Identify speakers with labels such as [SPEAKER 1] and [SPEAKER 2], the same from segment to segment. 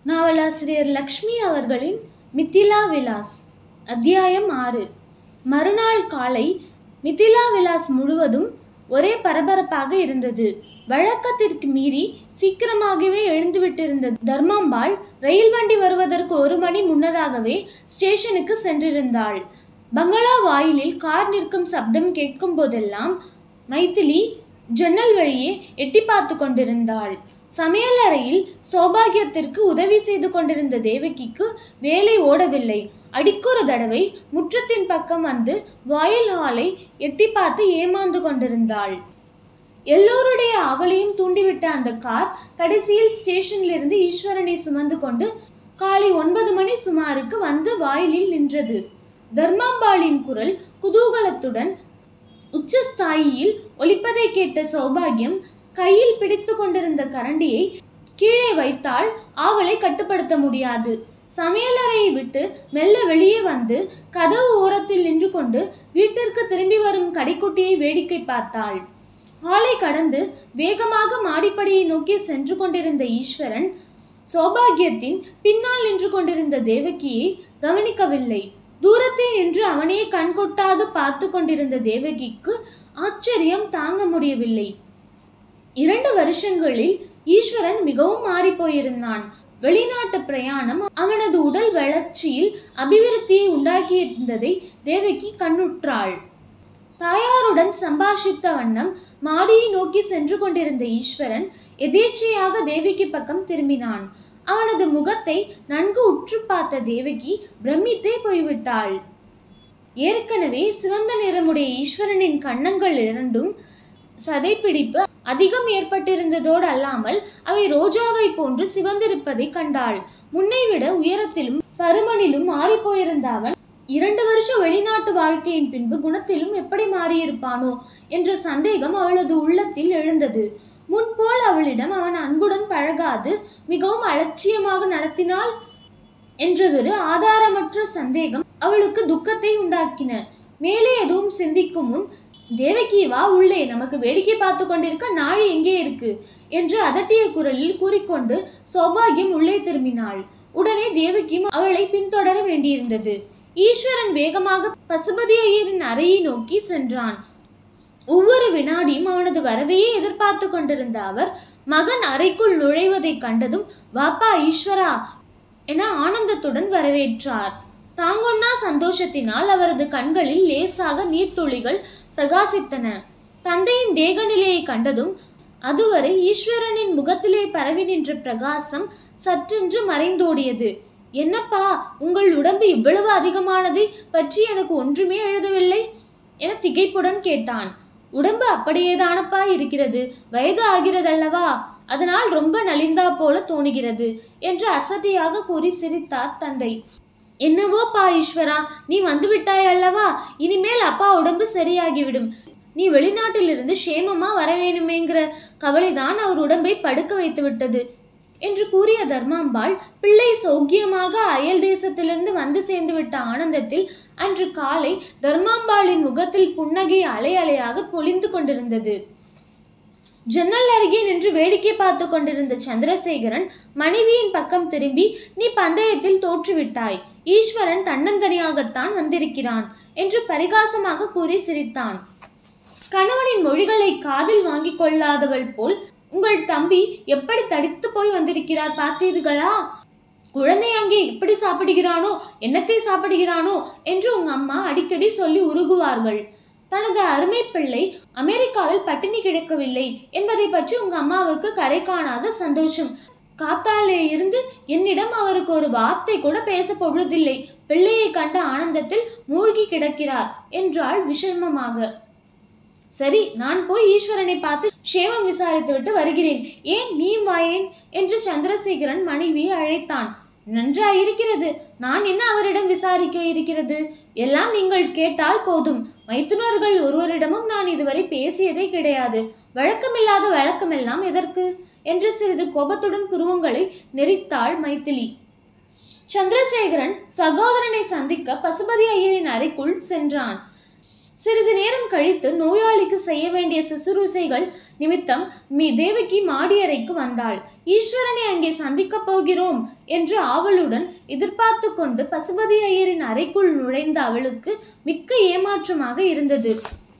[SPEAKER 1] நாவலாசிரியர் லக்ஷ்மி அவர்களின் மிதிலா விலாஸ் அத்தியாயம் ஆறு மறுநாள் காலை மிதிலா விலாஸ் முழுவதும் ஒரே பரபரப்பாக இருந்தது வழக்கத்திற்கு மீறி சீக்கிரமாகவே எழுந்துவிட்டிருந்த தர்மாம்பாள் ரயில் வண்டி வருவதற்கு ஒரு மணி முன்னதாகவே ஸ்டேஷனுக்கு சென்றிருந்தாள் பங்களா வாயிலில் கார் நிற்கும் சப்தம் கேட்கும் போதெல்லாம் மைதிலி ஜன்னல் வழியே எட்டி பார்த்து கொண்டிருந்தாள் சமையலறையில் சௌபாகியத்திற்கு உதவி செய்து கொண்டிருந்த தேவகிக்கு வேலை ஓடவில்லை அடிக்கொரு தடவை முற்றத்தின் பக்கம் வந்து வாயில் ஹாலை எட்டி பார்த்து ஏமாந்து கொண்டிருந்தாள் எல்லோருடைய ஆவலையும் தூண்டிவிட்ட அந்த கார் கடைசியில் ஸ்டேஷனிலிருந்து ஈஸ்வரனை சுமந்து கொண்டு காலை ஒன்பது மணி சுமாருக்கு வந்து வாயிலில் நின்றது தர்மாம்பாளின் குரல் குதூகலத்துடன் உச்சஸ்தாயியில் ஒலிப்பதை கேட்ட சௌபாகியம் கையில் பிடித்து கொண்டிருந்த கரண்டியை கீழே வைத்தால் ஆவலை கட்டுப்படுத்த முடியாது சமையலறையை விட்டு மெல்ல வெளியே வந்து கதவு ஓரத்தில் நின்று கொண்டு வீட்டிற்கு திரும்பி வரும் கடைக்குட்டியை வேடிக்கை பார்த்தாள் ஹாலை கடந்து வேகமாக மாடிப்படியை நோக்கி சென்று கொண்டிருந்த ஈஸ்வரன் சௌபாகியத்தின் பின்னால் நின்று கொண்டிருந்த தேவகியை கவனிக்கவில்லை தூரத்தில் நின்று அவனையே கண்கொட்டாது பார்த்து கொண்டிருந்த தேவகிக்கு ஆச்சரியம் தாங்க முடியவில்லை இரண்டு வருஷங்களில் ஈஸ்வரன் மிகவும் மாறிப்போயிருந்தான் வெளிநாட்டு பிரயாணம் அவனது உடல் வளர்ச்சியில் அபிவிருத்தியை உண்டாக்கியிருந்ததை தேவகி கண்ணுற்றாள் தாயாருடன் சம்பாஷித்த வண்ணம் மாடியை நோக்கி சென்று கொண்டிருந்த ஈஸ்வரன் எதேச்சையாக தேவகி பக்கம் திரும்பினான் அவனது முகத்தை நன்கு உற்று பார்த்த தேவகி பிரமித்தே போய்விட்டாள் ஏற்கனவே சிவந்த நிறமுடைய ஈஸ்வரனின் கன்னங்கள் இரண்டும் சதைப்பிடிப்பு அதிகம் ஏற்பட்டிருந்ததோடு அல்லாமல் அவை ரோஜாவை போன்று சிவந்திருப்பதை கண்டாள் முன்னை விட உயரத்திலும் பருமனிலும் மாறிப்போயிருந்த அவன் இரண்டு வருஷ வெளிநாட்டு வாழ்க்கையின் பின்பு குணத்திலும் எப்படி மாறியிருப்பானோ என்ற சந்தேகம் அவளது உள்ளத்தில் எழுந்தது முன்போல் அவளிடம் அவன் அன்புடன் பழகாது மிகவும் அலட்சியமாக நடத்தினாள் என்றதொரு ஆதாரமற்ற சந்தேகம் அவளுக்கு துக்கத்தை உண்டாக்கின மேலே எதுவும் சிந்திக்கும் முன் தேவகி வா உள்ளே நமக்கு வேடிக்கை பார்த்து கொண்டிருக்க நாழி எங்கே இருக்கு என்று அதட்டிய குரலில் கூறிக்கொண்டு சௌபாகியம் உள்ளே திரும்பினாள் உடனே தேவகியும் அவளை பின்தொடர வேண்டியிருந்தது ஈஸ்வரன் வேகமாக பசுபதி ஐயரின் அறையை நோக்கி சென்றான் ஒவ்வொரு வினாடியும் அவனது வரவையே எதிர்பார்த்து கொண்டிருந்த அவர் மகன் அறைக்குள் நுழைவதை கண்டதும் வாப்பா ஈஸ்வரா என ஆனந்தத்துடன் வரவேற்றார் தாங்கொன்னா சந்தோஷத்தினால் அவரது கண்களில் லேசாக நீர்த்துளிகள் பிரகாசித்தன தந்தையின் தேக நிலையை கண்டதும் அதுவரை ஈஸ்வரனின் முகத்திலே பரவி நின்ற பிரகாசம் சற்றென்று மறைந்தோடியது என்னப்பா உங்கள் உடம்பு இவ்வளவு அதிகமானதை பற்றி எனக்கு ஒன்றுமே எழுதவில்லை என திகைப்புடன் கேட்டான் உடம்பு அப்படியேதானப்பா இருக்கிறது வயது ஆகிறதல்லவா அதனால் ரொம்ப நலிந்தா போல தோணுகிறது என்று அசட்டையாக கூறி சிரித்தார் தந்தை என்னவோ பா ஈஸ்வரா நீ வந்து விட்டாய் அல்லவா இனிமேல் அப்பா உடம்பு சரியாகிவிடும் நீ வெளிநாட்டிலிருந்து சேமமா வர வேணுமேங்கிற கவலைதான் அவர் உடம்பை படுக்க வைத்து விட்டது என்று கூறிய தர்மாம்பாள் பிள்ளை சௌக்கியமாக அயல் தேசத்திலிருந்து வந்து சேர்ந்து விட்ட ஆனந்தத்தில் அன்று காலை தர்மாம்பாளின் முகத்தில் புன்னகை அலை அலையாக பொழிந்து கொண்டிருந்தது ஜன்னல் அருகே நின்று வேடிக்கை பார்த்து கொண்டிருந்த சந்திரசேகரன் மனைவியின் பக்கம் திரும்பி நீ பந்தயத்தில் தோற்றுவிட்டாய் ஈஸ்வரன் தன்னந்தனியாகத்தான் வந்திருக்கிறான் என்று பரிகாசமாக கூறி சிரித்தான் கணவனின் மொழிகளை காதில் வாங்கிக் கொள்ளாதவள் போல் உங்கள் தம்பி எப்படி தடித்து போய் வந்திருக்கிறார் பார்த்தீர்களா குழந்தை அங்கே எப்படி சாப்பிடுகிறானோ என்னத்தை சாப்பிடுகிறானோ என்று உங்க அம்மா அடிக்கடி சொல்லி உருகுவார்கள் தனது அருமை பிள்ளை அமெரிக்காவில் பட்டினி கிடக்கவில்லை என்பதை பற்றி உங்க அம்மாவுக்கு கரை காணாத சந்தோஷம் காத்தாலே இருந்து என்னிடம் அவருக்கு ஒரு வார்த்தை கூட பேச பொழுதில்லை பிள்ளையை கண்ட ஆனந்தத்தில் மூழ்கி கிடக்கிறார் என்றாள் விஷமமாக சரி நான் போய் ஈஸ்வரனை பார்த்து சேமம் விசாரித்துவிட்டு வருகிறேன் ஏன் நீ வாயேன் என்று சந்திரசேகரன் மனைவியை அழைத்தான் நன்றாயிருக்கிறது நான் என்ன அவரிடம் விசாரிக்க இருக்கிறது எல்லாம் நீங்கள் கேட்டால் போதும் மைத்துனர்கள் ஒருவரிடமும் நான் இதுவரை பேசியதே கிடையாது வழக்கமில்லாத வழக்கமெல்லாம் எதற்கு என்று சிறிது கோபத்துடன் புருவங்களை நெறித்தாள் மைத்திலி சந்திரசேகரன் சகோதரனை சந்திக்க பசுபதி ஐயரின் அறைக்குள் சென்றான் சிறிது நேரம் கழித்து நோயாளிக்கு செய்ய வேண்டிய சுசுரூசைகள் நிமித்தம் மீ தேவகி மாடியறைக்கு வந்தாள் ஈஸ்வரனை அங்கே சந்திக்கப் போகிறோம் என்று ஆவலுடன் எதிர்பார்த்து கொண்டு பசுபதி ஐயரின் அறைக்குள் நுழைந்த அவளுக்கு மிக்க ஏமாற்றமாக இருந்தது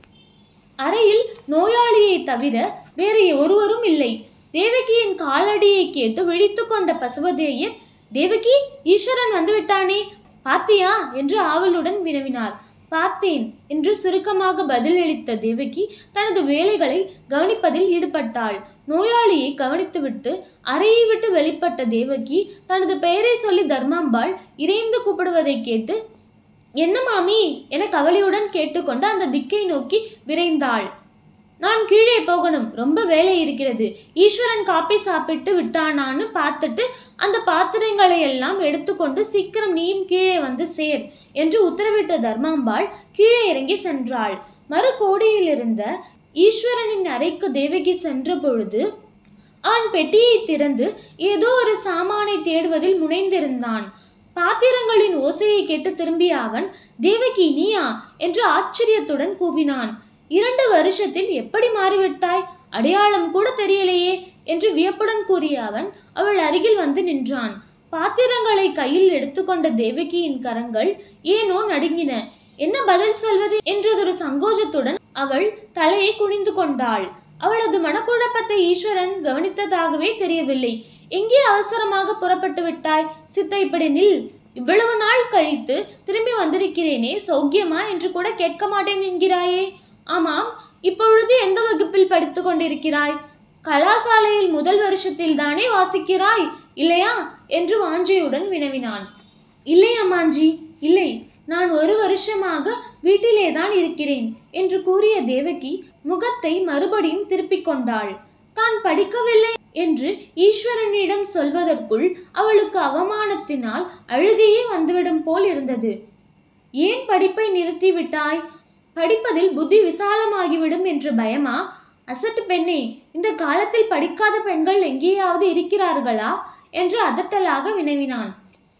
[SPEAKER 1] அறையில் நோயாளியை தவிர வேறு ஒருவரும் இல்லை தேவகியின் காலடியை கேட்டு விழித்து கொண்ட பசுபதி ஐயர் தேவகி ஈஸ்வரன் வந்து விட்டானே பார்த்தியா என்று ஆவலுடன் வினவினார் பார்த்தேன் என்று சுருக்கமாக பதிலளித்த தேவகி தனது வேலைகளை கவனிப்பதில் ஈடுபட்டாள் நோயாளியை கவனித்துவிட்டு அறையை விட்டு வெளிப்பட்ட தேவகி தனது பெயரை சொல்லி தர்மாம்பாள் இறைந்து கூப்பிடுவதை கேட்டு என்ன மாமி என கவலையுடன் கேட்டுக்கொண்டு அந்த திக்கை நோக்கி விரைந்தாள் நான் கீழே போகணும் ரொம்ப வேலை இருக்கிறது ஈஸ்வரன் காப்பி சாப்பிட்டு விட்டானான்னு பார்த்துட்டு அந்த பாத்திரங்களை எல்லாம் எடுத்துக்கொண்டு சீக்கிரம் நீயும் கீழே வந்து சேர் என்று உத்தரவிட்ட தர்மாம்பாள் கீழே இறங்கி சென்றாள் மறு கோடியில் இருந்த ஈஸ்வரனின் அறைக்கு தேவகி சென்ற பொழுது அவன் பெட்டியை திறந்து ஏதோ ஒரு சாமானை தேடுவதில் முனைந்திருந்தான் பாத்திரங்களின் ஓசையை கேட்டு திரும்பிய அவன் தேவகி நீயா என்று ஆச்சரியத்துடன் கூவினான் இரண்டு வருஷத்தில் எப்படி மாறிவிட்டாய் அடையாளம் கூட தெரியலையே என்று வியப்புடன் கூறிய அவன் அவள் அருகில் வந்து நின்றான் பாத்திரங்களை கையில் எடுத்துக்கொண்ட தேவகியின் கரங்கள் ஏனோ நடுங்கின என்ன பதில் சொல்வது என்றதொரு சங்கோஜத்துடன் அவள் தலையை குனிந்து கொண்டாள் அவளது மனக்குழப்பத்தை ஈஸ்வரன் கவனித்ததாகவே தெரியவில்லை எங்கே அவசரமாக புறப்பட்டு விட்டாய் சித்த இப்படி நில் இவ்வளவு நாள் கழித்து திரும்பி வந்திருக்கிறேனே சௌக்கியமா என்று கூட கேட்க மாட்டேன் என்கிறாயே ஆமாம் இப்பொழுது எந்த வகுப்பில் படித்து கொண்டிருக்கிறாய் கலாசாலையில் முதல் வருஷத்தில் தானே வாசிக்கிறாய் இல்லையா என்று வாஞ்சையுடன் வினவினான் இல்லை அம்மாஞ்சி இல்லை நான் ஒரு வருஷமாக வீட்டிலே தான் இருக்கிறேன் என்று கூறிய தேவகி முகத்தை மறுபடியும் திருப்பிக் கொண்டாள் தான் படிக்கவில்லை என்று ஈஸ்வரனிடம் சொல்வதற்குள் அவளுக்கு அவமானத்தினால் அழுகையே வந்துவிடும் போல் இருந்தது ஏன் படிப்பை நிறுத்திவிட்டாய் படிப்பதில் புத்தி விசாலமாகிவிடும் என்ற பயமா அசட்டு பெண்ணே இந்த காலத்தில் படிக்காத பெண்கள் எங்கேயாவது இருக்கிறார்களா என்று அதட்டலாக வினவினான்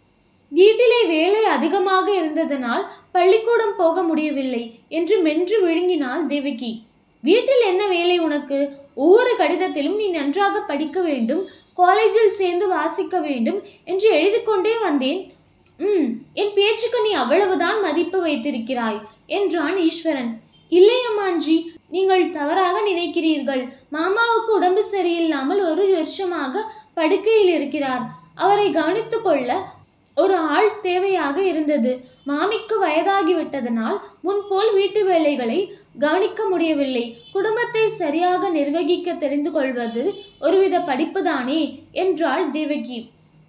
[SPEAKER 1] வீட்டிலே வேலை அதிகமாக இருந்ததனால் பள்ளிக்கூடம் போக முடியவில்லை என்று மென்று விழுங்கினாள் தேவகி வீட்டில் என்ன வேலை உனக்கு ஒவ்வொரு கடிதத்திலும் நீ நன்றாக படிக்க வேண்டும் காலேஜில் சேர்ந்து வாசிக்க வேண்டும் என்று எழுதி கொண்டே வந்தேன் ம் என் பேச்சுக்கு நீ அவ்வளவுதான் மதிப்பு வைத்திருக்கிறாய் என்றான் ஈஸ்வரன் இல்லை அம்மாஞ்சி நீங்கள் தவறாக நினைக்கிறீர்கள் மாமாவுக்கு உடம்பு சரியில்லாமல் ஒரு வருஷமாக படுக்கையில் இருக்கிறார் அவரை கவனித்து கொள்ள ஒரு ஆள் தேவையாக இருந்தது மாமிக்கு வயதாகிவிட்டதனால் முன்போல் வீட்டு வேலைகளை கவனிக்க முடியவில்லை குடும்பத்தை சரியாக நிர்வகிக்க தெரிந்து கொள்வது ஒருவித படிப்புதானே என்றாள் தேவகி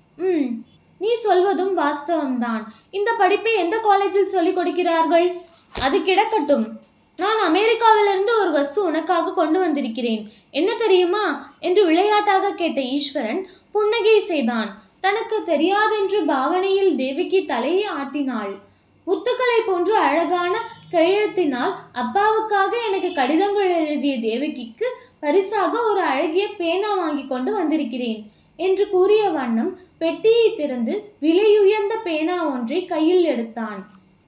[SPEAKER 1] ம் நீ சொல்வதும் வாஸ்தவம்தான் இந்த படிப்பை எந்த காலேஜில் சொல்லிக் கொடுக்கிறார்கள் அது கிடக்கட்டும் நான் அமெரிக்காவிலிருந்து ஒரு வஸ்து உனக்காக கொண்டு வந்திருக்கிறேன் என்ன தெரியுமா என்று விளையாட்டாக கேட்ட ஈஸ்வரன் புன்னகை செய்தான் தனக்கு தெரியாதென்று பாவனையில் தேவிக்கு தலையை ஆட்டினாள் முத்துக்களை போன்று அழகான கையெழுத்தினால் அப்பாவுக்காக எனக்கு கடிதங்கள் எழுதிய தேவகிக்கு பரிசாக ஒரு அழகிய பேனா வாங்கி கொண்டு வந்திருக்கிறேன் என்று கூறிய வண்ணம் பெட்டியை திறந்து விலையுயர்ந்த பேனா ஒன்றை கையில் எடுத்தான்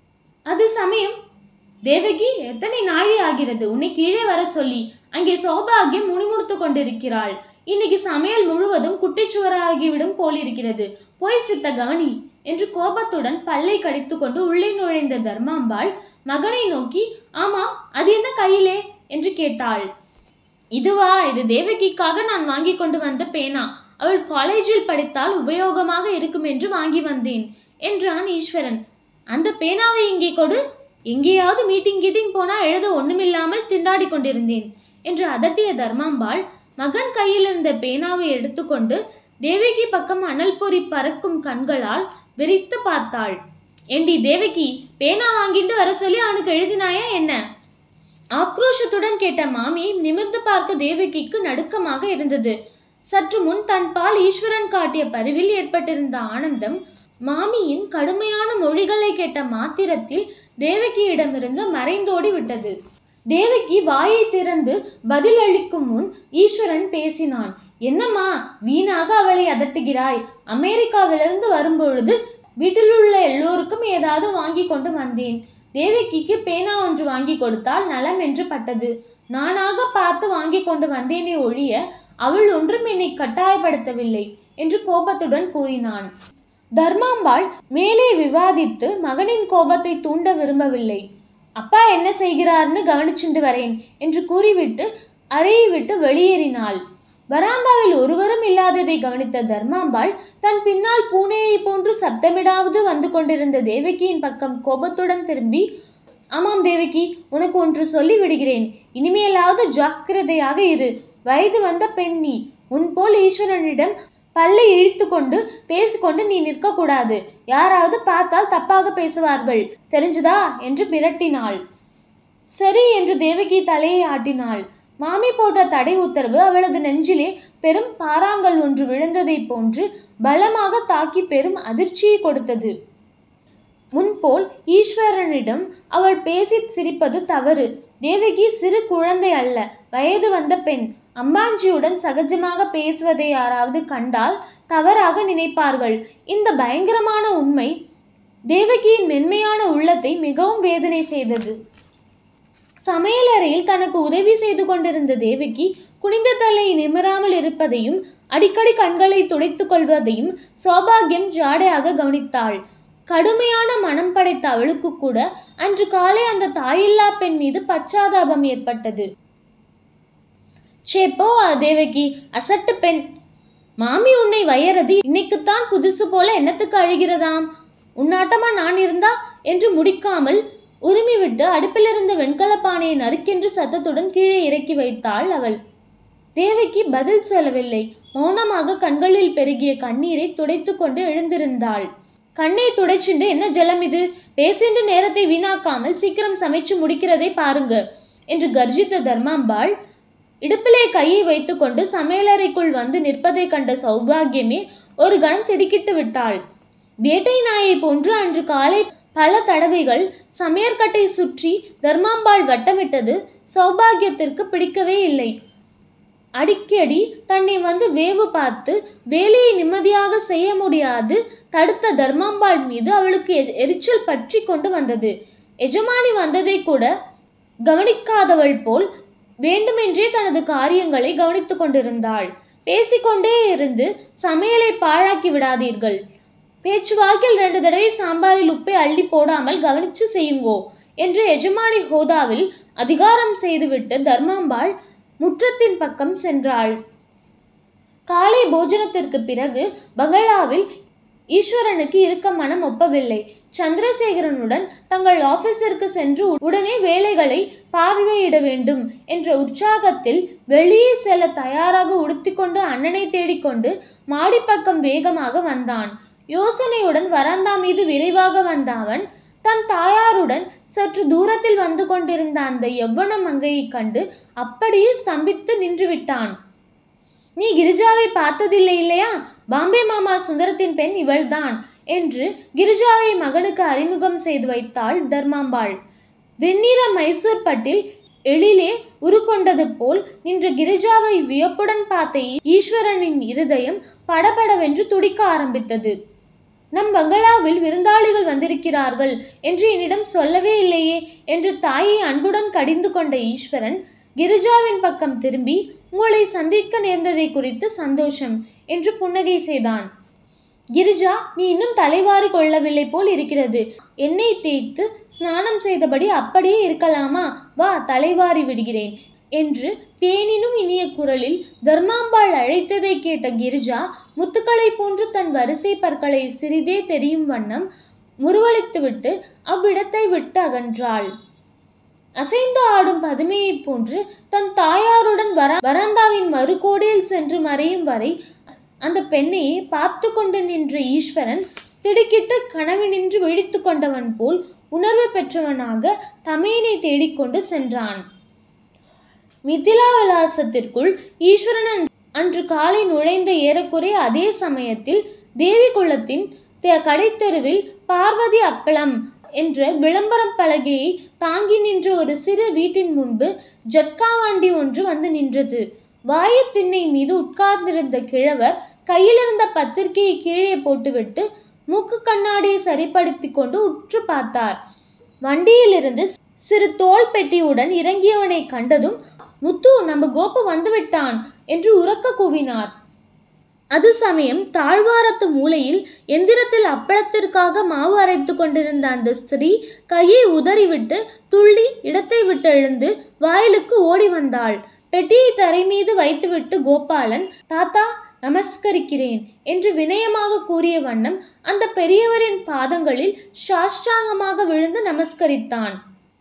[SPEAKER 1] அது சமயம் தேவகி எத்தனை நாழி ஆகிறது உன்னை கீழே வர சொல்லி அங்கே சௌபாகியம் முணுமுணுத்து கொண்டிருக்கிறாள் இன்னைக்கு சமையல் முழுவதும் குட்டிச்சுவராகிவிடும் போலிருக்கிறது போய் சித்த கவனி என்று கோபத்துடன் பல்லை கடித்துக்கொண்டு உள்ளே நுழைந்த தர்மாம்பாள் மகனை நோக்கி ஆமா அது என்ன கையிலே என்று கேட்டாள் இதுவா இது தேவகிக்காக நான் வாங்கி கொண்டு வந்த பேனா அவள் காலேஜில் படித்தால் உபயோகமாக இருக்கும் என்று வாங்கி வந்தேன் என்றான் ஈஸ்வரன் அந்த பேனாவை இங்கே கொடு எங்கேயாவது மீட்டிங் கீட்டிங் போனா எழுத ஒண்ணுமில்லாமல் திண்டாடி கொண்டிருந்தேன் என்று அதட்டிய தர்மாம்பாள் மகன் கையில் இருந்த பேனாவை எடுத்துக்கொண்டு தேவகி பக்கம் அனல் பொறி பறக்கும் கண்களால் வெறித்து பார்த்தாள் ஏண்டி தேவகி பேனா வாங்கிட்டு வர சொல்லி அவனுக்கு எழுதினாயா என்ன ஆக்ரோஷத்துடன் கேட்ட மாமி நிமிர்ந்து பார்க்க தேவகிக்கு நடுக்கமாக இருந்தது சற்று முன் தன் பால் ஈஸ்வரன் காட்டிய பரிவில் ஏற்பட்டிருந்த ஆனந்தம் மாமியின் கடுமையான மொழிகளை கேட்ட மாத்திரத்தில் தேவகியிடமிருந்து மறைந்தோடி விட்டது தேவகி வாயை திறந்து பதில் அளிக்கும் முன் ஈஸ்வரன் பேசினான் என்னம்மா வீணாக அவளை அதட்டுகிறாய் அமெரிக்காவிலிருந்து வரும்பொழுது வீட்டில் உள்ள எல்லோருக்கும் ஏதாவது வாங்கி கொண்டு வந்தேன் தேவகிக்கு பேனா ஒன்று வாங்கி கொடுத்தால் நலம் என்று பட்டது நானாக பார்த்து வாங்கி கொண்டு வந்தேனே ஒழிய அவள் ஒன்றும் என்னை கட்டாயப்படுத்தவில்லை என்று கோபத்துடன் கூறினான் தர்மாம்பாள் மேலே விவாதித்து மகனின் கோபத்தை தூண்ட விரும்பவில்லை அப்பா என்ன செய்கிறார்னு கவனிச்சுண்டு வரேன் என்று கூறிவிட்டு அறையை விட்டு வெளியேறினாள் வராந்தாவில் ஒருவரும் இல்லாததை கவனித்த தர்மாம்பாள் தன் பின்னால் பூனையை போன்று சப்தமிடாவது வந்து கொண்டிருந்த தேவகியின் பக்கம் கோபத்துடன் திரும்பி ஆமாம் தேவகி உனக்கு ஒன்று சொல்லி விடுகிறேன் இனிமேலாவது ஜாக்கிரதையாக இரு வயது வந்த பெண் நீ உன் போல் ஈஸ்வரனிடம் பல்லை இழித்து கொண்டு பேசிக்கொண்டு நீ நிற்கக்கூடாது யாராவது பார்த்தால் தப்பாக பேசுவார்கள் தெரிஞ்சுதா என்று மிரட்டினாள் சரி என்று தேவகி தலையை ஆட்டினாள் மாமி போட்ட தடை உத்தரவு அவளது நெஞ்சிலே பெரும் பாறாங்கல் ஒன்று விழுந்ததைப் போன்று பலமாக தாக்கி பெரும் அதிர்ச்சியை கொடுத்தது முன்போல் ஈஸ்வரனிடம் அவள் பேசி சிரிப்பது தவறு தேவகி சிறு குழந்தை அல்ல வயது வந்த பெண் அம்பாஞ்சியுடன் சகஜமாக பேசுவதை யாராவது கண்டால் தவறாக நினைப்பார்கள் இந்த பயங்கரமான உண்மை தேவகியின் மென்மையான உள்ளத்தை மிகவும் வேதனை செய்தது சமையலறையில் தனக்கு உதவி செய்து கொண்டிருந்த தேவகி குனிந்த தலை நிமிராமல் இருப்பதையும் அடிக்கடி கண்களை துடைத்துக் கொள்வதையும் சௌபாகியம் ஜாடையாக கவனித்தாள் கடுமையான மனம் படைத்த அவளுக்கு கூட அன்று காலை அந்த தாயில்லா பெண் மீது பச்சாதாபம் ஏற்பட்டது சேப்போ தேவகி அசட்டு பெண் மாமி உன்னை வயறது இன்னைக்குத்தான் புதுசு போல என்னத்துக்கு அழுகிறதாம் உன்னாட்டமா நான் இருந்தா என்று முடிக்காமல் உரிமை விட்டு அடுப்பிலிருந்த வெண்கல பானையை நறுக்கென்று சத்தத்துடன் கீழே இறக்கி வைத்தாள் அவள் தேவகி பதில் சொல்லவில்லை மௌனமாக கண்களில் பெருகிய கண்ணீரை துடைத்து கொண்டு எழுந்திருந்தாள் கண்ணை துடைச்சுண்டு என்ன ஜலம் இது பேசிண்டு நேரத்தை வீணாக்காமல் சீக்கிரம் சமைச்சு முடிக்கிறதை பாருங்க என்று கர்ஜித்த தர்மாம்பாள் இடுப்பிலே கையை வைத்துக்கொண்டு சமையலறைக்குள் வந்து நிற்பதை கண்ட சௌபாகியமே ஒரு கணம் திடுக்கிட்டு விட்டாள் வேட்டை நாயை போன்று அன்று காலை பல தடவைகள் சமையற்கட்டை சுற்றி தர்மாம்பாள் வட்டமிட்டது சௌபாகியத்திற்கு பிடிக்கவே இல்லை அடிக்கடி தன்னை வந்து வேவு பார்த்து வேலையை நிம்மதியாக செய்ய முடியாது தடுத்த தர்மாம்பாள் மீது அவளுக்கு எ- எரிச்சல் பற்றி கொண்டு வந்தது எஜமானி வந்ததை கூட கவனிக்காதவள் போல் வேண்டுமென்றே தனது காரியங்களை கவனித்துக் கொண்டிருந்தாள் பேசிக்கொண்டே இருந்து சமையலை பாழாக்கி விடாதீர்கள் பேச்சுவாக்கில் ரெண்டு தடவை சாம்பாரில் உப்பை அள்ளி போடாமல் கவனிச்சு செய்யுங்கோ என்று எஜமானி ஹோதாவில் அதிகாரம் செய்துவிட்டு தர்மாம்பாள் முற்றத்தின் பக்கம் சென்றாள் காலை போஜனத்திற்கு பிறகு பங்களாவில் ஈஸ்வரனுக்கு இருக்க மனம் ஒப்பவில்லை சந்திரசேகரனுடன் தங்கள் ஆபீஸிற்கு சென்று உடனே வேலைகளை பார்வையிட வேண்டும் என்ற உற்சாகத்தில் வெளியே செல்ல தயாராக உடுத்திக்கொண்டு அண்ணனை தேடிக்கொண்டு மாடிப்பக்கம் வேகமாக வந்தான் யோசனையுடன் வராந்தா மீது விரைவாக வந்த அவன் தன் தாயாருடன் சற்று தூரத்தில் வந்து கொண்டிருந்த அந்த யவ்வன மங்கையைக் கண்டு அப்படியே ஸ்தம்பித்து நின்று விட்டான் நீ கிரிஜாவை பார்த்ததில்லை இல்லையா பாம்பே மாமா சுந்தரத்தின் பெண் இவள்தான் என்று கிரிஜாவை மகனுக்கு அறிமுகம் செய்து வைத்தாள் தர்மாம்பாள் வெண்ணிற மைசூர் பட்டில் எழிலே உருக்கொண்டது போல் நின்ற கிரிஜாவை வியப்புடன் பார்த்த ஈஸ்வரனின் இருதயம் படபடவென்று துடிக்க ஆரம்பித்தது நம் பங்களாவில் விருந்தாளிகள் வந்திருக்கிறார்கள் என்று என்னிடம் சொல்லவே இல்லையே என்று தாயை அன்புடன் கடிந்து கொண்ட ஈஸ்வரன் கிரிஜாவின் பக்கம் திரும்பி உங்களை சந்திக்க நேர்ந்ததை குறித்து சந்தோஷம் என்று புன்னகை செய்தான் கிரிஜா நீ இன்னும் தலைவாரி கொள்ளவில்லை போல் இருக்கிறது எண்ணெய் தேய்த்து ஸ்நானம் செய்தபடி அப்படியே இருக்கலாமா வா தலைவாரி விடுகிறேன் என்று தேனினும் இனிய குரலில் தர்மாம்பாள் அழைத்ததை கேட்ட கிரிஜா முத்துக்களை போன்று தன் வரிசை பற்களை சிறிதே தெரியும் வண்ணம் முறுவலித்துவிட்டு அவ்விடத்தை விட்டு அகன்றாள் அசைந்து ஆடும் பதுமையைப் போன்று தன் தாயாருடன் வர வராந்தாவின் மறுகோடியில் சென்று மறையும் வரை அந்த பெண்ணையே பார்த்து கொண்டு நின்ற ஈஸ்வரன் திடுக்கிட்டு கனவினின்று விழித்து கொண்டவன் போல் உணர்வு பெற்றவனாக தமையனை தேடிக்கொண்டு சென்றான் மிதிலா விலாசத்திற்குள் ஈஸ்வரன் அன்று காலை நுழைந்த ஏறக்குறைய அதே சமயத்தில் தேவி குளத்தின் த- கடைத்தெருவில் பார்வதி அப்பளம் என்ற விளம்பரம் பலகையை தாங்கி நின்ற ஒரு சிறு வீட்டின் முன்பு ஜட்கா வண்டி ஒன்று வந்து நின்றது வாயுத் திண்ணை மீது உட்கார்ந்திருந்த கிழவர் கையிலிருந்த பத்திரிகையை கீழே போட்டுவிட்டு மூக்கு கண்ணாடியை சரிப்படுத்தி கொண்டு உற்று பார்த்தார் வண்டியிலிருந்து சிறு தோல் பெட்டியுடன் இறங்கியவனை கண்டதும் முத்து நம்ம கோபு வந்துவிட்டான் என்று உறக்க கூவினார் அது சமயம் தாழ்வாரத்து மூலையில் எந்திரத்தில் அப்பளத்திற்காக மாவு அரைத்து கொண்டிருந்த அந்த ஸ்திரீ கையை உதறிவிட்டு துள்ளி இடத்தை விட்டு எழுந்து வாயிலுக்கு ஓடி வந்தாள் பெட்டியை தரை மீது வைத்துவிட்டு கோபாலன் தாத்தா நமஸ்கரிக்கிறேன் என்று வினயமாக கூறிய வண்ணம் அந்த பெரியவரின் பாதங்களில் சாஷ்டாங்கமாக விழுந்து நமஸ்கரித்தான்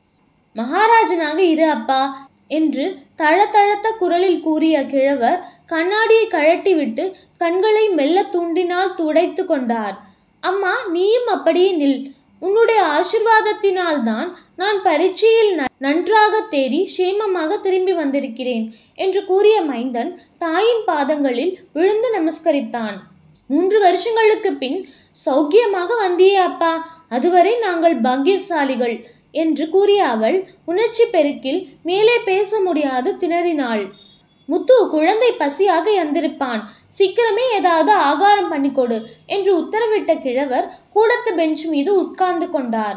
[SPEAKER 1] மகாராஜனாக இரு அப்பா என்று தழதழத்த குரலில் கூறிய கிழவர் கண்ணாடியை கழட்டிவிட்டு கண்களை மெல்ல தூண்டினால் துடைத்து கொண்டார் அம்மா நீயும் அப்படியே நில் உன்னுடைய ஆசிர்வாதத்தினால்தான் நான் பரீட்சையில் நன்றாக தேறி சேமமாக திரும்பி வந்திருக்கிறேன் என்று கூறிய மைந்தன் தாயின் பாதங்களில் விழுந்து நமஸ்கரித்தான் மூன்று வருஷங்களுக்கு பின் சௌக்கியமாக வந்தியே அப்பா அதுவரை நாங்கள் பாக்கியசாலிகள் என்று கூறிய அவள் உணர்ச்சி பெருக்கில் மேலே பேச முடியாது திணறினாள் முத்து குழந்தை பசியாக எந்திருப்பான் சீக்கிரமே ஏதாவது ஆகாரம் பண்ணி கொடு என்று உத்தரவிட்ட கிழவர் கூடத்து பெஞ்ச் மீது உட்கார்ந்து கொண்டார்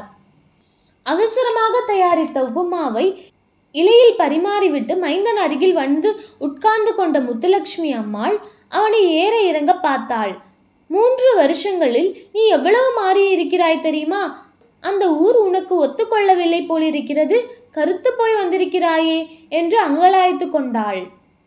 [SPEAKER 1] அவசரமாக தயாரித்த உப்புமாவை இலையில் பரிமாறிவிட்டு மைந்தன் அருகில் வந்து உட்கார்ந்து கொண்ட முத்துலட்சுமி அம்மாள் அவனை ஏற இறங்க பார்த்தாள் மூன்று வருஷங்களில் நீ எவ்வளவு மாறி இருக்கிறாய் தெரியுமா அந்த ஊர் உனக்கு ஒத்துக்கொள்ளவில்லை போலிருக்கிறது கருத்து போய் வந்திருக்கிறாயே என்று அங்கலாய்த்து கொண்டாள்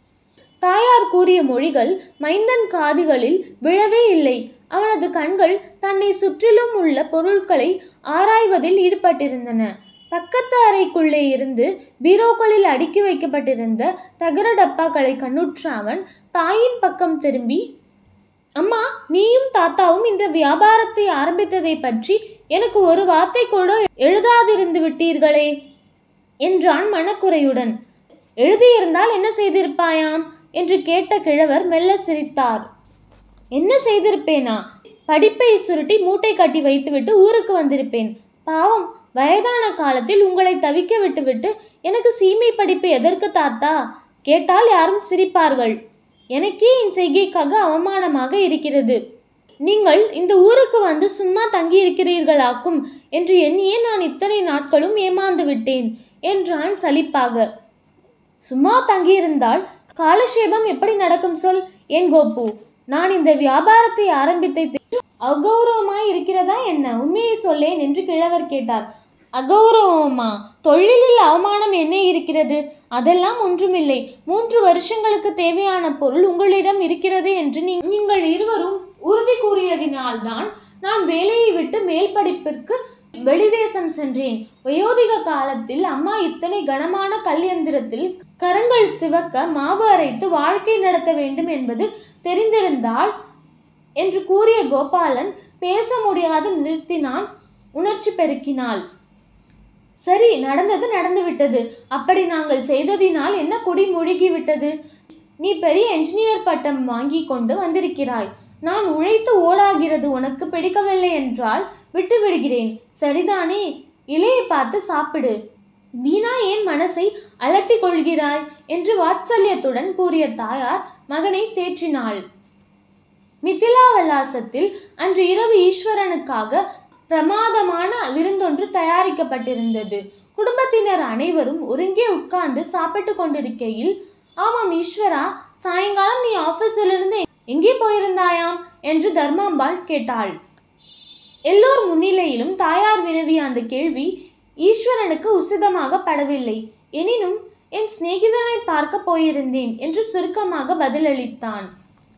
[SPEAKER 1] தாயார் கூறிய மொழிகள் மைந்தன் காதுகளில் விழவே இல்லை அவனது கண்கள் தன்னை சுற்றிலும் உள்ள பொருட்களை ஆராய்வதில் ஈடுபட்டிருந்தன பக்கத்து அறைக்குள்ளே இருந்து பீரோக்களில் அடுக்கி வைக்கப்பட்டிருந்த தகர டப்பாக்களை கண்ணுற்ற அவன் தாயின் பக்கம் திரும்பி அம்மா நீயும் தாத்தாவும் இந்த வியாபாரத்தை ஆரம்பித்ததை பற்றி எனக்கு ஒரு வார்த்தை கூட எழுதாதிருந்து விட்டீர்களே என்றான் மனக்குறையுடன் எழுதியிருந்தால் என்ன செய்திருப்பாயாம் என்று கேட்ட கிழவர் மெல்ல சிரித்தார் என்ன செய்திருப்பேனா படிப்பை சுருட்டி மூட்டை கட்டி வைத்துவிட்டு ஊருக்கு வந்திருப்பேன் பாவம் வயதான காலத்தில் உங்களை தவிக்க விட்டுவிட்டு எனக்கு சீமை படிப்பு எதற்கு தாத்தா கேட்டால் யாரும் சிரிப்பார்கள் எனக்கே என் செய்கைக்காக அவமானமாக இருக்கிறது நீங்கள் இந்த ஊருக்கு வந்து சும்மா தங்கி இருக்கிறீர்களாக்கும் என்று எண்ணியே நான் இத்தனை நாட்களும் ஏமாந்து விட்டேன் என்றான் சலிப்பாக சும்மா தங்கியிருந்தால் காலக்ஷேபம் எப்படி நடக்கும் சொல் ஏன் கோப்பு நான் இந்த வியாபாரத்தை ஆரம்பித்த அகௌரவமாய் இருக்கிறதா என்ன உண்மையை சொல்லேன் என்று கிழவர் கேட்டார் அகௌரவமா தொழிலில் அவமானம் என்ன இருக்கிறது அதெல்லாம் ஒன்றுமில்லை மூன்று வருஷங்களுக்கு தேவையான பொருள் உங்களிடம் இருக்கிறது என்று நீங்கள் இருவரும் உறுதி கூறியதினால்தான் நான் வேலையை விட்டு மேல் படிப்பிற்கு வெளிதேசம் சென்றேன் வயோதிக காலத்தில் அம்மா இத்தனை கனமான கல்யந்திரத்தில் கரங்கள் சிவக்க மாவு அரைத்து வாழ்க்கை நடத்த வேண்டும் என்பது தெரிந்திருந்தால் என்று கூறிய கோபாலன் பேச முடியாது நிறுத்தினான் உணர்ச்சி பெருக்கினாள் சரி நடந்தது நடந்துவிட்டது அப்படி நாங்கள் செய்ததினால் என்ன குடி முழுகி விட்டது நீ பெரிய என்ஜினியர் பட்டம் வாங்கி கொண்டு வந்திருக்கிறாய் நான் உழைத்து ஓடாகிறது உனக்கு பிடிக்கவில்லை என்றால் விட்டு விடுகிறேன் சரிதானே இலையை பார்த்து சாப்பிடு வீணா ஏன் மனசை அலட்டிக் கொள்கிறாய் என்று வாத்சல்யத்துடன் கூறிய தாயார் மகனை தேற்றினாள் மிதிலா விலாசத்தில் அன்று இரவு ஈஸ்வரனுக்காக பிரமாதமான விருந்தொன்று தயாரிக்கப்பட்டிருந்தது குடும்பத்தினர் அனைவரும் ஒருங்கே உட்கார்ந்து சாப்பிட்டு கொண்டிருக்கையில் ஆமாம் ஈஸ்வரா சாயங்காலம் நீ ஆபீஸிலிருந்து எங்கே போயிருந்தாயாம் என்று தர்மாம்பாள் கேட்டாள் எல்லோர் முன்னிலையிலும் தாயார் வினவிய அந்த கேள்வி ஈஸ்வரனுக்கு உசிதமாக படவில்லை எனினும் என் சிநேகிதனை பார்க்க போயிருந்தேன் என்று சுருக்கமாக பதிலளித்தான்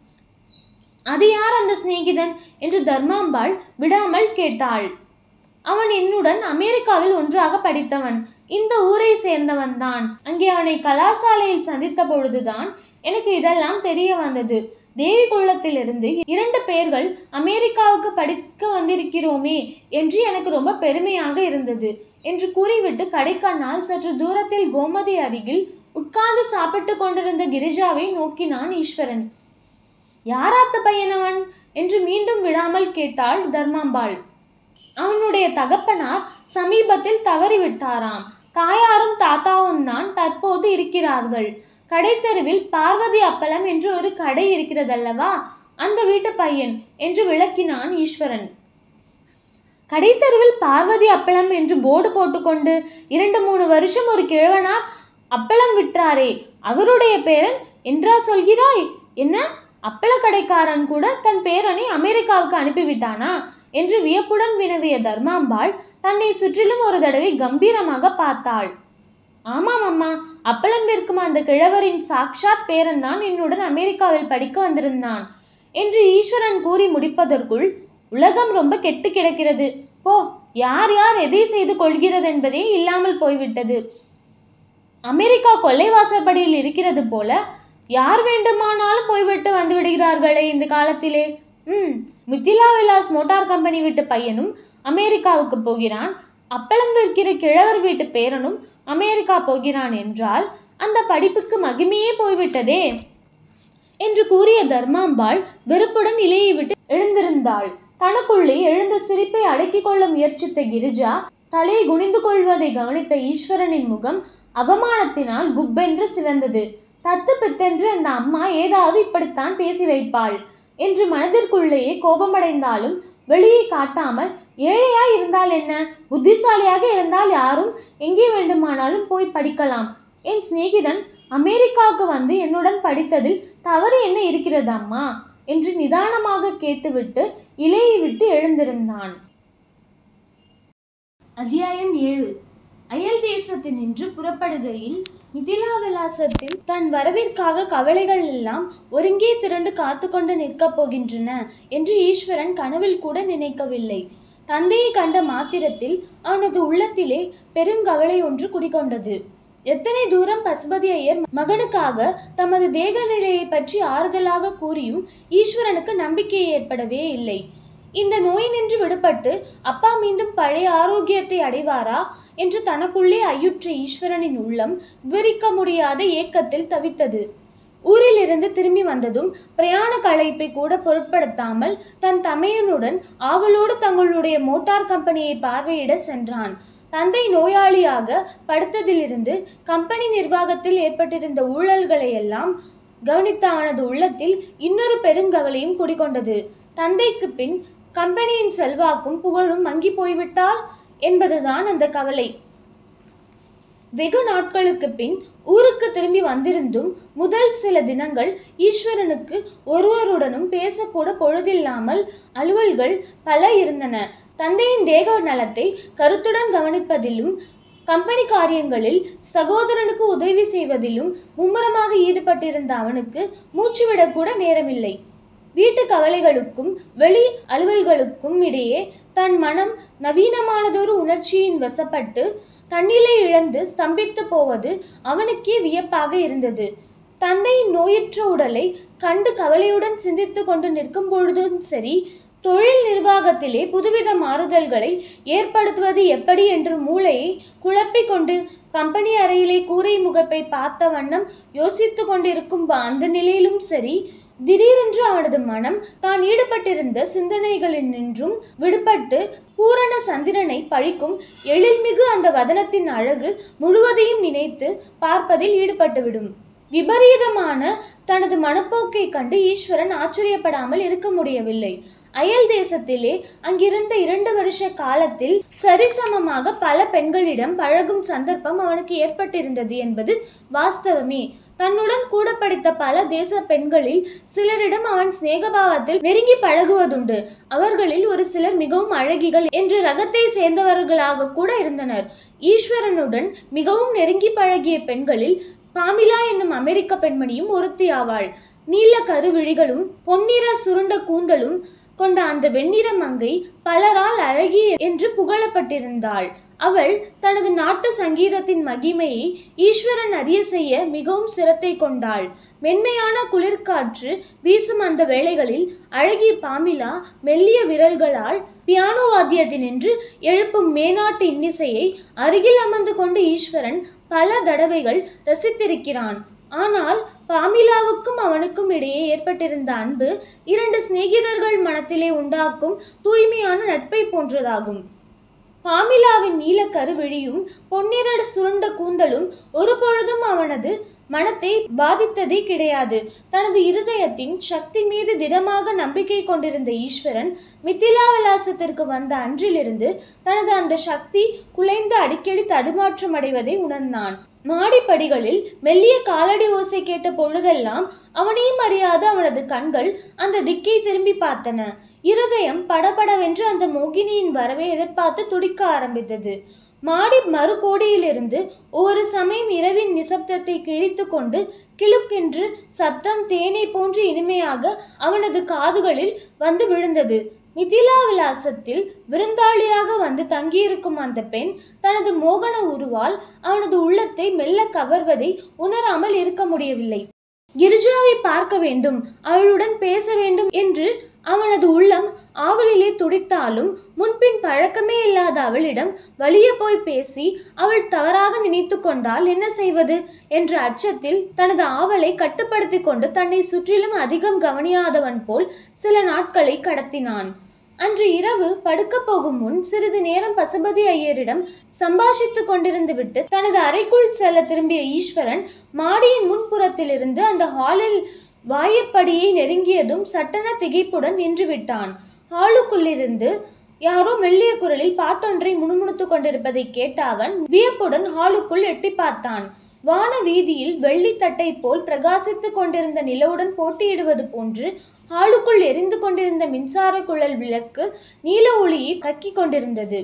[SPEAKER 1] அது யார் அந்த சிநேகிதன் என்று தர்மாம்பாள் விடாமல் கேட்டாள் அவன் என்னுடன் அமெரிக்காவில் ஒன்றாக படித்தவன் இந்த ஊரை சேர்ந்தவன் தான் அங்கே அவனை கலாசாலையில் சந்தித்த பொழுதுதான் எனக்கு இதெல்லாம் தெரிய வந்தது தேவி குளத்திலிருந்து இரண்டு பேர்கள் அமெரிக்காவுக்கு படிக்க வந்திருக்கிறோமே என்று எனக்கு ரொம்ப பெருமையாக இருந்தது என்று கூறிவிட்டு கடைக்கண்ணால் சற்று தூரத்தில் கோமதி அருகில் உட்கார்ந்து சாப்பிட்டு கொண்டிருந்த கிரிஜாவை நோக்கினான் ஈஸ்வரன் யாராத்த பையனவன் என்று மீண்டும் விடாமல் கேட்டாள் தர்மாம்பாள் அவனுடைய தகப்பனார் சமீபத்தில் தவறிவிட்டாராம் தாயாரும் தாத்தாவும் தான் தற்போது இருக்கிறார்கள் கடைத்தெருவில் பார்வதி அப்பளம் என்று ஒரு கடை இருக்கிறதல்லவா அந்த வீட்டு பையன் என்று விளக்கினான் ஈஸ்வரன் கடைத்தெருவில் பார்வதி அப்பளம் என்று போர்டு போட்டுக்கொண்டு இரண்டு மூணு வருஷம் ஒரு கிழவனார் அப்பளம் விற்றாரே அவருடைய பேரன் என்றா சொல்கிறாய் என்ன அப்பள கடைக்காரன் கூட தன் பேரனை அமெரிக்காவுக்கு அனுப்பிவிட்டானா என்று வியப்புடன் வினவிய தர்மாம்பாள் தன்னை சுற்றிலும் ஒரு தடவை கம்பீரமாக பார்த்தாள் ஆமாம் அம்மா அப்பளம் விற்கும் அந்த கிழவரின் சாக்ஷாத் பேரன்தான் என்னுடன் அமெரிக்காவில் படிக்க வந்திருந்தான் என்று ஈஸ்வரன் கூறி முடிப்பதற்குள் உலகம் ரொம்ப கெட்டு கிடக்கிறது போ யார் யார் எதை செய்து கொள்கிறது என்பதே இல்லாமல் போய்விட்டது அமெரிக்கா கொல்லைவாசற்படியில் இருக்கிறது போல யார் வேண்டுமானாலும் போய்விட்டு வந்து விடுகிறார்களே இந்த காலத்திலே ம் மித்திலா விலாஸ் மோட்டார் கம்பெனி வீட்டு பையனும் அமெரிக்காவுக்கு போகிறான் அப்பளம் விற்கிற கிழவர் வீட்டு பேரனும் அமெரிக்கா போகிறான் என்றால் அந்த படிப்புக்கு மகிமையே போய்விட்டதே என்று கூறிய தர்மாம்பாள் வெறுப்புடன் இலையை விட்டு எழுந்திருந்தாள் தனக்குள்ளே எழுந்த சிரிப்பை அடக்கிக் கொள்ள முயற்சித்த கிரிஜா தலையை குனிந்து கொள்வதை கவனித்த ஈஸ்வரனின் முகம் அவமானத்தினால் குப்பென்று சிவந்தது தத்து பித்தென்று அந்த அம்மா ஏதாவது இப்படித்தான் பேசி வைப்பாள் என்று மனதிற்குள்ளேயே கோபமடைந்தாலும் வெளியே காட்டாமல் ஏழையாய் இருந்தால் என்ன புத்திசாலியாக இருந்தால் யாரும் எங்கே வேண்டுமானாலும் போய் படிக்கலாம் என் சிநேகிதன் அமெரிக்காவுக்கு வந்து என்னுடன் படித்ததில் தவறு என்ன இருக்கிறது அம்மா என்று நிதானமாக கேட்டுவிட்டு இலையை விட்டு எழுந்திருந்தான் அத்தியாயம் ஏழு அயல் தேசத்தினின்று புறப்படுகையில் மிதிலா விலாசத்தில் தன் வரவிற்காக கவலைகள் எல்லாம் ஒருங்கே திரண்டு காத்து கொண்டு நிற்கப் போகின்றன என்று ஈஸ்வரன் கனவில் கூட நினைக்கவில்லை தந்தையை கண்ட மாத்திரத்தில் அவனது உள்ளத்திலே பெருங்கவலை ஒன்று குடிகொண்டது எத்தனை தூரம் பசுபதி ஐயர் மகனுக்காக தமது தேக நிலையை பற்றி ஆறுதலாக கூறியும் ஈஸ்வரனுக்கு நம்பிக்கை ஏற்படவே இல்லை இந்த நோய் நின்று விடுபட்டு அப்பா மீண்டும் பழைய ஆரோக்கியத்தை அடைவாரா என்று தனக்குள்ளே ஐயுற்ற ஈஸ்வரனின் உள்ளம் விவரிக்க முடியாத ஏக்கத்தில் தவித்தது ஊரிலிருந்து திரும்பி வந்ததும் பிரயாண களைப்பை கூட பொருட்படுத்தாமல் தன் தமையனுடன் ஆவலோடு தங்களுடைய மோட்டார் கம்பெனியை பார்வையிட சென்றான் தந்தை நோயாளியாக படுத்ததிலிருந்து கம்பெனி நிர்வாகத்தில் ஏற்பட்டிருந்த ஊழல்களை எல்லாம் கவனித்த அவனது உள்ளத்தில் இன்னொரு பெருங்கவலையும் குடிகொண்டது தந்தைக்கு பின் கம்பெனியின் செல்வாக்கும் புகழும் மங்கி போய்விட்டால் என்பதுதான் அந்த கவலை வெகு நாட்களுக்கு பின் ஊருக்கு திரும்பி வந்திருந்தும் முதல் சில தினங்கள் ஈஸ்வரனுக்கு ஒருவருடனும் பேசக்கூட பொழுதில்லாமல் அலுவல்கள் பல இருந்தன தந்தையின் தேக நலத்தை கருத்துடன் கவனிப்பதிலும் கம்பெனி காரியங்களில் சகோதரனுக்கு உதவி செய்வதிலும் மும்முரமாக ஈடுபட்டிருந்த அவனுக்கு மூச்சுவிடக்கூட நேரமில்லை வீட்டு கவலைகளுக்கும் வெளி அலுவல்களுக்கும் இடையே தன் மனம் நவீனமானதொரு உணர்ச்சியின் வசப்பட்டு தன்னிலை இழந்து ஸ்தம்பித்து போவது அவனுக்கே வியப்பாக இருந்தது தந்தையின் நோயுற்ற உடலை கண்டு கவலையுடன் சிந்தித்து கொண்டு நிற்கும் பொழுதும் சரி தொழில் நிர்வாகத்திலே புதுவித மாறுதல்களை ஏற்படுத்துவது எப்படி என்று மூளையை குழப்பிக் கொண்டு கம்பெனி அறையிலே கூரை முகப்பை பார்த்த வண்ணம் யோசித்து கொண்டிருக்கும் அந்த நிலையிலும் சரி திடீரென்று அவனது மனம் தான் ஈடுபட்டிருந்த சிந்தனைகளில் நின்றும் விடுபட்டு பூரண சந்திரனை பழிக்கும் எழில்மிகு அந்த வதனத்தின் அழகு முழுவதையும் நினைத்து பார்ப்பதில் ஈடுபட்டுவிடும் விபரீதமான தனது மனப்போக்கை கண்டு ஈஸ்வரன் ஆச்சரியப்படாமல் இருக்க முடியவில்லை அயல் தேசத்திலே அங்கிருந்த இரண்டு வருஷ காலத்தில் சரிசமமாக பல பெண்களிடம் பழகும் சந்தர்ப்பம் அவனுக்கு ஏற்பட்டிருந்தது என்பது வாஸ்தவமே தன்னுடன் கூட படித்த பல தேச பெண்களில் சிலரிடம் அவன் சிநேகபாவத்தில் நெருங்கி பழகுவதுண்டு அவர்களில் ஒரு சிலர் மிகவும் அழகிகள் என்று ரகத்தை சேர்ந்தவர்களாக கூட இருந்தனர் ஈஸ்வரனுடன் மிகவும் நெருங்கி பழகிய பெண்களில் காமிலா என்னும் அமெரிக்க பெண்மணியும் ஒருத்தி ஆவாள் நீல கருவிழிகளும் பொன்னிற சுருண்ட கூந்தலும் கொண்ட அந்த வெண்ணிற மங்கை பலரால் அழகி என்று புகழப்பட்டிருந்தாள் அவள் தனது நாட்டு சங்கீதத்தின் மகிமையை ஈஸ்வரன் அறிய செய்ய மிகவும் சிரத்தை கொண்டாள் மென்மையான குளிர்காற்று வீசும் அந்த வேளைகளில் அழகிய பாமிலா மெல்லிய விரல்களால் பியானோ வாத்தியத்தினின்று எழுப்பும் மேனாட்டு இன்னிசையை அருகில் அமர்ந்து கொண்டு ஈஸ்வரன் பல தடவைகள் ரசித்திருக்கிறான் ஆனால் பாமிலாவுக்கும் அவனுக்கும் இடையே ஏற்பட்டிருந்த அன்பு இரண்டு சிநேகிதர்கள் மனத்திலே உண்டாக்கும் தூய்மையான நட்பை போன்றதாகும் பாமிலாவின் நீல கருவிழியும் பொன்னிறடு சுருண்ட கூந்தலும் ஒரு பொழுதும் அவனது மனத்தை பாதித்ததே கிடையாது தனது இருதயத்தின் சக்தி மீது திடமாக நம்பிக்கை கொண்டிருந்த ஈஸ்வரன் மித்திலா விலாசத்திற்கு வந்த அன்றிலிருந்து தனது அந்த சக்தி குலைந்து அடிக்கடி தடுமாற்றம் அடைவதை உணர்ந்தான் மாடிப்படிகளில் மெல்லிய காலடி ஓசை கேட்ட பொழுதெல்லாம் அவனையும் அறியாத அவனது கண்கள் அந்த திக்கை திரும்பி பார்த்தன இருதயம் படபடவென்று அந்த மோகினியின் வரவை எதிர்பார்த்து துடிக்க ஆரம்பித்தது மாடி மறுகோடியிலிருந்து ஒவ்வொரு சமயம் இரவின் நிசப்தத்தை கிழித்து கொண்டு கிளுக்கென்று சப்தம் தேனை போன்று இனிமையாக அவனது காதுகளில் வந்து விழுந்தது மிதிலா விலாசத்தில் விருந்தாளியாக வந்து தங்கியிருக்கும் அந்த பெண் தனது மோகன உருவால் அவனது உள்ளத்தை மெல்ல கவர்வதை உணராமல் இருக்க முடியவில்லை கிரிஜாவை பார்க்க வேண்டும் அவளுடன் பேச வேண்டும் என்று அவனது உள்ளம் ஆவலிலே துடித்தாலும் முன்பின் பழக்கமே இல்லாத அவளிடம் வலிய போய் பேசி அவள் தவறாக நினைத்து கொண்டால் என்ன செய்வது என்ற அச்சத்தில் தனது ஆவலை கட்டுப்படுத்தி கொண்டு தன்னை சுற்றிலும் அதிகம் கவனியாதவன் போல் சில நாட்களை கடத்தினான் அன்று இரவு படுக்கப் போகும் முன் சிறிது நேரம் பசுபதி ஐயரிடம் சம்பாஷித்துக் கொண்டிருந்து விட்டு தனது அறைக்குள் செல்ல திரும்பிய ஈஸ்வரன் மாடியின் முன்புறத்திலிருந்து அந்த ஹாலில் வாயிற்படியை நெருங்கியதும் சட்டென திகைப்புடன் நின்று விட்டான் ஹாலுக்குள்ளிருந்து யாரோ மெல்லிய குரலில் பாட்டொன்றை முணுமுணுத்துக் கொண்டிருப்பதை கேட்ட அவன் வியப்புடன் ஹாலுக்குள் எட்டி பார்த்தான் வான வீதியில் வெள்ளித்தட்டை போல் பிரகாசித்துக் கொண்டிருந்த நிலவுடன் போட்டியிடுவது போன்று ஹாலுக்குள் எரிந்து கொண்டிருந்த மின்சார குழல் விளக்கு நீல ஒளியை கக்கிக் கொண்டிருந்தது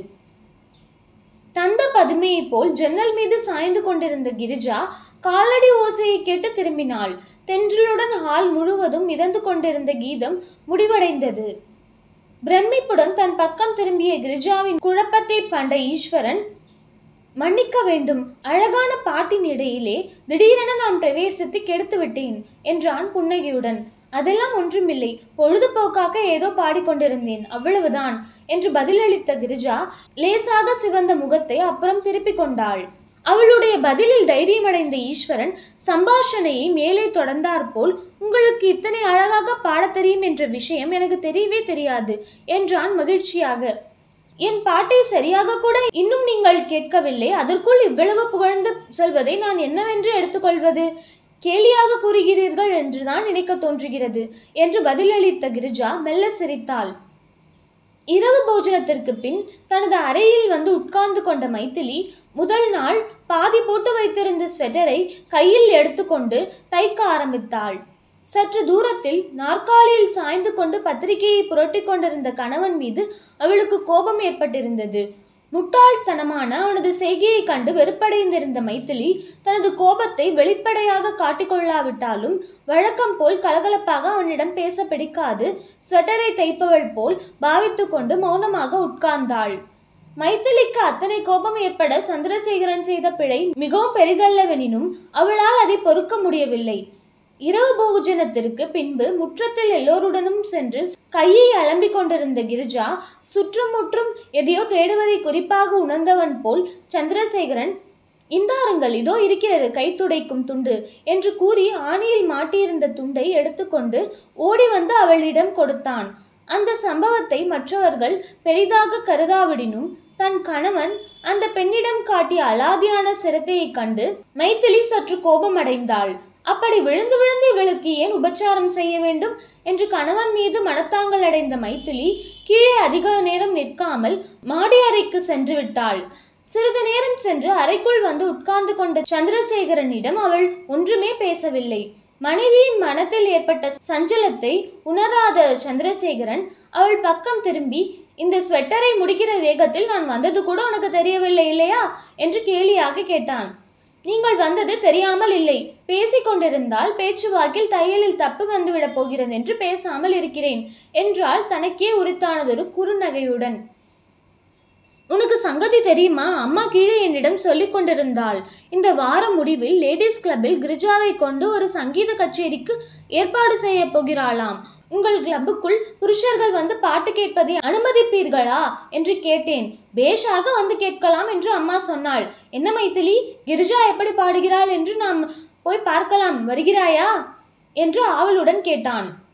[SPEAKER 1] தந்த பதுமையைப் போல் ஜன்னல் மீது சாய்ந்து கொண்டிருந்த கிரிஜா காலடி ஓசையை கேட்டு திரும்பினாள் தென்றலுடன் ஹால் முழுவதும் மிதந்து கொண்டிருந்த கீதம் முடிவடைந்தது பிரமிப்புடன் தன் பக்கம் திரும்பிய கிரிஜாவின் குழப்பத்தை கண்ட ஈஸ்வரன் மன்னிக்க வேண்டும் அழகான பாட்டின் இடையிலே திடீரென நான் பிரவேசித்து கெடுத்து விட்டேன் என்றான் புன்னகையுடன் அதெல்லாம் ஒன்றுமில்லை பொழுதுபோக்காக ஏதோ பாடிக்கொண்டிருந்தேன் அவ்வளவுதான் என்று பதிலளித்த கிரிஜா லேசாக சிவந்த முகத்தை அப்புறம் திருப்பிக் கொண்டாள் அவளுடைய பதிலில் தைரியமடைந்த ஈஸ்வரன் சம்பாஷணையை மேலே தொடர்ந்தாற்போல் உங்களுக்கு இத்தனை அழகாக பாடத் தெரியும் என்ற விஷயம் எனக்கு தெரியவே தெரியாது என்றான் மகிழ்ச்சியாக என் பாட்டை சரியாக கூட இன்னும் நீங்கள் கேட்கவில்லை அதற்குள் இவ்வளவு புகழ்ந்து சொல்வதை நான் என்னவென்று எடுத்துக்கொள்வது கேலியாக கூறுகிறீர்கள் என்றுதான் நினைக்க தோன்றுகிறது என்று பதிலளித்த கிரிஜா மெல்ல சிரித்தாள் இரவு போஜனத்திற்கு பின் தனது அறையில் வந்து உட்கார்ந்து கொண்ட மைத்திலி முதல் நாள் பாதி போட்டு வைத்திருந்த ஸ்வெட்டரை கையில் எடுத்துக்கொண்டு தைக்க ஆரம்பித்தாள் சற்று தூரத்தில் நாற்காலியில் சாய்ந்து கொண்டு பத்திரிகையை புரட்டி கொண்டிருந்த கணவன் மீது அவளுக்கு கோபம் ஏற்பட்டிருந்தது முட்டாள்தனமான அவனது செய்கையை கண்டு வெறுப்படைந்திருந்த மைத்திலி தனது கோபத்தை வெளிப்படையாக காட்டிக்கொள்ளாவிட்டாலும் வழக்கம் போல் கலகலப்பாக அவனிடம் பேச பிடிக்காது ஸ்வெட்டரை தைப்பவள் போல் பாவித்து கொண்டு மௌனமாக உட்கார்ந்தாள் மைத்திலிக்கு அத்தனை கோபம் ஏற்பட சந்திரசேகரன் செய்த பிழை மிகவும் பெரிதல்லவெனினும் அவளால் அதை பொறுக்க முடியவில்லை இரவு போஜனத்திற்கு பின்பு முற்றத்தில் எல்லோருடனும் சென்று கையை அலம்பிக் கொண்டிருந்த கிரிஜா சுற்றுமுற்றும் எதையோ தேடுவதை குறிப்பாக உணர்ந்தவன் போல் சந்திரசேகரன் இந்தாருங்கள் இதோ இருக்கிறது கை துடைக்கும் துண்டு என்று கூறி ஆணியில் மாட்டியிருந்த துண்டை எடுத்துக்கொண்டு ஓடி வந்து அவளிடம் கொடுத்தான் அந்த சம்பவத்தை மற்றவர்கள் பெரிதாக கருதாவிடினும் தன் கணவன் அந்த பெண்ணிடம் காட்டிய அலாதியான சிரத்தையைக் கண்டு மைத்திலி சற்று கோபமடைந்தாள் அப்படி விழுந்து விழுந்து இவளுக்கு ஏன் உபச்சாரம் செய்ய வேண்டும் என்று கணவன் மீது மனத்தாங்கல் அடைந்த மைத்திலி கீழே அதிக நேரம் நிற்காமல் மாடி அறைக்கு சென்று விட்டாள் சிறிது நேரம் சென்று அறைக்குள் வந்து உட்கார்ந்து கொண்ட சந்திரசேகரனிடம் அவள் ஒன்றுமே பேசவில்லை மனைவியின் மனத்தில் ஏற்பட்ட சஞ்சலத்தை உணராத சந்திரசேகரன் அவள் பக்கம் திரும்பி இந்த ஸ்வெட்டரை முடிக்கிற வேகத்தில் நான் வந்தது கூட உனக்கு தெரியவில்லை இல்லையா என்று கேலியாக கேட்டான் நீங்கள் வந்தது தெரியாமல் இல்லை பேசிக்கொண்டிருந்தால் பேச்சுவாக்கில் தையலில் தப்பு வந்துவிடப் போகிறது என்று பேசாமல் இருக்கிறேன் என்றால் தனக்கே உரித்தானதொரு குறுநகையுடன் உனக்கு சங்கதி தெரியுமா அம்மா கீழே என்னிடம் சொல்லிக் கொண்டிருந்தாள் இந்த வார முடிவில் லேடிஸ் கிளப்பில் கிரிஜாவை கொண்டு ஒரு சங்கீத கச்சேரிக்கு ஏற்பாடு செய்ய போகிறாளாம் உங்கள் கிளப்புக்குள் புருஷர்கள் வந்து பாட்டு கேட்பதை அனுமதிப்பீர்களா என்று கேட்டேன் பேஷாக வந்து கேட்கலாம் என்று அம்மா சொன்னாள் என்ன மைத்திலி கிரிஜா எப்படி பாடுகிறாள் என்று நாம் போய் பார்க்கலாம் வருகிறாயா என்று ஆவலுடன் கேட்டான்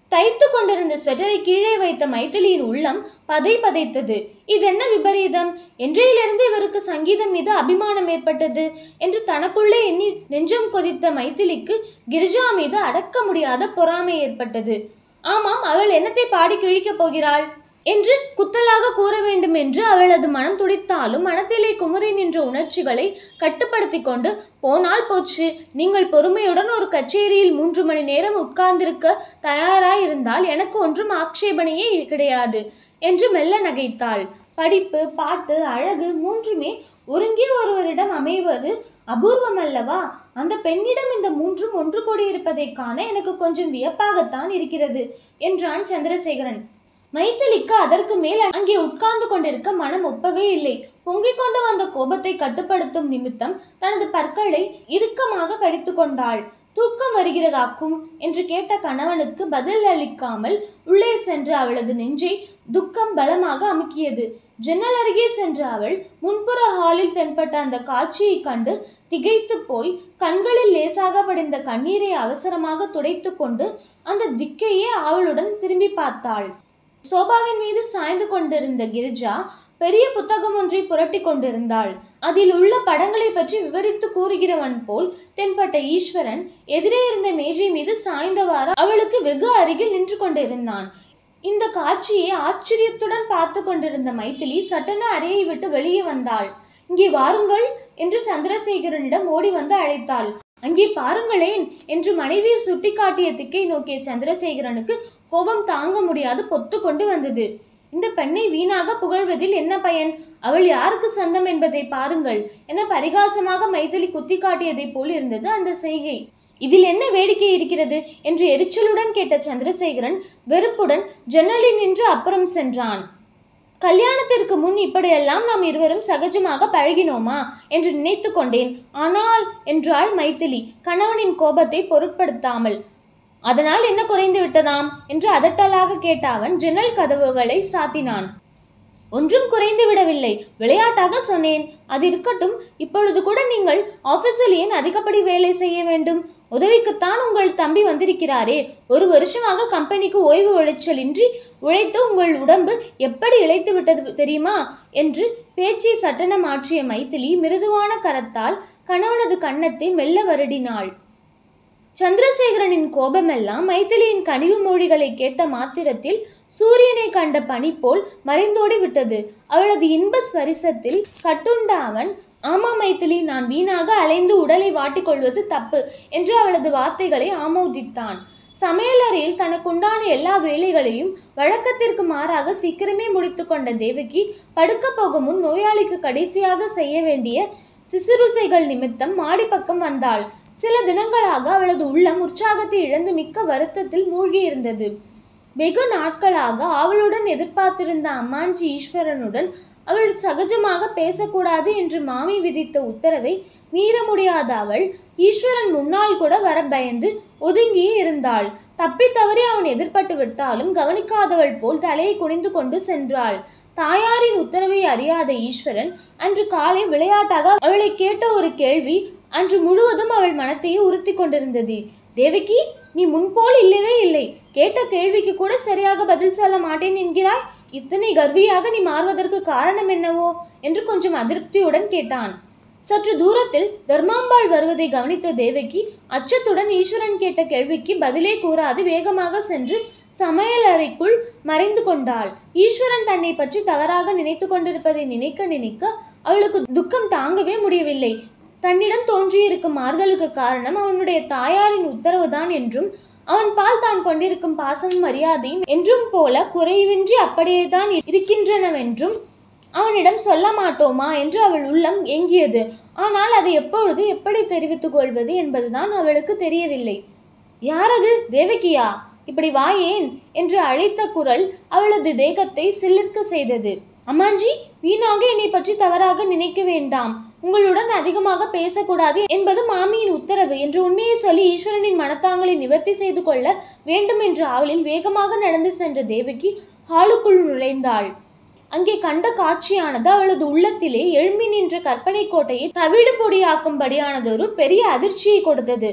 [SPEAKER 1] தைத்து கொண்டிருந்த ஸ்வெட்டரை கீழே வைத்த மைதிலியின் உள்ளம் பதை பதைத்தது இதென்ன விபரீதம் என்றையிலிருந்து இவருக்கு சங்கீதம் மீது அபிமானம் ஏற்பட்டது என்று தனக்குள்ளே எண்ணி நெஞ்சம் கொதித்த மைதிலிக்கு கிரிஜா மீது அடக்க முடியாத பொறாமை ஏற்பட்டது ஆமாம் அவள் என்னத்தை பாடி கிழிக்கப் போகிறாள் என்று குத்தலாக கூற வேண்டும் என்று அவளது மனம் துடித்தாலும் மனத்திலே குமுறி நின்ற உணர்ச்சிகளை கட்டுப்படுத்தி கொண்டு போனால் போச்சு நீங்கள் பொறுமையுடன் ஒரு கச்சேரியில் மூன்று மணி நேரம் உட்கார்ந்திருக்க தயாராயிருந்தால் எனக்கு ஒன்றும் ஆட்சேபனையே கிடையாது என்று மெல்ல நகைத்தாள் படிப்பு பாட்டு அழகு மூன்றுமே ஒருங்கே ஒருவரிடம் அமைவது அபூர்வம் அல்லவா அந்த பெண்ணிடம் இந்த மூன்றும் ஒன்று கூடியிருப்பதைக் காண எனக்கு கொஞ்சம் வியப்பாகத்தான் இருக்கிறது என்றான் சந்திரசேகரன் மைத்திலிக்கு அதற்கு மேல் அங்கே உட்கார்ந்து கொண்டிருக்க மனம் ஒப்பவே இல்லை பொங்கிக் கொண்டு வந்த கோபத்தை கட்டுப்படுத்தும் நிமித்தம் தனது பற்களை இறுக்கமாக கடித்து கொண்டாள் தூக்கம் வருகிறதாக்கும் என்று கேட்ட கணவனுக்கு பதில் அளிக்காமல் உள்ளே சென்ற அவளது நெஞ்சை துக்கம் பலமாக அமுக்கியது ஜன்னல் அருகே சென்ற அவள் முன்புற ஹாலில் தென்பட்ட அந்த காட்சியை கண்டு திகைத்து போய் கண்களில் லேசாக படிந்த கண்ணீரை அவசரமாக துடைத்து கொண்டு அந்த திக்கையே அவளுடன் திரும்பி பார்த்தாள் சோபாவின் மீது சாய்ந்து கொண்டிருந்த கிரிஜா பெரிய புத்தகம் ஒன்றை புரட்டி கொண்டிருந்தாள் அதில் உள்ள படங்களை பற்றி விவரித்து கூறுகிறவன் போல் தென்பட்ட ஈஸ்வரன் எதிரே இருந்த மேஜை மீது சாய்ந்தவாறு அவளுக்கு வெகு அருகில் நின்று கொண்டிருந்தான் இந்த காட்சியை ஆச்சரியத்துடன் பார்த்து கொண்டிருந்த மைதிலி சட்டென அறையை விட்டு வெளியே வந்தாள் இங்கே வாருங்கள் என்று சந்திரசேகரனிடம் ஓடி வந்து அழைத்தாள் அங்கே பாருங்களேன் என்று மனைவியை சுட்டிக்காட்டிய திக்கை நோக்கிய சந்திரசேகரனுக்கு கோபம் தாங்க முடியாது பொத்து கொண்டு வந்தது இந்த பெண்ணை வீணாக புகழ்வதில் என்ன பயன் அவள் யாருக்கு சொந்தம் என்பதை பாருங்கள் என பரிகாசமாக மைதிலி குத்தி காட்டியதைப் போல் இருந்தது அந்த செய்கை இதில் என்ன வேடிக்கை இருக்கிறது என்று எரிச்சலுடன் கேட்ட சந்திரசேகரன் வெறுப்புடன் ஜன்னலில் நின்று அப்புறம் சென்றான் கல்யாணத்திற்கு முன் இப்படியெல்லாம் நாம் இருவரும் சகஜமாக பழகினோமா என்று நினைத்து கொண்டேன் ஆனால் என்றாள் மைதிலி கணவனின் கோபத்தை பொருட்படுத்தாமல் அதனால் என்ன குறைந்து விட்டதாம் என்று அதட்டலாக கேட்ட அவன் ஜன்னல் கதவுகளை சாத்தினான் ஒன்றும் குறைந்து விடவில்லை விளையாட்டாக சொன்னேன் அது இருக்கட்டும் இப்பொழுது கூட நீங்கள் ஆபீஸில் ஏன் அதிகப்படி வேலை செய்ய வேண்டும் உதவிக்குத்தான் உங்கள் தம்பி வந்திருக்கிறாரே ஒரு வருஷமாக கம்பெனிக்கு ஓய்வு உழைச்சலின்றி உழைத்து உங்கள் உடம்பு எப்படி இழைத்து விட்டது தெரியுமா என்று பேச்சை சட்டென மாற்றிய மைதிலி மிருதுவான கரத்தால் கணவனது கன்னத்தை மெல்ல வருடினாள் சந்திரசேகரனின் கோபமெல்லாம் மைதிலியின் கனிவு மொழிகளை கேட்ட மாத்திரத்தில் சூரியனை கண்ட பனி போல் மறைந்தோடி விட்டது அவளது இன்ப ஸ்பரிசத்தில் கட்டுண்ட அவன் ஆமா மைதிலி நான் வீணாக அலைந்து உடலை வாட்டிக்கொள்வது தப்பு என்று அவளது வார்த்தைகளை ஆமோதித்தான் சமையலறையில் தனக்குண்டான எல்லா வேலைகளையும் வழக்கத்திற்கு மாறாக சீக்கிரமே முடித்து கொண்ட தேவகி படுக்க போகும் முன் நோயாளிக்கு கடைசியாக செய்ய வேண்டிய சிசுருசைகள் நிமித்தம் மாடிப்பக்கம் வந்தாள் சில தினங்களாக அவளது உள்ளம் உற்சாகத்தை இழந்து மிக்க வருத்தத்தில் மூழ்கியிருந்தது வெகு நாட்களாக அவளுடன் எதிர்பார்த்திருந்த அம்மாஞ்சி ஈஸ்வரனுடன் அவள் சகஜமாக பேசக்கூடாது என்று மாமி விதித்த உத்தரவை மீற முடியாத அவள் ஈஸ்வரன் முன்னால் கூட வர பயந்து ஒதுங்கியே இருந்தாள் தப்பி தவறி அவன் எதிர்பட்டு விட்டாலும் கவனிக்காதவள் போல் தலையை குனிந்து கொண்டு சென்றாள் தாயாரின் உத்தரவை அறியாத ஈஸ்வரன் அன்று காலை விளையாட்டாக அவளை கேட்ட ஒரு கேள்வி அன்று முழுவதும் அவள் மனத்தையே உறுத்தி கொண்டிருந்தது தேவகி நீ முன்போல் இல்லவே இல்லை கேட்ட கேள்விக்கு கூட சரியாக பதில் சொல்ல மாட்டேன் என்கிறாய் இத்தனை கர்வியாக நீ மாறுவதற்கு காரணம் என்னவோ என்று கொஞ்சம் அதிருப்தியுடன் கேட்டான் சற்று தூரத்தில் தர்மாம்பாள் வருவதை கவனித்த தேவகி அச்சத்துடன் ஈஸ்வரன் கேட்ட கேள்விக்கு பதிலே கூறாது வேகமாக சென்று சமையல் அறைக்குள் மறைந்து கொண்டாள் ஈஸ்வரன் தன்னை பற்றி தவறாக நினைத்து கொண்டிருப்பதை நினைக்க நினைக்க அவளுக்கு துக்கம் தாங்கவே முடியவில்லை தன்னிடம் தோன்றியிருக்கும் மாறுதலுக்கு காரணம் அவனுடைய தாயாரின் உத்தரவுதான் என்றும் அவன் பால் தான் கொண்டிருக்கும் பாசமும் மரியாதையும் என்றும் போல குறைவின்றி அப்படியேதான் இருக்கின்றனவென்றும் அவனிடம் சொல்ல மாட்டோமா என்று அவள் உள்ளம் ஏங்கியது ஆனால் அதை எப்பொழுது எப்படி தெரிவித்துக் கொள்வது என்பதுதான் அவளுக்கு தெரியவில்லை யாரது தேவகியா இப்படி வாயேன் என்று அழைத்த குரல் அவளது தேகத்தை சிலிர்க்க செய்தது அம்மாஞ்சி வீணாக என்னை பற்றி தவறாக நினைக்க வேண்டாம் உங்களுடன் அதிகமாக பேசக்கூடாது என்பது மாமியின் உத்தரவு என்று உண்மையை சொல்லி ஈஸ்வரனின் மனத்தாங்களை நிவர்த்தி செய்து கொள்ள வேண்டும் என்ற ஆவலில் வேகமாக நடந்து சென்ற தேவகி ஹாலுக்குள் நுழைந்தாள் அங்கே கண்ட காட்சியானது அவளது உள்ளத்திலே எழும்பி நின்ற கற்பனை கோட்டையை தவிடு பொடியாக்கும்படியானதொரு பெரிய அதிர்ச்சியை கொடுத்தது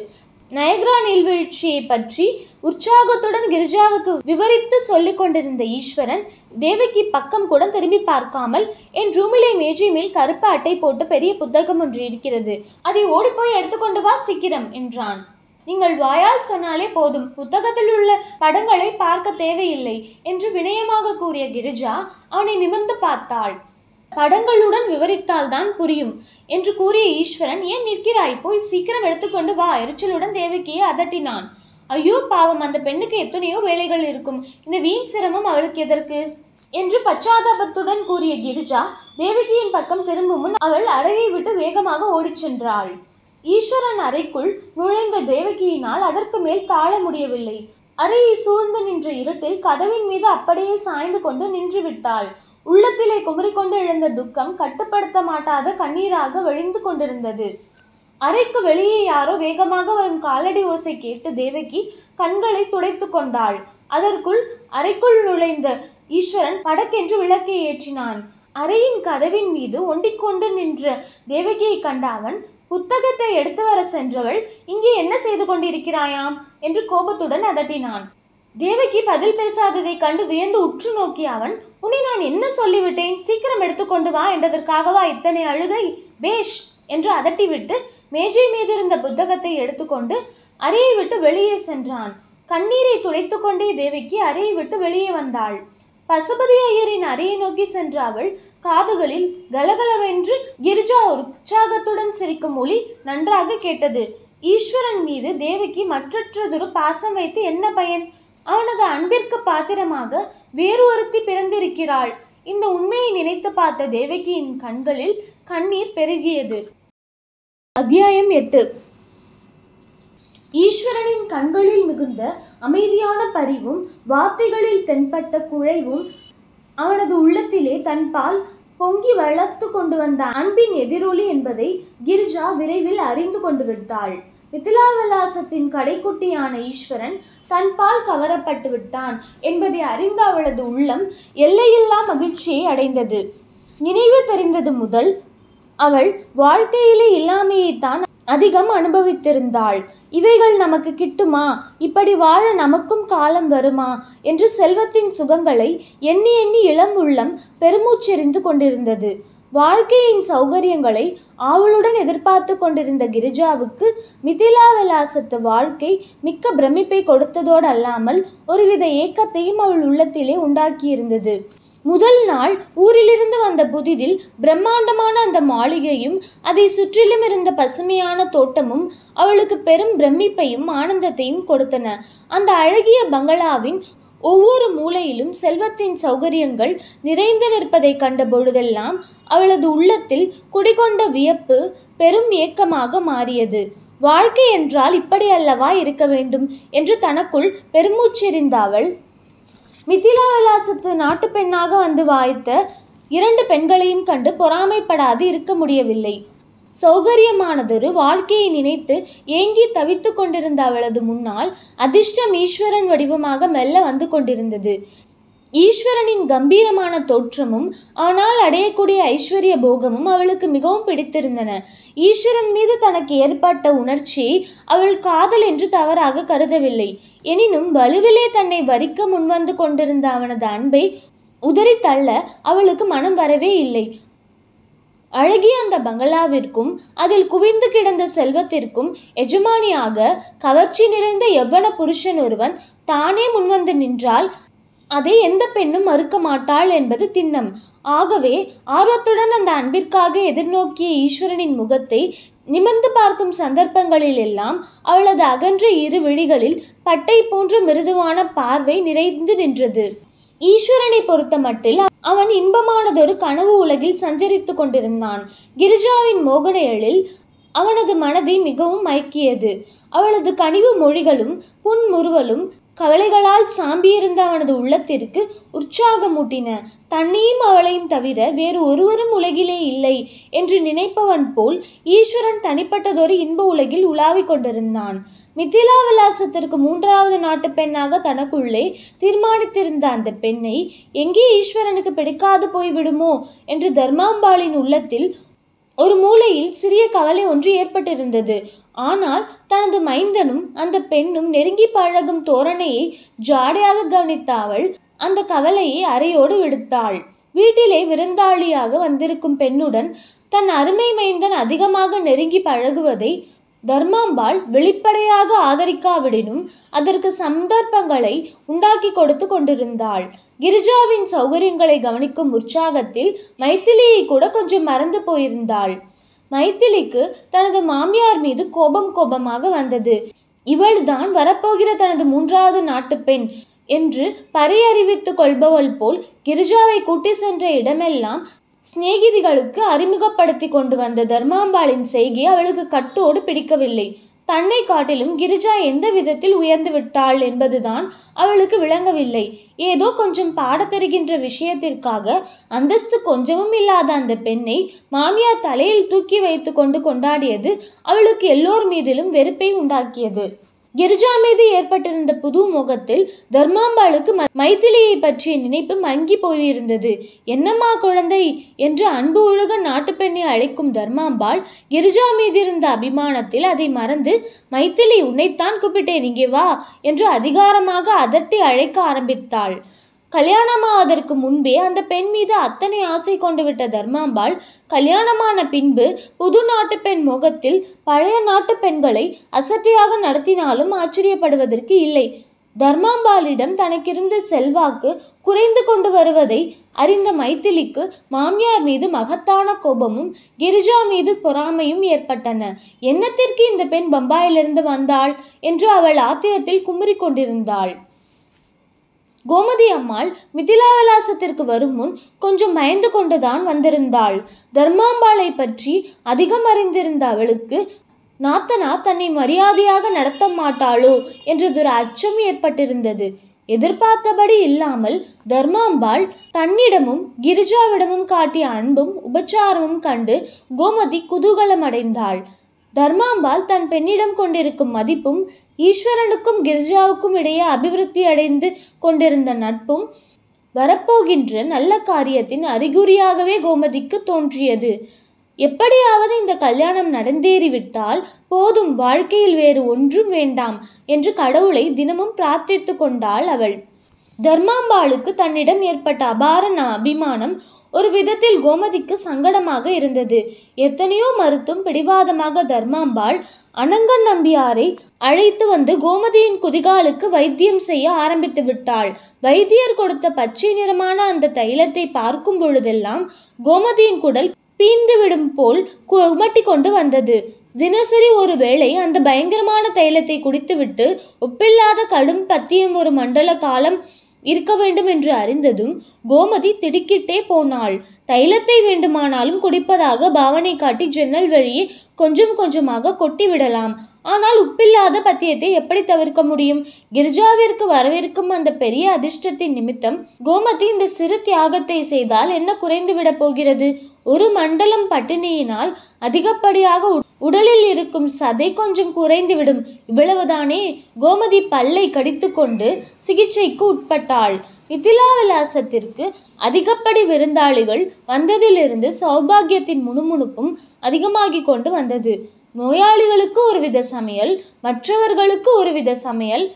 [SPEAKER 1] நயக்ரா நீர்வீழ்ச்சியை பற்றி உற்சாகத்துடன் கிரிஜாவுக்கு விவரித்து சொல்லிக் கொண்டிருந்த ஈஸ்வரன் தேவகி பக்கம் கூட திரும்பி பார்க்காமல் என் ரூமிலே மேஜை மேல் கருப்பு அட்டை போட்டு பெரிய புத்தகம் ஒன்று இருக்கிறது அதை ஓடிப்போய் எடுத்துக்கொண்டு வா சீக்கிரம் என்றான் நீங்கள் வாயால் சொன்னாலே போதும் புத்தகத்தில் உள்ள படங்களை பார்க்க தேவையில்லை என்று வினயமாக கூறிய கிரிஜா அவனை நிமிர்ந்து பார்த்தாள் படங்களுடன் விவரித்தால்தான் புரியும் என்று கூறிய ஈஸ்வரன் ஏன் நிற்கிறாய் போய் சீக்கிரம் எடுத்துக்கொண்டு வா எரிச்சலுடன் தேவகியை அதட்டினான் ஐயோ பாவம் அந்த பெண்ணுக்கு எத்தனையோ வேலைகள் இருக்கும் இந்த வீண் சிரமம் அவளுக்கு எதற்கு என்று பச்சாதாபத்துடன் கூறிய கிரிஜா தேவகியின் பக்கம் திரும்பும் முன் அவள் அறையை விட்டு வேகமாக ஓடிச் சென்றாள் ஈஸ்வரன் அறைக்குள் நுழைந்த தேவகியினால் அதற்கு மேல் தாழ முடியவில்லை அறையை சூழ்ந்து நின்ற இருட்டில் கதவின் மீது அப்படியே சாய்ந்து கொண்டு நின்று விட்டாள் உள்ளத்திலே குமரிக்கொண்டு எழுந்த துக்கம் கட்டுப்படுத்த மாட்டாத கண்ணீராக வழிந்து கொண்டிருந்தது அறைக்கு வெளியே யாரோ வேகமாக வரும் காலடி ஓசை கேட்டு தேவகி கண்களை துடைத்து கொண்டாள் அதற்குள் அறைக்குள் நுழைந்த ஈஸ்வரன் படக்கென்று விளக்கை ஏற்றினான் அறையின் கதவின் மீது ஒண்டிக்கொண்டு நின்ற தேவகியை கண்ட அவன் புத்தகத்தை எடுத்து வர சென்றவள் இங்கே என்ன செய்து கொண்டிருக்கிறாயாம் என்று கோபத்துடன் அதட்டினான் தேவகி பதில் பேசாததை கண்டு வியந்து உற்று நோக்கிய அவன் உன்னை நான் என்ன சொல்லிவிட்டேன் சீக்கிரம் எடுத்துக்கொண்டு வா என்றதற்காகவா இத்தனை அழுகை பேஷ் என்று அதட்டிவிட்டு மேஜை மீது இருந்த புத்தகத்தை எடுத்துக்கொண்டு அறையை விட்டு வெளியே சென்றான் கண்ணீரை துடைத்து கொண்டே தேவகி அறையை விட்டு வெளியே வந்தாள் பசுபதி ஐயரின் அறையை நோக்கி சென்ற அவள் காதுகளில் கலகலவென்று கிரிஜா ஒரு உற்சாகத்துடன் சிரிக்கும் ஒலி நன்றாக கேட்டது ஈஸ்வரன் மீது தேவகி மற்றற்றதொரு பாசம் வைத்து என்ன பயன் அவனது அன்பிற்கு பாத்திரமாக வேறு ஒருத்தி பிறந்திருக்கிறாள் இந்த உண்மையை நினைத்து பார்த்த தேவகியின் கண்களில் கண்ணீர் பெருகியது அத்தியாயம் எட்டு ஈஸ்வரனின் கண்களில் மிகுந்த அமைதியான பரிவும் வார்த்தைகளில் தென்பட்ட குழைவும் அவனது உள்ளத்திலே தன்பால் பொங்கி வளர்த்து கொண்டு வந்த அன்பின் எதிரொலி என்பதை கிரிஜா விரைவில் அறிந்து கொண்டு விட்டாள் மிதிலாவிலாசத்தின் கடைக்குட்டியான ஈஸ்வரன் தன்பால் கவரப்பட்டு விட்டான் என்பதை அறிந்த அவளது உள்ளம் எல்லையில்லா மகிழ்ச்சியை அடைந்தது நினைவு தெரிந்தது முதல் அவள் வாழ்க்கையிலே இல்லாமையைத்தான் அதிகம் அனுபவித்திருந்தாள் இவைகள் நமக்கு கிட்டுமா இப்படி வாழ நமக்கும் காலம் வருமா என்று செல்வத்தின் சுகங்களை எண்ணி எண்ணி இளம் உள்ளம் பெருமூச்செறிந்து கொண்டிருந்தது வாழ்க்கையின் சௌகரியங்களை ஆவலுடன் எதிர்பார்த்து கொண்டிருந்த கிரிஜாவுக்கு மிதிலா விலாசத்து வாழ்க்கை மிக்க பிரமிப்பை கொடுத்ததோடு அல்லாமல் ஒருவித ஏக்கத்தையும் அவள் உள்ளத்திலே உண்டாக்கியிருந்தது முதல் நாள் ஊரிலிருந்து வந்த புதிதில் பிரம்மாண்டமான அந்த மாளிகையும் அதை சுற்றிலும் இருந்த பசுமையான தோட்டமும் அவளுக்கு பெரும் பிரமிப்பையும் ஆனந்தத்தையும் கொடுத்தன அந்த அழகிய பங்களாவின் ஒவ்வொரு மூலையிலும் செல்வத்தின் சௌகரியங்கள் நிறைந்து நிற்பதை கண்ட பொழுதெல்லாம் அவளது உள்ளத்தில் குடிகொண்ட வியப்பு பெரும் ஏக்கமாக மாறியது வாழ்க்கை என்றால் இப்படி அல்லவா இருக்க வேண்டும் என்று தனக்குள் பெருமூச்செறிந்த அவள் மிதிலா விலாசத்து நாட்டு பெண்ணாக வந்து வாய்த்த இரண்டு பெண்களையும் கண்டு பொறாமைப்படாது இருக்க முடியவில்லை சௌகரியமானதொரு வாழ்க்கையை நினைத்து ஏங்கி தவித்து கொண்டிருந்த அவளது முன்னால் அதிர்ஷ்டம் ஈஸ்வரன் வடிவமாக மெல்ல வந்து கொண்டிருந்தது ஈஸ்வரனின் கம்பீரமான தோற்றமும் ஆனால் அடையக்கூடிய ஐஸ்வர்ய போகமும் அவளுக்கு மிகவும் பிடித்திருந்தன ஈஸ்வரன் மீது தனக்கு ஏற்பட்ட உணர்ச்சியை அவள் காதல் என்று தவறாக கருதவில்லை எனினும் வலுவிலே தன்னை வரிக்க முன்வந்து கொண்டிருந்த அவனது அன்பை உதறி தள்ள அவளுக்கு மனம் வரவே இல்லை அழகிய அந்த பங்களாவிற்கும் அதில் குவிந்து கிடந்த செல்வத்திற்கும் எஜமானியாக கவர்ச்சி நிறைந்த எவ்வன புருஷன் ஒருவன் தானே முன்வந்து நின்றால் அதை எந்த பெண்ணும் மறுக்க மாட்டாள் என்பது திண்ணம் ஆகவே ஆர்வத்துடன் அந்த அன்பிற்காக எதிர்நோக்கிய ஈஸ்வரனின் முகத்தை நிமிர்ந்து பார்க்கும் சந்தர்ப்பங்களில் எல்லாம் அவளது அகன்ற இரு விழிகளில் பட்டை போன்ற மிருதுவான பார்வை நிறைந்து நின்றது ஈஸ்வரனை பொறுத்த மட்டில் அவன் இன்பமானதொரு கனவு உலகில் சஞ்சரித்து கொண்டிருந்தான் கிரிஜாவின் மோகன எழில் அவனது மனதை மிகவும் மயக்கியது அவளது கனிவு மொழிகளும் புன்முறுவலும் கவலைகளால் சாம்பியிருந்த அவனது உள்ளத்திற்கு உற்சாகமூட்டின தன்னையும் அவளையும் தவிர வேறு ஒருவரும் உலகிலே இல்லை என்று நினைப்பவன் போல் ஈஸ்வரன் தனிப்பட்டதொரு இன்ப உலகில் உலாவிக் கொண்டிருந்தான் மிதிலா விலாசத்திற்கு மூன்றாவது நாட்டு பெண்ணாக தனக்குள்ளே தீர்மானித்திருந்த அந்த பெண்ணை எங்கே ஈஸ்வரனுக்கு பிடிக்காது போய்விடுமோ என்று தர்மாம்பாளின் உள்ளத்தில் ஒரு மூலையில் சிறிய கவலை ஒன்று ஏற்பட்டிருந்தது ஆனால் தனது மைந்தனும் அந்த பெண்ணும் நெருங்கி பழகும் தோரணையை ஜாடையாக கவனித்த அவள் அந்த கவலையை அறையோடு விடுத்தாள் வீட்டிலே விருந்தாளியாக வந்திருக்கும் பெண்ணுடன் தன் அருமை மைந்தன் அதிகமாக நெருங்கி பழகுவதை தர்மாம்பாள் வெளிப்படையாக ஆதரிக்காவிடினும் அதற்கு சந்தர்ப்பங்களை உண்டாக்கி கொடுத்து கொண்டிருந்தாள் கிரிஜாவின் சௌகரியங்களை கவனிக்கும் உற்சாகத்தில் மைத்திலியை கூட கொஞ்சம் மறந்து போயிருந்தாள் மைத்திலிக்கு தனது மாமியார் மீது கோபம் கோபமாக வந்தது இவள்தான் வரப்போகிற தனது மூன்றாவது நாட்டு பெண் என்று பறையறிவித்துக் கொள்பவள் போல் கிரிஜாவை கூட்டி சென்ற இடமெல்லாம் சிநேகிதிகளுக்கு அறிமுகப்படுத்தி கொண்டு வந்த தர்மாம்பாளின் செய்கை அவளுக்கு கட்டோடு பிடிக்கவில்லை தன்னை காட்டிலும் கிரிஜா எந்த விதத்தில் உயர்ந்து விட்டாள் என்பதுதான் அவளுக்கு விளங்கவில்லை ஏதோ கொஞ்சம் பாடத் தெரிகின்ற விஷயத்திற்காக அந்தஸ்து கொஞ்சமும் இல்லாத அந்த பெண்ணை மாமியார் தலையில் தூக்கி வைத்து கொண்டு கொண்டாடியது அவளுக்கு எல்லோர் மீதிலும் வெறுப்பை உண்டாக்கியது கிரிஜா மீது ஏற்பட்டிருந்த புது முகத்தில் தர்மாம்பாளுக்கு ம- மைதிலியை பற்றிய நினைப்பு மங்கி போயிருந்தது என்னம்மா குழந்தை என்று அன்பு ஒழுக நாட்டுப் பெண்ணை அழைக்கும் தர்மாம்பாள் கிரிஜா மீது இருந்த அபிமானத்தில் அதை மறந்து மைதிலி உன்னைத்தான் கூப்பிட்டேன் இங்கே வா என்று அதிகாரமாக அதட்டி அழைக்க ஆரம்பித்தாள் கல்யாணமாவதற்கு முன்பே அந்த பெண் மீது அத்தனை ஆசை கொண்டு விட்ட தர்மாம்பாள் கல்யாணமான பின்பு புது நாட்டு பெண் முகத்தில் பழைய நாட்டு பெண்களை அசட்டையாக நடத்தினாலும் ஆச்சரியப்படுவதற்கு இல்லை தர்மாம்பாளிடம் தனக்கிருந்த செல்வாக்கு குறைந்து கொண்டு வருவதை அறிந்த மைத்திலிக்கு மாமியார் மீது மகத்தான கோபமும் கிரிஜா மீது பொறாமையும் ஏற்பட்டன என்னத்திற்கு இந்த பெண் பம்பாயிலிருந்து வந்தாள் என்று அவள் ஆத்திரத்தில் குமுறிக் கொண்டிருந்தாள் கோமதி அம்மாள் மிதிலா விலாசத்திற்கு வரும் முன் கொஞ்சம் பயந்து கொண்டுதான் வந்திருந்தாள் தர்மாம்பாளை பற்றி அதிகம் அறிந்திருந்த அவளுக்கு நாத்தனா தன்னை மரியாதையாக நடத்த மாட்டாளோ என்றதொரு அச்சம் ஏற்பட்டிருந்தது எதிர்பார்த்தபடி இல்லாமல் தர்மாம்பாள் தன்னிடமும் கிரிஜாவிடமும் காட்டிய அன்பும் உபச்சாரமும் கண்டு கோமதி குதூகலம் அடைந்தாள் தர்மாம்பாள் தன் பெண்ணிடம் கொண்டிருக்கும் மதிப்பும் ஈஸ்வரனுக்கும் கிரிஜாவுக்கும் இடையே அபிவிருத்தி அடைந்து கொண்டிருந்த நட்பும் வரப்போகின்ற நல்ல காரியத்தின் அறிகுறியாகவே கோமதிக்கு தோன்றியது எப்படியாவது இந்த கல்யாணம் நடந்தேறிவிட்டால் போதும் வாழ்க்கையில் வேறு ஒன்றும் வேண்டாம் என்று கடவுளை தினமும் பிரார்த்தித்து கொண்டாள் அவள் தர்மாம்பாளுக்கு தன்னிடம் ஏற்பட்ட அபார ந- அபிமானம் ஒரு விதத்தில் கோமதிக்கு சங்கடமாக இருந்தது எத்தனையோ மறுத்தும் பிடிவாதமாக தர்மாம்பாள் அனங்கன் நம்பியாரை அழைத்து வந்து கோமதியின் குதிகாலுக்கு வைத்தியம் செய்ய ஆரம்பித்து விட்டாள் வைத்தியர் கொடுத்த பச்சை நிறமான அந்த தைலத்தை பார்க்கும் பொழுதெல்லாம் கோமதியின் குடல் பீந்து விடும் போல் குமட்டி கொண்டு வந்தது தினசரி ஒரு வேளை அந்த பயங்கரமான தைலத்தை குடித்துவிட்டு ஒப்பில்லாத கடும் பத்தியம் ஒரு மண்டல காலம் இருக்க வேண்டும் என்று அறிந்ததும் கோமதி திடுக்கிட்டே போனாள் தைலத்தை வேண்டுமானாலும் குடிப்பதாக பாவனை காட்டி ஜன்னல் வழியே கொஞ்சம் கொஞ்சமாக கொட்டி விடலாம் ஆனால் உப்பில்லாத பத்தியத்தை எப்படி தவிர்க்க முடியும் கிரிஜாவிற்கு வரவிருக்கும் அந்த பெரிய அதிர்ஷ்டத்தின் நிமித்தம் கோமதி இந்த சிறு தியாகத்தை செய்தால் என்ன குறைந்து விடப் போகிறது ஒரு மண்டலம் பட்டினியினால் அதிகப்படியாக உ- உடலில் இருக்கும் சதை கொஞ்சம் குறைந்துவிடும் இவ்வளவுதானே கோமதி பல்லை கடித்துக்கொண்டு சிகிச்சைக்கு உட்பட்டாள் மிதிலா விலாசத்திற்கு அதிகப்படி விருந்தாளிகள் வந்ததிலிருந்து சௌபாகியத்தின் முணுமுணுப்பும் அதிகமாகிக் கொண்டு வந்தது நோயாளிகளுக்கு ஒருவித சமையல் மற்றவர்களுக்கு ஒருவித சமையல்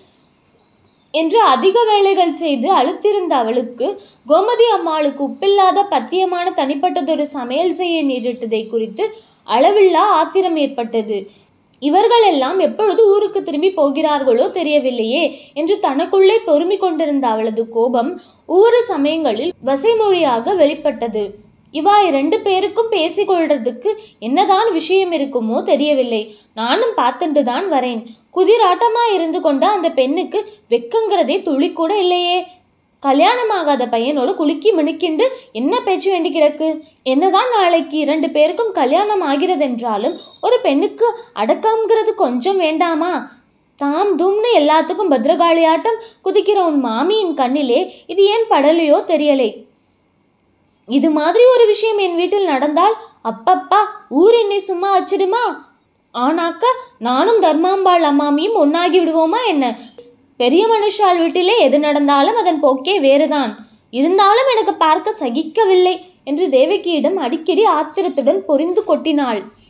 [SPEAKER 1] என்று அதிக வேலைகள் செய்து அழுத்திருந்த அவளுக்கு கோமதி அம்மாளுக்கு உப்பில்லாத பத்தியமான தனிப்பட்டதொரு சமையல் செய்ய நேரிட்டதை குறித்து அளவில்லா ஆத்திரம் ஏற்பட்டது இவர்களெல்லாம் எப்பொழுது ஊருக்கு திரும்பி போகிறார்களோ தெரியவில்லையே என்று தனக்குள்ளே பொறுமிக் கொண்டிருந்த அவளது கோபம் ஒவ்வொரு சமயங்களில் வசைமொழியாக வெளிப்பட்டது இவா இரண்டு பேருக்கும் பேசிக்கொள்றதுக்கு என்னதான் விஷயம் இருக்குமோ தெரியவில்லை நானும் பார்த்துட்டு தான் வரேன் குதிராட்டமா இருந்து கொண்ட அந்த பெண்ணுக்கு வெக்கங்கிறதே துளி கூட இல்லையே கல்யாணமாகாத பையனோடு குலுக்கி மினுக்கிண்டு என்ன பேச்சு வேண்டி கிடக்கு என்னதான் நாளைக்கு இரண்டு பேருக்கும் கல்யாணம் ஆகிறதென்றாலும் ஒரு பெண்ணுக்கு அடக்கம்ங்கிறது கொஞ்சம் வேண்டாமா தாம் தூம்னு எல்லாத்துக்கும் பத்ரகாளியாட்டம் குதிக்கிற உன் மாமியின் கண்ணிலே இது ஏன் படலையோ தெரியலை இது மாதிரி ஒரு விஷயம் என் வீட்டில் நடந்தால் அப்பப்பா ஊர் என்னை சும்மா வச்சிடுமா ஆனாக்க நானும் தர்மாம்பாள் அம்மாமியும் ஒன்னாகி விடுவோமா என்ன பெரிய மனுஷால் வீட்டிலே எது நடந்தாலும் அதன் போக்கே வேறுதான் இருந்தாலும் எனக்கு பார்க்க சகிக்கவில்லை என்று தேவகியிடம் அடிக்கடி ஆத்திரத்துடன் பொரிந்து கொட்டினாள்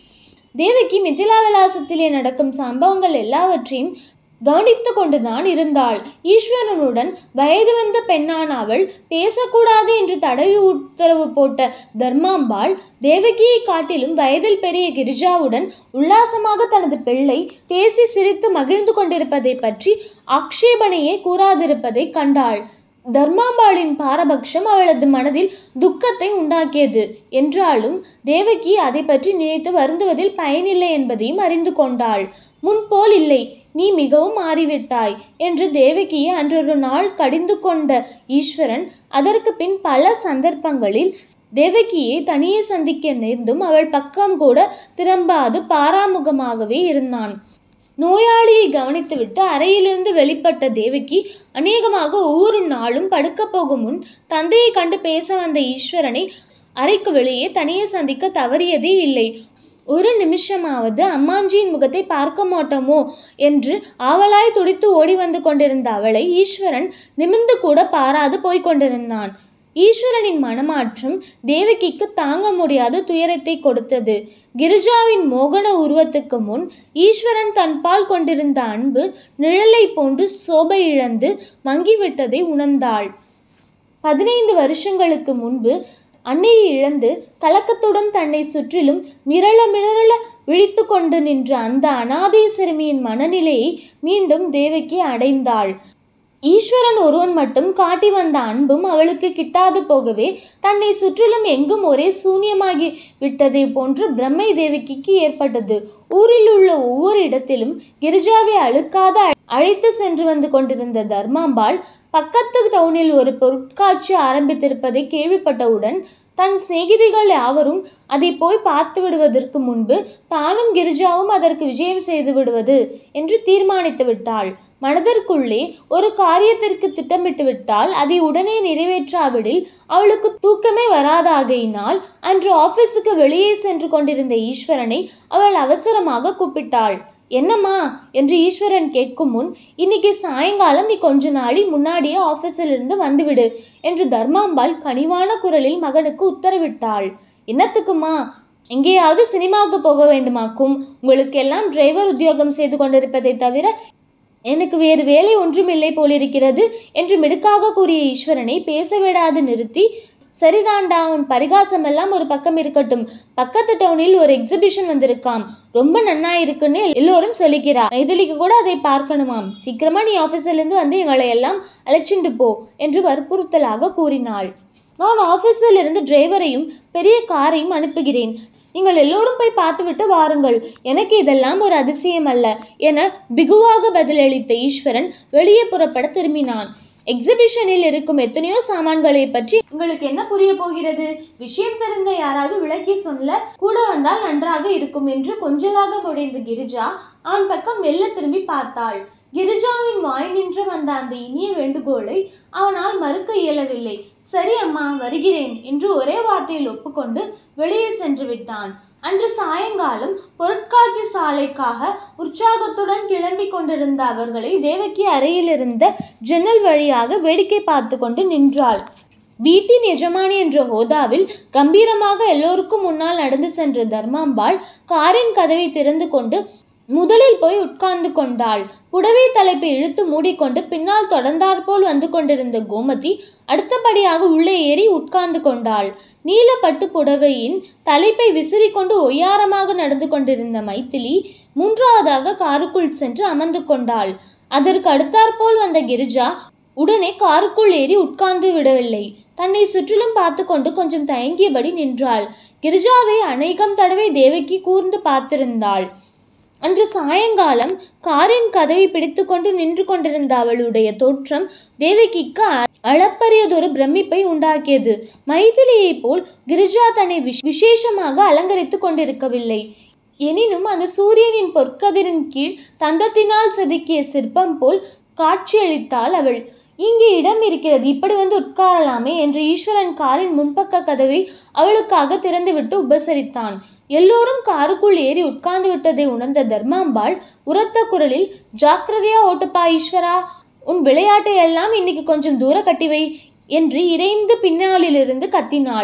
[SPEAKER 1] தேவகி மிதிலா விலாசத்திலே நடக்கும் சம்பவங்கள் எல்லாவற்றையும் கவனித்து கொண்டுதான் இருந்தாள் ஈஸ்வரனுடன் வயது வந்த பெண்ணான அவள் பேசக்கூடாது என்று தடவி உத்தரவு போட்ட தர்மாம்பாள் தேவகியை காட்டிலும் வயதில் பெரிய கிரிஜாவுடன் உல்லாசமாக தனது பிள்ளை பேசி சிரித்து மகிழ்ந்து கொண்டிருப்பதை பற்றி ஆக்ஷேபனையே கூறாதிருப்பதை கண்டாள் தர்மாம்பாளின் பாரபட்சம் அவளது மனதில் துக்கத்தை உண்டாக்கியது என்றாலும் தேவகி அதை பற்றி நினைத்து வருந்துவதில் பயனில்லை என்பதையும் அறிந்து கொண்டாள் முன்போல் இல்லை நீ மிகவும் மாறிவிட்டாய் என்று தேவகியை அன்றொரு நாள் கடிந்து கொண்ட ஈஸ்வரன் அதற்கு பின் பல சந்தர்ப்பங்களில் தேவகியை தனியே சந்திக்க நேர்ந்தும் அவள் பக்கம் கூட திரும்பாது பாராமுகமாகவே இருந்தான் நோயாளியை கவனித்துவிட்டு அறையிலிருந்து வெளிப்பட்ட தேவகி அநேகமாக ஒவ்வொரு நாளும் படுக்கப் போகும் முன் தந்தையை கண்டு பேச வந்த ஈஸ்வரனை அறைக்கு வெளியே தனியே சந்திக்க தவறியதே இல்லை ஒரு நிமிஷமாவது அம்மாஞ்சியின் முகத்தை பார்க்க மாட்டோமோ என்று ஆவலாய் துடித்து ஓடி வந்து கொண்டிருந்த அவளை ஈஸ்வரன் நிமிர்ந்து கூட பாராது போய்க் கொண்டிருந்தான் ஈஸ்வரனின் மனமாற்றம் தேவகிக்கு தாங்க முடியாத துயரத்தை கொடுத்தது கிரிஜாவின் மோகன உருவத்துக்கு முன் ஈஸ்வரன் தன்பால் கொண்டிருந்த அன்பு நிழலை போன்று சோபை இழந்து மங்கிவிட்டதை உணர்ந்தாள் பதினைந்து வருஷங்களுக்கு முன்பு அன்னையை இழந்து கலக்கத்துடன் தன்னை சுற்றிலும் மிரள மிரள விழித்து கொண்டு நின்ற அந்த அனாதை சிறுமியின் மனநிலையை மீண்டும் தேவகி அடைந்தாள் ஈஸ்வரன் ஒருவன் மட்டும் காட்டி வந்த அன்பும் அவளுக்கு கிட்டாது போகவே தன்னை சுற்றிலும் எங்கும் ஒரே சூன்யமாகி விட்டதை போன்று பிரம்மை தேவகிக்கு ஏற்பட்டது ஊரில் உள்ள ஒவ்வொரு இடத்திலும் கிரிஜாவை அழுக்காத அழைத்து சென்று வந்து கொண்டிருந்த தர்மாம்பாள் பக்கத்து டவுனில் ஒரு பொருட்காட்சி ஆரம்பித்திருப்பதை கேள்விப்பட்டவுடன் தன் சிநேகிதிகள் யாவரும் அதை போய் பார்த்து விடுவதற்கு முன்பு தானும் கிரிஜாவும் அதற்கு விஜயம் செய்து விடுவது என்று தீர்மானித்து விட்டாள் மனதிற்குள்ளே ஒரு காரியத்திற்கு திட்டமிட்டு விட்டால் அதை உடனே நிறைவேற்றாவிடில் அவளுக்கு தூக்கமே வராதாகையினால் அன்று ஆபீஸுக்கு வெளியே சென்று கொண்டிருந்த ஈஸ்வரனை அவள் அவசரமாக கூப்பிட்டாள் என்னம்மா என்று ஈஸ்வரன் கேட்கும் முன் இன்னைக்கு சாயங்காலம் நீ கொஞ்ச நாளி முன்னாடியே ஆஃபீஸிலிருந்து வந்துவிடு என்று தர்மாம்பாள் கனிவான குரலில் மகனுக்கு உத்தரவிட்டாள் என்னத்துக்குமா எங்கேயாவது சினிமாவுக்கு போக வேண்டுமாக்கும் உங்களுக்கெல்லாம் டிரைவர் உத்தியோகம் செய்து கொண்டிருப்பதை தவிர எனக்கு வேறு வேலை ஒன்றுமில்லை போலிருக்கிறது என்று மிடுக்காக கூறிய ஈஸ்வரனை பேச விடாது நிறுத்தி சரிதாண்டா உன் பரிகாசம் எல்லாம் ஒரு பக்கம் இருக்கட்டும் பக்கத்து டவுனில் ஒரு எக்ஸிபிஷன் வந்திருக்காம் ரொம்ப நன்னா இருக்குன்னு எல்லோரும் சொல்லிக்கிறா மைதிலிக்கு கூட அதை பார்க்கணுமாம் சீக்கிரமா நீ ஆஃபீஸிலிருந்து வந்து எங்களை எல்லாம் அழைச்சிண்டு போ என்று வற்புறுத்தலாக கூறினாள் நான் ஆஃபீஸில் இருந்து டிரைவரையும் பெரிய காரையும் அனுப்புகிறேன் நீங்கள் எல்லோரும் போய் பார்த்துவிட்டு வாருங்கள் எனக்கு இதெல்லாம் ஒரு அதிசயம் அல்ல என பிகுவாக பதிலளித்த ஈஸ்வரன் வெளியே புறப்பட திரும்பினான் எக்ஸிபிஷனில் இருக்கும் எத்தனையோ சாமான்களை பற்றி உங்களுக்கு என்ன புரிய போகிறது விஷயம் தெரிந்த யாராவது விளக்கி சொல்ல கூட வந்தால் நன்றாக இருக்கும் என்று கொஞ்சலாக முடைந்த கிரிஜா அவன் பக்கம் மெல்ல திரும்பி பார்த்தாள் கிரிஜாவின் வாய் நின்று வந்த அந்த இனிய வேண்டுகோளை அவனால் மறுக்க இயலவில்லை சரி அம்மா வருகிறேன் என்று ஒரே வார்த்தையில் ஒப்புக்கொண்டு வெளியே சென்று விட்டான் அன்று சாயங்காலம் பொருட்காட்சி சாலைக்காக உற்சாகத்துடன் கிளம்பி கொண்டிருந்த அவர்களை தேவகி அறையிலிருந்த ஜன்னல் வழியாக வேடிக்கை பார்த்து கொண்டு நின்றாள் வீட்டின் எஜமானி என்ற ஹோதாவில் கம்பீரமாக எல்லோருக்கும் முன்னால் நடந்து சென்ற தர்மாம்பாள் காரின் கதவை திறந்து கொண்டு முதலில் போய் உட்கார்ந்து கொண்டாள் புடவை தலைப்பை இழுத்து மூடிக்கொண்டு பின்னால் தொடர்ந்தாற்போல் வந்து கொண்டிருந்த கோமதி அடுத்தபடியாக உள்ளே ஏறி உட்கார்ந்து கொண்டாள் நீலப்பட்டு புடவையின் தலைப்பை விசிறிக்கொண்டு ஒய்யாரமாக நடந்து கொண்டிருந்த மைத்திலி மூன்றாவதாக காருக்குள் சென்று அமர்ந்து கொண்டாள் அதற்கு அடுத்தாற்போல் வந்த கிரிஜா உடனே காருக்குள் ஏறி உட்கார்ந்து விடவில்லை தன்னை சுற்றிலும் பார்த்து கொண்டு கொஞ்சம் தயங்கியபடி நின்றாள் கிரிஜாவை அநேகம் தடவை தேவகி கூர்ந்து பார்த்திருந்தாள் அன்று சாயங்காலம் காரின் கதவை பிடித்துக்கொண்டு நின்று கொண்டிருந்த அவளுடைய தோற்றம் தேவகிக்கு அளப்பரியதொரு பிரமிப்பை உண்டாக்கியது மைதிலியைப் போல் கிரிஜா தன்னை விஷ் விசேஷமாக அலங்கரித்து கொண்டிருக்கவில்லை எனினும் அந்த சூரியனின் பொற்கதிரின் கீழ் தந்தத்தினால் செதுக்கிய சிற்பம் போல் காட்சியளித்தாள் அவள் இங்கே இடம் இருக்கிறது இப்படி வந்து உட்காரலாமே என்று ஈஸ்வரன் காரின் முன்பக்க கதவை அவளுக்காக திறந்துவிட்டு உபசரித்தான் எல்லோரும் காருக்குள் ஏறி உட்கார்ந்து விட்டதை உணர்ந்த தர்மாம்பாள் உரத்த குரலில் ஜாக்கிரதையா ஓட்டுப்பா ஈஸ்வரா உன் விளையாட்டை எல்லாம் இன்னைக்கு கொஞ்சம் தூர கட்டிவை என்று இறைந்து பின்னாலிலிருந்து கத்தினாள்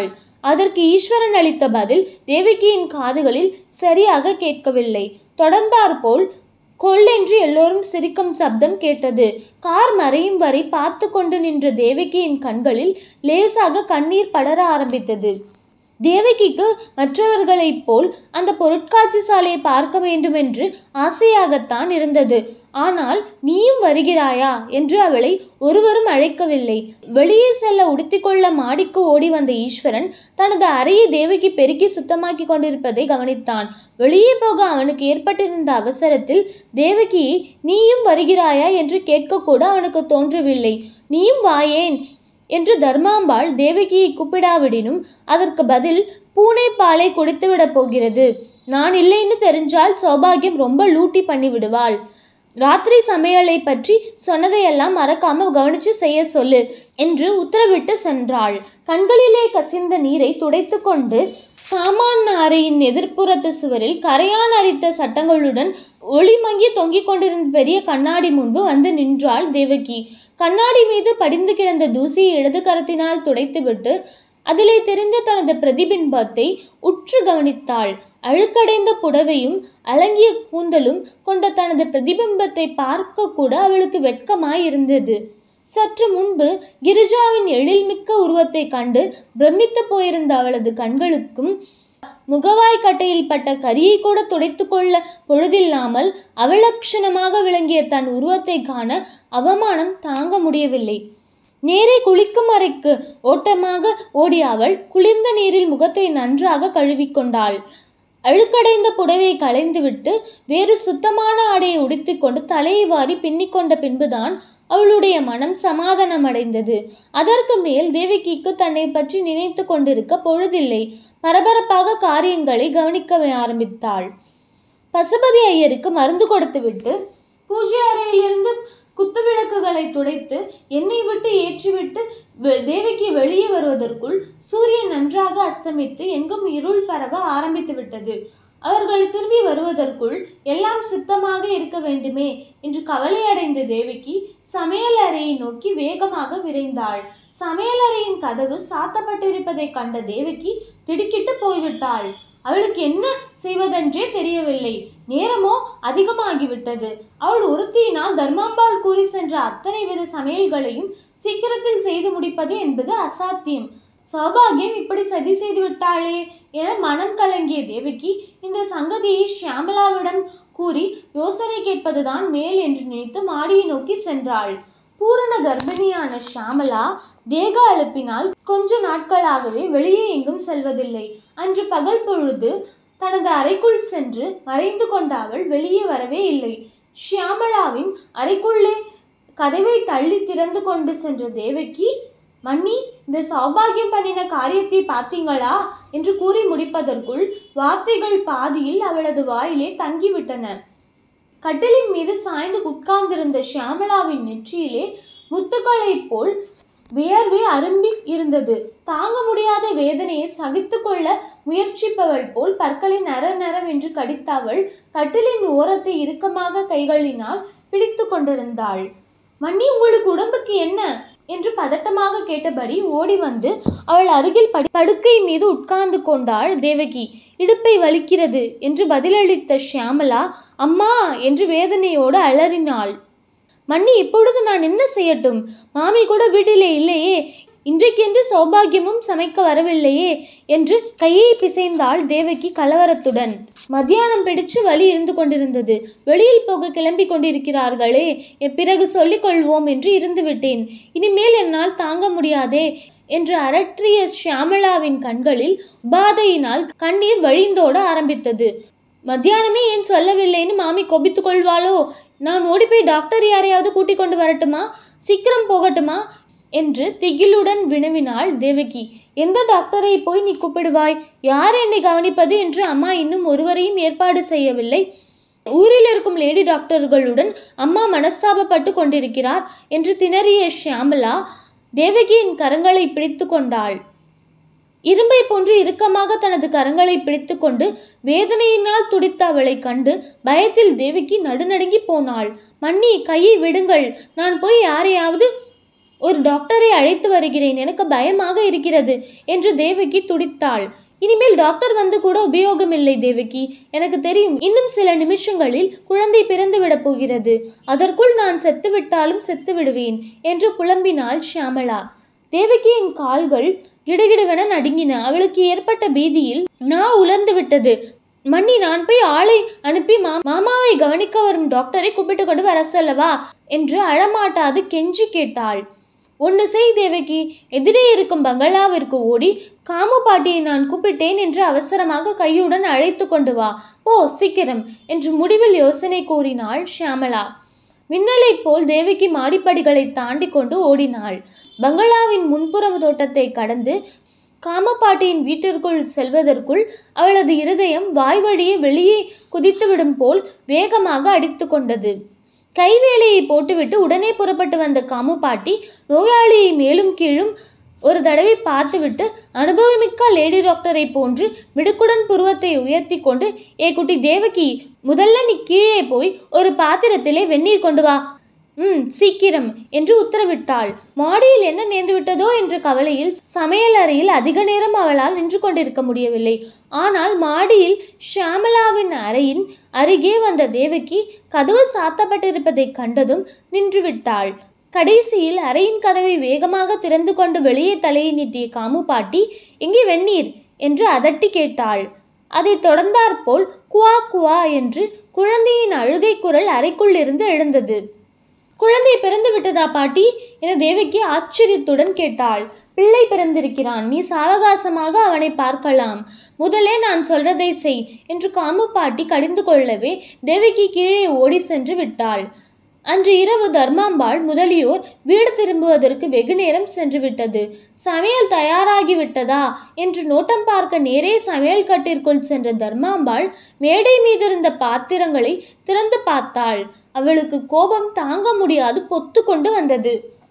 [SPEAKER 1] அதற்கு ஈஸ்வரன் அளித்த பதில் தேவகியின் காதுகளில் சரியாக கேட்கவில்லை தொடர்ந்தாற்போல் கொள்ளென்று எல்லோரும் சிரிக்கும் சப்தம் கேட்டது கார் மறையும் வரை பார்த்து கொண்டு நின்ற தேவகியின் கண்களில் லேசாக கண்ணீர் படர ஆரம்பித்தது தேவகிக்கு மற்றவர்களைப் போல் அந்த பொருட்காட்சி சாலையை பார்க்க வேண்டுமென்று ஆசையாகத்தான் இருந்தது ஆனால் நீயும் வருகிறாயா என்று அவளை ஒருவரும் அழைக்கவில்லை வெளியே செல்ல உடுத்திக்கொள்ள மாடிக்கு ஓடி வந்த ஈஸ்வரன் தனது அறையை தேவகி பெருக்கி சுத்தமாக்கி கொண்டிருப்பதை கவனித்தான் வெளியே போக அவனுக்கு ஏற்பட்டிருந்த அவசரத்தில் தேவகியை நீயும் வருகிறாயா என்று கேட்கக்கூட அவனுக்கு தோன்றவில்லை நீயும் வாயேன் என்று தர்மாம்பாள் தேவகியை கூப்பிடாவிடினும் அதற்கு பதில் பூனை பாலை குடித்துவிடப் போகிறது நான் இல்லைன்னு தெரிஞ்சால் சௌபாகியம் ரொம்ப லூட்டி பண்ணி விடுவாள் ராத்திரி சமையலை பற்றி சொன்னதையெல்லாம் மறக்காம கவனிச்சு செய்ய சொல்லு என்று உத்தரவிட்டு சென்றாள் கண்களிலே கசிந்த நீரை துடைத்து கொண்டு சாமான் அறையின் எதிர்ப்புறத்து சுவரில் கரையான் அரித்த சட்டங்களுடன் ஒளிமங்கி தொங்கிக் கொண்டிருந்த பெரிய கண்ணாடி முன்பு வந்து நின்றாள் தேவகி கண்ணாடி மீது படிந்து கிடந்த தூசியை இடது கரத்தினால் துடைத்துவிட்டு அதிலே தெரிந்த தனது பிரதிபிம்பத்தை உற்று கவனித்தாள் அழுக்கடைந்த புடவையும் அலங்கிய கூந்தலும் கொண்ட தனது பிரதிபிம்பத்தை பார்க்க கூட அவளுக்கு வெட்கமாய் இருந்தது சற்று முன்பு கிரிஜாவின் எழில்மிக்க உருவத்தை கண்டு பிரமித்து போயிருந்த அவளது கண்களுக்கும் முகவாய் கட்டையில் பட்ட கரியை கூட துடைத்து கொள்ள பொழுதில்லாமல் அவலட்சணமாக விளங்கிய தன் உருவத்தை காண அவமானம் தாங்க முடியவில்லை நேரே குளிக்கும் அறைக்கு ஓட்டமாக ஓடிய அவள் குளிர்ந்த நீரில் முகத்தை நன்றாக கழுவிக்கொண்டாள் அழுக்கடைந்த புடவையை களைந்துவிட்டு வேறு சுத்தமான ஆடையை உடுத்திக்கொண்டு தலையை வாரி பின்னிக்கொண்ட பின்புதான் அவளுடைய மனம் சமாதானமடைந்தது அதற்கு மேல் தேவகிக்கு தன்னை பற்றி நினைத்து கொண்டிருக்க பொழுதில்லை பரபரப்பாக காரியங்களை கவனிக்க ஆரம்பித்தாள் பசுபதி ஐயருக்கு மருந்து கொடுத்துவிட்டு பூஜை அறையிலிருந்து குத்துவிளக்குகளை துடைத்து எண்ணெய் விட்டு ஏற்றிவிட்டு வெ- தேவகி வெளியே வருவதற்குள் சூரியன் நன்றாக அஸ்தமித்து எங்கும் இருள் பரவ ஆரம்பித்து விட்டது அவர்கள் திரும்பி வருவதற்குள் எல்லாம் சுத்தமாக இருக்க வேண்டுமே என்று கவலையடைந்த தேவகி சமையல் அறையை நோக்கி வேகமாக விரைந்தாள் சமையலறையின் கதவு சாத்தப்பட்டிருப்பதைக் கண்ட தேவகி திடுக்கிட்டு போய்விட்டாள் அவளுக்கு என்ன செய்வதென்றே தெரியவில்லை நேரமோ அதிகமாகிவிட்டது அவள் ஒருத்தியினால் தர்மாம்பாள் கூறி சென்ற அத்தனை வித சமையல்களையும் சீக்கிரத்தில் செய்து முடிப்பது என்பது அசாத்தியம் சௌபாகியம் இப்படி சதி செய்து விட்டாளே என மனம் கலங்கிய தேவகி இந்த சங்கதியை ஷியாமலாவிடம் கூறி யோசனை கேட்பதுதான் மேல் என்று நினைத்து மாடியை நோக்கி சென்றாள் பூரண கர்ப்பிணியான ஷியாமலா தேக அழுப்பினால் கொஞ்ச நாட்களாகவே வெளியே எங்கும் செல்வதில்லை அன்று பகல் பொழுது தனது அறைக்குள் சென்று மறைந்து கொண்ட அவள் வெளியே வரவே இல்லை ஷியாமளாவின் அறைக்குள்ளே கதவை தள்ளி திறந்து கொண்டு சென்ற தேவகி மன்னி இந்த சௌபாகியம் பண்ணின காரியத்தை பார்த்தீங்களா என்று கூறி முடிப்பதற்குள் வார்த்தைகள் பாதியில் அவளது வாயிலே தங்கிவிட்டன கட்டிலின் மீது சாய்ந்து உட்கார்ந்திருந்த ஷியாமளாவின் நெற்றியிலே முத்துக்களைப் போல் வியர்வை அரும்பி இருந்தது தாங்க முடியாத வேதனையை சகித்து கொள்ள முயற்சிப்பவள் போல் பற்களை நர நரவென்று கடித்த அவள் கட்டிலின் ஓரத்தை இறுக்கமாக கைகளினால் பிடித்து கொண்டிருந்தாள் மன்னி உங்களுக்கு உடம்புக்கு என்ன என்று பதட்டமாக கேட்டபடி ஓடி வந்து அவள் அருகில் படு படுக்கை மீது உட்கார்ந்து கொண்டாள் தேவகி இடுப்பை வலிக்கிறது என்று பதிலளித்த ஷியாமலா அம்மா என்று வேதனையோடு அலறினாள் மன்னி இப்பொழுது நான் என்ன செய்யட்டும் மாமி கூட வீட்டிலே இல்லையே இன்றைக்கென்று சௌபாகியமும் சமைக்க வரவில்லையே என்று கையை பிசைந்தாள் தேவகி கலவரத்துடன் மத்தியானம் பிடிச்சு வலி இருந்து கொண்டிருந்தது வெளியில் போக கிளம்பி கொண்டிருக்கிறார்களே எ- பிறகு சொல்லிக் கொள்வோம் என்று இருந்து விட்டேன் இனிமேல் என்னால் தாங்க முடியாதே என்று அரற்றிய ஷியாமளாவின் கண்களில் உபாதையினால் கண்ணீர் வழிந்தோட ஆரம்பித்தது மத்தியானமே ஏன் சொல்லவில்லைன்னு மாமி கொபித்து கொள்வாளோ நான் ஓடி போய் டாக்டர் யாரையாவது கூட்டிக் கொண்டு வரட்டுமா சீக்கிரம் போகட்டுமா என்று திகிலுடன் வினவினாள் தேவகி எந்த டாக்டரை போய் நீ கூப்பிடுவாய் யார் என்னை கவனிப்பது என்று அம்மா இன்னும் ஒருவரையும் ஏற்பாடு செய்யவில்லை ஊரில் இருக்கும் லேடி டாக்டர்களுடன் அம்மா மனஸ்தாபப்பட்டு கொண்டிருக்கிறார் என்று திணறிய ஷியாமலா தேவகியின் கரங்களை பிடித்து கொண்டாள் இரும்பை போன்று இறுக்கமாக தனது கரங்களை பிடித்துக்கொண்டு வேதனையினால் துடித்த அவளைக் கண்டு பயத்தில் தேவகி நடுநடுங்கி போனாள் மன்னி கையை விடுங்கள் நான் போய் யாரையாவது ஒரு டாக்டரை அழைத்து வருகிறேன் எனக்கு பயமாக இருக்கிறது என்று தேவகி துடித்தாள் இனிமேல் டாக்டர் வந்து கூட உபயோகமில்லை தேவகி எனக்கு தெரியும் இன்னும் சில நிமிஷங்களில் குழந்தை பிறந்து விடப் போகிறது அதற்குள் நான் செத்து விட்டாலும் செத்து விடுவேன் என்று புலம்பினாள் ஷியாமளா தேவகியின் கால்கள் கிடுகிடுவென நடுங்கின அவளுக்கு ஏற்பட்ட பீதியில் நான் உலர்ந்து விட்டது மன்னி நான் போய் ஆளை அனுப்பி மா மாமாவை கவனிக்க வரும் டாக்டரை கூப்பிட்டு கொண்டு வர சொல்லவா என்று அழமாட்டாது கெஞ்சி கேட்டாள் ஒன்று செய் தேவகி எதிரே இருக்கும் பங்களாவிற்கு ஓடி காமு பாட்டியை நான் கூப்பிட்டேன் என்று அவசரமாக கையுடன் அழைத்து கொண்டு வா ஓ சீக்கிரம் என்று முடிவில் யோசனை கூறினாள் ஷியாமளா மின்னலைப் போல் தேவகி மாடிப்படிகளை தாண்டி கொண்டு ஓடினாள் பங்களாவின் முன்புற தோட்டத்தை கடந்து காமப்பாட்டியின் வீட்டிற்குள் செல்வதற்குள் அவளது இருதயம் வாய்வழியே வெளியே குதித்துவிடும் போல் வேகமாக அடித்து கொண்டது கைவேலையை போட்டுவிட்டு உடனே புறப்பட்டு வந்த காமு பாட்டி நோயாளியை மேலும் கீழும் ஒரு தடவை பார்த்துவிட்டு அனுபவமிக்க லேடி டாக்டரை போன்று மிடுக்குடன் புருவத்தை உயர்த்தி கொண்டு ஏ குட்டி தேவகி முதல்ல நீ கீழே போய் ஒரு பாத்திரத்திலே வெந்நீர் கொண்டு வா ம் சீக்கிரம் என்று உத்தரவிட்டாள் மாடியில் என்ன நேர்ந்து விட்டதோ என்ற கவலையில் சமையல் அறையில் அதிக நேரம் அவளால் நின்று கொண்டிருக்க முடியவில்லை ஆனால் மாடியில் ஷியாமலாவின் அறையின் அருகே வந்த தேவகி கதவு சாத்தப்பட்டிருப்பதைக் கண்டதும் நின்றுவிட்டாள் கடைசியில் அறையின் கதவை வேகமாக திறந்து கொண்டு வெளியே தலையை நீட்டிய காமு பாட்டி எங்கே வெந்நீர் என்று அதட்டி கேட்டாள் அதைத் தொடர்ந்தாற்போல் குவா குவா என்று குழந்தையின் அழுகை குரல் அறைக்குள் இருந்து எழுந்தது குழந்தை பிறந்து விட்டதா பாட்டி என தேவகி ஆச்சரியத்துடன் கேட்டாள் பிள்ளை பிறந்திருக்கிறான் நீ சாவகாசமாக அவனை பார்க்கலாம் முதலே நான் சொல்றதை செய் என்று காமு பாட்டி கடிந்து கொள்ளவே தேவகி கீழே ஓடி சென்று விட்டாள் அன்று இரவு தர்மாம்பாள் முதலியோர் வீடு திரும்புவதற்கு வெகு நேரம் சென்று விட்டது சமையல் தயாராகி விட்டதா என்று நோட்டம் பார்க்க நேரே சமையல் கட்டிற்குள் சென்ற தர்மாம்பாள் மேடை மீதிருந்த பாத்திரங்களை திறந்து பார்த்தாள் அவளுக்கு கோபம் தாங்க முடியாது பொத்து கொண்டு வந்தது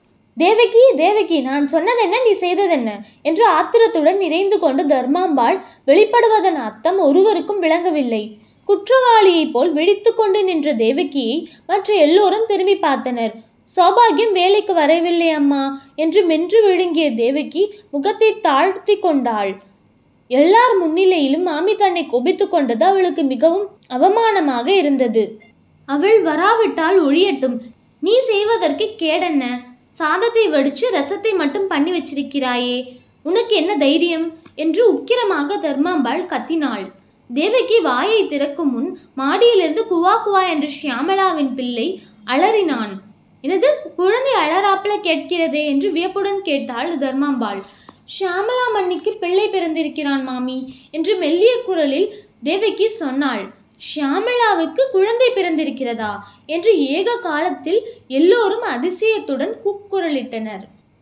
[SPEAKER 1] தேவகி தேவகி நான் சொன்னதென்ன நீ செய்ததென்ன என்று ஆத்திரத்துடன் நிறைந்து கொண்டு தர்மாம்பாள் வெளிப்படுவதன் அர்த்தம் ஒருவருக்கும் விளங்கவில்லை குற்றவாளியைப் போல் வெடித்து கொண்டு நின்ற தேவகியை மற்ற எல்லோரும் திரும்பி பார்த்தனர் சௌபாகியம் வேலைக்கு வரவில்லை அம்மா என்று மென்று விழுங்கிய தேவகி முகத்தை தாழ்த்தி கொண்டாள் எல்லார் முன்னிலையிலும் மாமி தன்னை கொபித்து கொண்டது அவளுக்கு மிகவும் அவமானமாக இருந்தது அவள் வராவிட்டால் ஒழியட்டும் நீ செய்வதற்கு கேடென்ன சாதத்தை வடிச்சு ரசத்தை மட்டும் பண்ணி வச்சிருக்கிறாயே உனக்கு என்ன தைரியம் என்று உக்கிரமாக தர்மாம்பாள் கத்தினாள் தேவகி வாயை திறக்கும் முன் மாடியிலிருந்து குவா குவா என்று ஷியாமளாவின் பிள்ளை அலறினான் எனது குழந்தை அலறாப்புல கேட்கிறதே என்று வியப்புடன் கேட்டாள் தர்மாம்பாள் ஷியாமலா மன்னிக்கு பிள்ளை பிறந்திருக்கிறான் மாமி என்று மெல்லிய குரலில் தேவகி சொன்னாள் ஷியாமளாவுக்கு குழந்ை பிறந்திருக்கிறதா என்று ஏக காலத்தில் எல்லோரும் அதிசயத்துடன் கூக்குரலிட்டனர்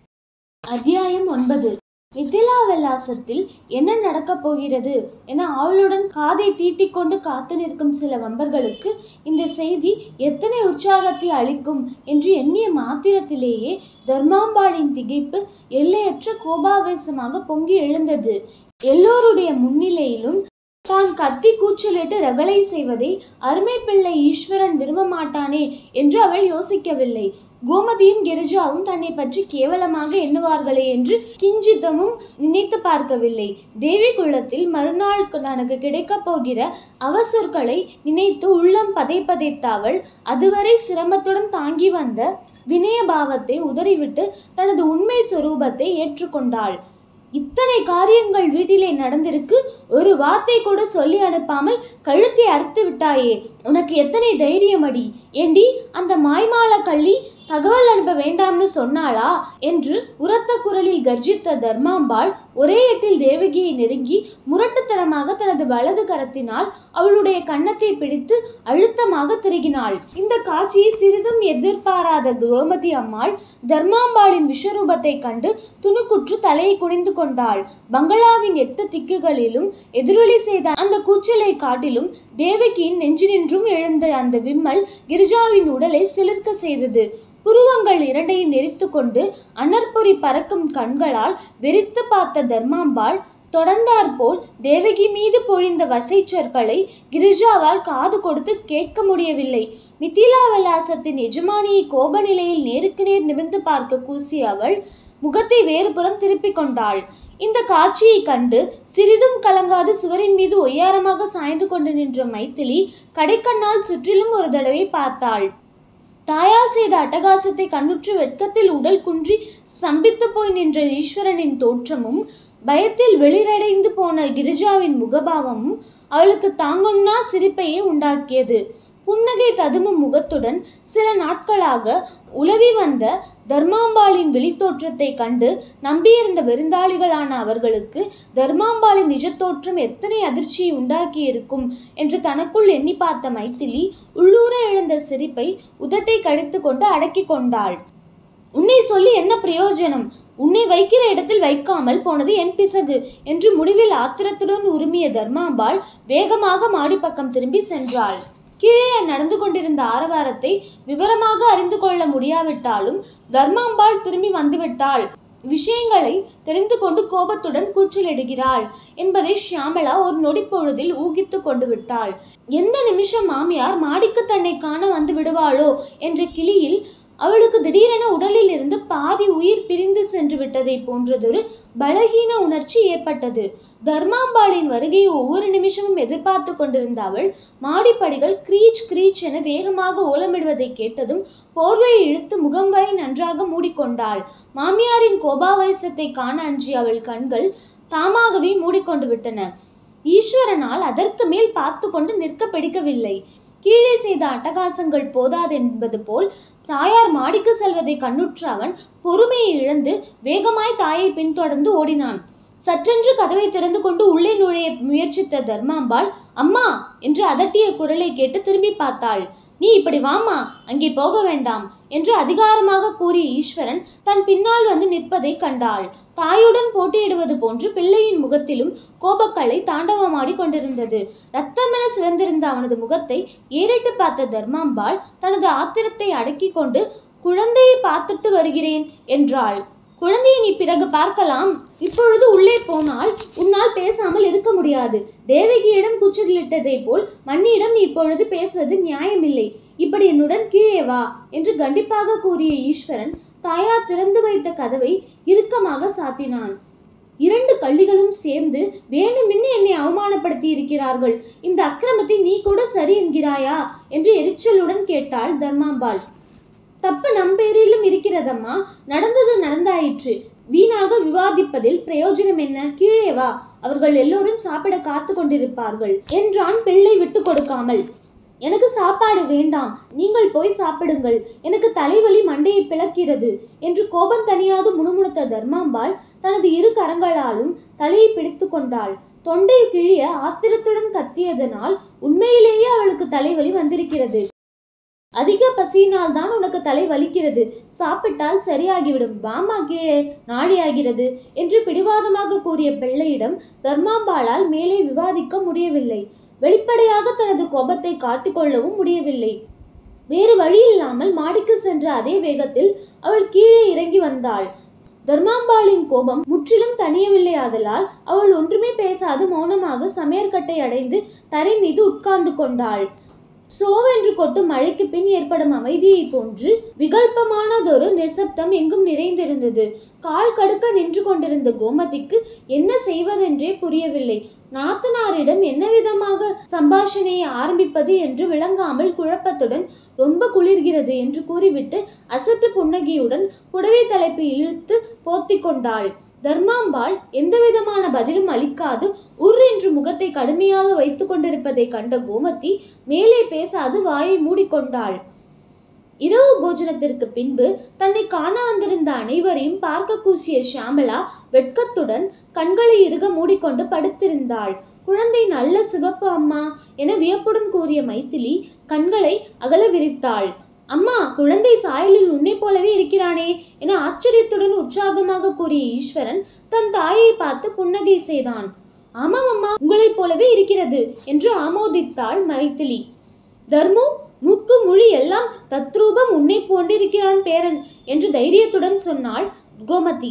[SPEAKER 1] அத்தியாயம் ஒன்பது மிதிலா விலாசத்தில் என்ன நடக்கப் போகிறது என ஆவலுடன் காதை தீட்டிக் கொண்டு காத்து நிற்கும் சில வம்பர்களுக்கு இந்த செய்தி எத்தனை உற்சாகத்தை அளிக்கும் என்று எண்ணிய மாத்திரத்திலேயே தர்மாம்பாளின் திகைப்பு எல்லையற்ற கோபாவேசமாக பொங்கி எழுந்தது எல்லோருடைய முன்னிலையிலும் தான் கத்தி கூச்சலிட்டு ரகளை செய்வதை அருமை பிள்ளை ஈஸ்வரன் விரும்ப மாட்டானே என்று அவள் யோசிக்கவில்லை கோமதியும் கிரிஜாவும் தன்னை பற்றி கேவலமாக எண்ணுவார்களே என்று கிஞ்சிதமும் நினைத்து பார்க்கவில்லை தேவி குலத்தில் மறுநாள் தனக்கு கிடைக்கப் போகிற அவசொற்களை நினைத்து உள்ளம் பதைப்பதைத்த அவள் அதுவரை சிரமத்துடன் தாங்கி வந்த வினய பாவத்தை உதறிவிட்டு தனது உண்மை சொரூபத்தை ஏற்றுக்கொண்டாள் இத்தனை காரியங்கள் வீட்டிலே நடந்திருக்கு ஒரு வார்த்தை கூட சொல்லி அனுப்பாமல் கழுத்தை அறுத்து விட்டாயே உனக்கு எத்தனை தைரியம் அடி ஏண்டி அந்த மாய்மால கள்ளி தகவல் அனுப்ப வேண்டாம்னு சொன்னாளா என்று உரத்த குரலில் கர்ஜித்த தர்மாம்பாள் ஒரே எட்டில் தேவகியை நெருங்கி முரட்டுத்தனமாக தனது வலது கரத்தினால் அவளுடைய கன்னத்தை பிடித்து அழுத்தமாக திருகினாள் இந்த காட்சியை சிறிதும் எதிர்பாராத கோமதி அம்மாள் தர்மாம்பாளின் விஸ்வரூபத்தை கண்டு துணுக்குற்று தலையை குனிந்து கொண்டாள் பங்களாவின் எட்டு திக்குகளிலும் எதிரொலி செய்த அந்த கூச்சலை காட்டிலும் தேவகியின் நெஞ்சினின்றும் எழுந்த அந்த விம்மல் கிரிஜாவின் உடலை சிலிர்க்க செய்தது புருவங்கள் இரண்டையும் நெறித்து கொண்டு அனற்பொறி பறக்கும் கண்களால் வெறித்து பார்த்த தர்மாம்பாள் தொடர்ந்தாற்போல் தேவகி மீது பொழிந்த வசை சொற்களை கிரிஜாவால் காது கொடுத்து கேட்க முடியவில்லை மிதிலா விலாசத்தின் எஜமானியை கோப நிலையில் நேருக்கு நேர் நிமிர்ந்து பார்க்க கூசிய அவள் முகத்தை வேறுபுறம் திருப்பிக் கொண்டாள் இந்த காட்சியை கண்டு சிறிதும் கலங்காது சுவரின் மீது ஒய்யாரமாக சாய்ந்து கொண்டு நின்ற மைத்திலி கடைக்கண்ணால் சுற்றிலும் ஒரு தடவை பார்த்தாள் தாயார் செய்த அட்டகாசத்தை கண்ணுற்று வெட்கத்தில் உடல் குன்றி சம்பித்து போய் நின்ற ஈஸ்வரனின் தோற்றமும் பயத்தில் வெளிரடைந்து போன கிரிஜாவின் முகபாவமும் அவளுக்கு தாங்கொன்னா சிரிப்பையே உண்டாக்கியது புன்னகை ததும்பும் முகத்துடன் சில நாட்களாக உலவி வந்த தர்மாம்பாளின் வெளித்தோற்றத்தை கண்டு நம்பியிருந்த விருந்தாளிகளான அவர்களுக்கு தர்மாம்பாளின் நிஜத்தோற்றம் எத்தனை அதிர்ச்சியை உண்டாக்கியிருக்கும் என்று தனக்குள் எண்ணி பார்த்த மைத்திலி உள்ளூர எழுந்த சிரிப்பை உதட்டை கடித்து கொண்டு அடக்கி கொண்டாள் உன்னை சொல்லி என்ன பிரயோஜனம் உன்னை வைக்கிற இடத்தில் வைக்காமல் போனது என் பிசகு என்று முடிவில் ஆத்திரத்துடன் உருமிய தர்மாம்பாள் வேகமாக மாடிப்பக்கம் திரும்பி சென்றாள் கீழே நடந்து கொண்டிருந்த ஆரவாரத்தை விவரமாக அறிந்து கொள்ள முடியாவிட்டாலும் தர்மாம்பாள் திரும்பி வந்துவிட்டாள் விஷயங்களை தெரிந்து கொண்டு கோபத்துடன் கூச்சலிடுகிறாள் என்பதை ஷியாமளா ஒரு நொடிப்பொழுதில் ஊகித்து கொண்டு விட்டாள் எந்த நிமிஷம் மாமியார் மாடிக்கு தன்னை காண வந்து விடுவாளோ என்ற கிளியில் அவளுக்கு திடீரென உடலில் இருந்து பாதி உயிர் பிரிந்து சென்று விட்டதை போன்றதொரு பலகீன உணர்ச்சி ஏற்பட்டது தர்மாம்பாளின் வருகையை ஒவ்வொரு நிமிஷமும் எதிர்பார்த்து கொண்டிருந்த அவள் மாடிப்படிகள் கிரீச் கிரீச் என வேகமாக ஓலமிடுவதை கேட்டதும் போர்வையை இழுத்து முகம் வரை நன்றாக மூடிக்கொண்டாள் மாமியாரின் கோபாவேசத்தை காண அஞ்சிய அவள் கண்கள் தாமாகவே மூடிக்கொண்டு விட்டன ஈஸ்வரனால் அதற்கு மேல் பார்த்து கொண்டு நிற்க பிடிக்கவில்லை கீழே செய்த அட்டகாசங்கள் போதாதென்பது போல் தாயார் மாடிக்கு செல்வதை கண்ணுற்ற அவன் பொறுமையை இழந்து வேகமாய் தாயை பின்தொடர்ந்து ஓடினான் சற்றென்று கதவை திறந்து கொண்டு உள்ளே நுழைய முயற்சித்த தர்மாம்பாள் அம்மா என்று அதட்டிய குரலை கேட்டு திரும்பி பார்த்தாள் நீ இப்படி வாம்மா அங்கே போக வேண்டாம் என்று அதிகாரமாக கூறிய ஈஸ்வரன் தன் பின்னால் வந்து நிற்பதை கண்டாள் தாயுடன் போட்டியிடுவது போன்று பிள்ளையின் முகத்திலும் கோபக்களை தாண்டவமாடி கொண்டிருந்தது ரத்தமென சிவந்திருந்த அவனது முகத்தை ஏறிட்டு பார்த்த தர்மாம்பாள் தனது ஆத்திரத்தை அடக்கிக் கொண்டு குழந்தையை பார்த்துட்டு வருகிறேன் என்றாள் குழந்தையை நீ பிறகு பார்க்கலாம் இப்பொழுது உள்ளே போனால் உன்னால் பேசாமல் இருக்க முடியாது தேவகியிடம் கூச்சலிட்டதை போல் மன்னியிடம் நீ இப்பொழுது பேசுவது நியாயமில்லை இப்படி என்னுடன் கீழே வா என்று கண்டிப்பாக கூறிய ஈஸ்வரன் தாயார் திறந்து வைத்த கதவை இறுக்கமாக சாத்தினான் இரண்டு கள்ளிகளும் சேர்ந்து வேண்டுமென்று என்னை அவமானப்படுத்தி இருக்கிறார்கள் இந்த அக்கிரமத்தை நீ கூட சரி என்கிறாயா என்று எரிச்சலுடன் கேட்டாள் தர்மாம்பாள் தப்பு நம் பேரிலும் இருக்கிறதம்மா நடந்தது நடந்தாயிற்று வீணாக விவாதிப்பதில் பிரயோஜனம் என்ன கீழே வா அவர்கள் எல்லோரும் சாப்பிட காத்து கொண்டிருப்பார்கள் என்றான் பிள்ளை விட்டு கொடுக்காமல் எனக்கு சாப்பாடு வேண்டாம் நீங்கள் போய் சாப்பிடுங்கள் எனக்கு தலைவலி மண்டையை பிளக்கிறது என்று கோபம் தணியாது முணுமுணுத்த தர்மாம்பாள் தனது இரு கரங்களாலும் தலையை பிடித்து கொண்டாள் தொண்டை கிழிய ஆத்திரத்துடன் கத்தியதனால் உண்மையிலேயே அவளுக்கு தலைவலி வந்திருக்கிறது அதிக பசியினால் தான் உனக்கு தலை வலிக்கிறது சாப்பிட்டால் சரியாகிவிடும் வாமா கீழே நாடியாகிறது என்று பிடிவாதமாக கூறிய பிள்ளையிடம் தர்மாம்பாளால் மேலே விவாதிக்க முடியவில்லை வெளிப்படையாக தனது கோபத்தை காட்டிக்கொள்ளவும் முடியவில்லை வேறு வழி இல்லாமல் மாடிக்கு சென்ற அதே வேகத்தில் அவள் கீழே இறங்கி வந்தாள் தர்மாம்பாளின் கோபம் முற்றிலும் தணியவில்லை ஆதலால் அவள் ஒன்றுமே பேசாது மௌனமாக சமையற்கட்டை அடைந்து தரை மீது உட்கார்ந்து கொண்டாள் சோவென்று கொட்டும் மழைக்கு பின் ஏற்படும் அமைதியைப் போன்று விகல்பமானதொரு நிசப்தம் எங்கும் நிறைந்திருந்தது கால் கடுக்க நின்று கொண்டிருந்த கோமதிக்கு என்ன செய்வதென்றே புரியவில்லை நாத்தனாரிடம் என்ன விதமாக சம்பாஷணையை ஆரம்பிப்பது என்று விளங்காமல் குழப்பத்துடன் ரொம்ப குளிர்கிறது என்று கூறிவிட்டு அசட்டு புன்னகையுடன் புடவை தலைப்பு இழுத்து போர்த்தி கொண்டாள் தர்மாம்பாள் எந்தவிதமான பதிலும் அளிக்காது உர் என்று முகத்தை கடுமையாக வைத்து கொண்டிருப்பதை கண்ட கோமதி மேலே பேசாது வாயை மூடிக்கொண்டாள் இரவு போஜனத்திற்கு பின்பு தன்னை காண வந்திருந்த அனைவரையும் பார்க்க கூசிய ஷியாமளா வெட்கத்துடன் கண்களை இறுக மூடிக்கொண்டு படுத்திருந்தாள் குழந்தை நல்ல சிவப்பு அம்மா என வியப்புடன் கூறிய மைத்திலி கண்களை அகல விரித்தாள் அம்மா குழந்தை சாயலில் உன்னை போலவே இருக்கிறானே என ஆச்சரியத்துடன் உற்சாகமாக கூறிய ஈஸ்வரன் தன் தாயை பார்த்து புன்னகை செய்தான் ஆமாம் அம்மா உங்களைப் போலவே இருக்கிறது என்று ஆமோதித்தாள் மைத்திலி தர்மு மூக்கு மொழி எல்லாம் தத்ரூபம் உன்னை போன்றிருக்கிறான் பேரன் என்று தைரியத்துடன் சொன்னாள் கோமதி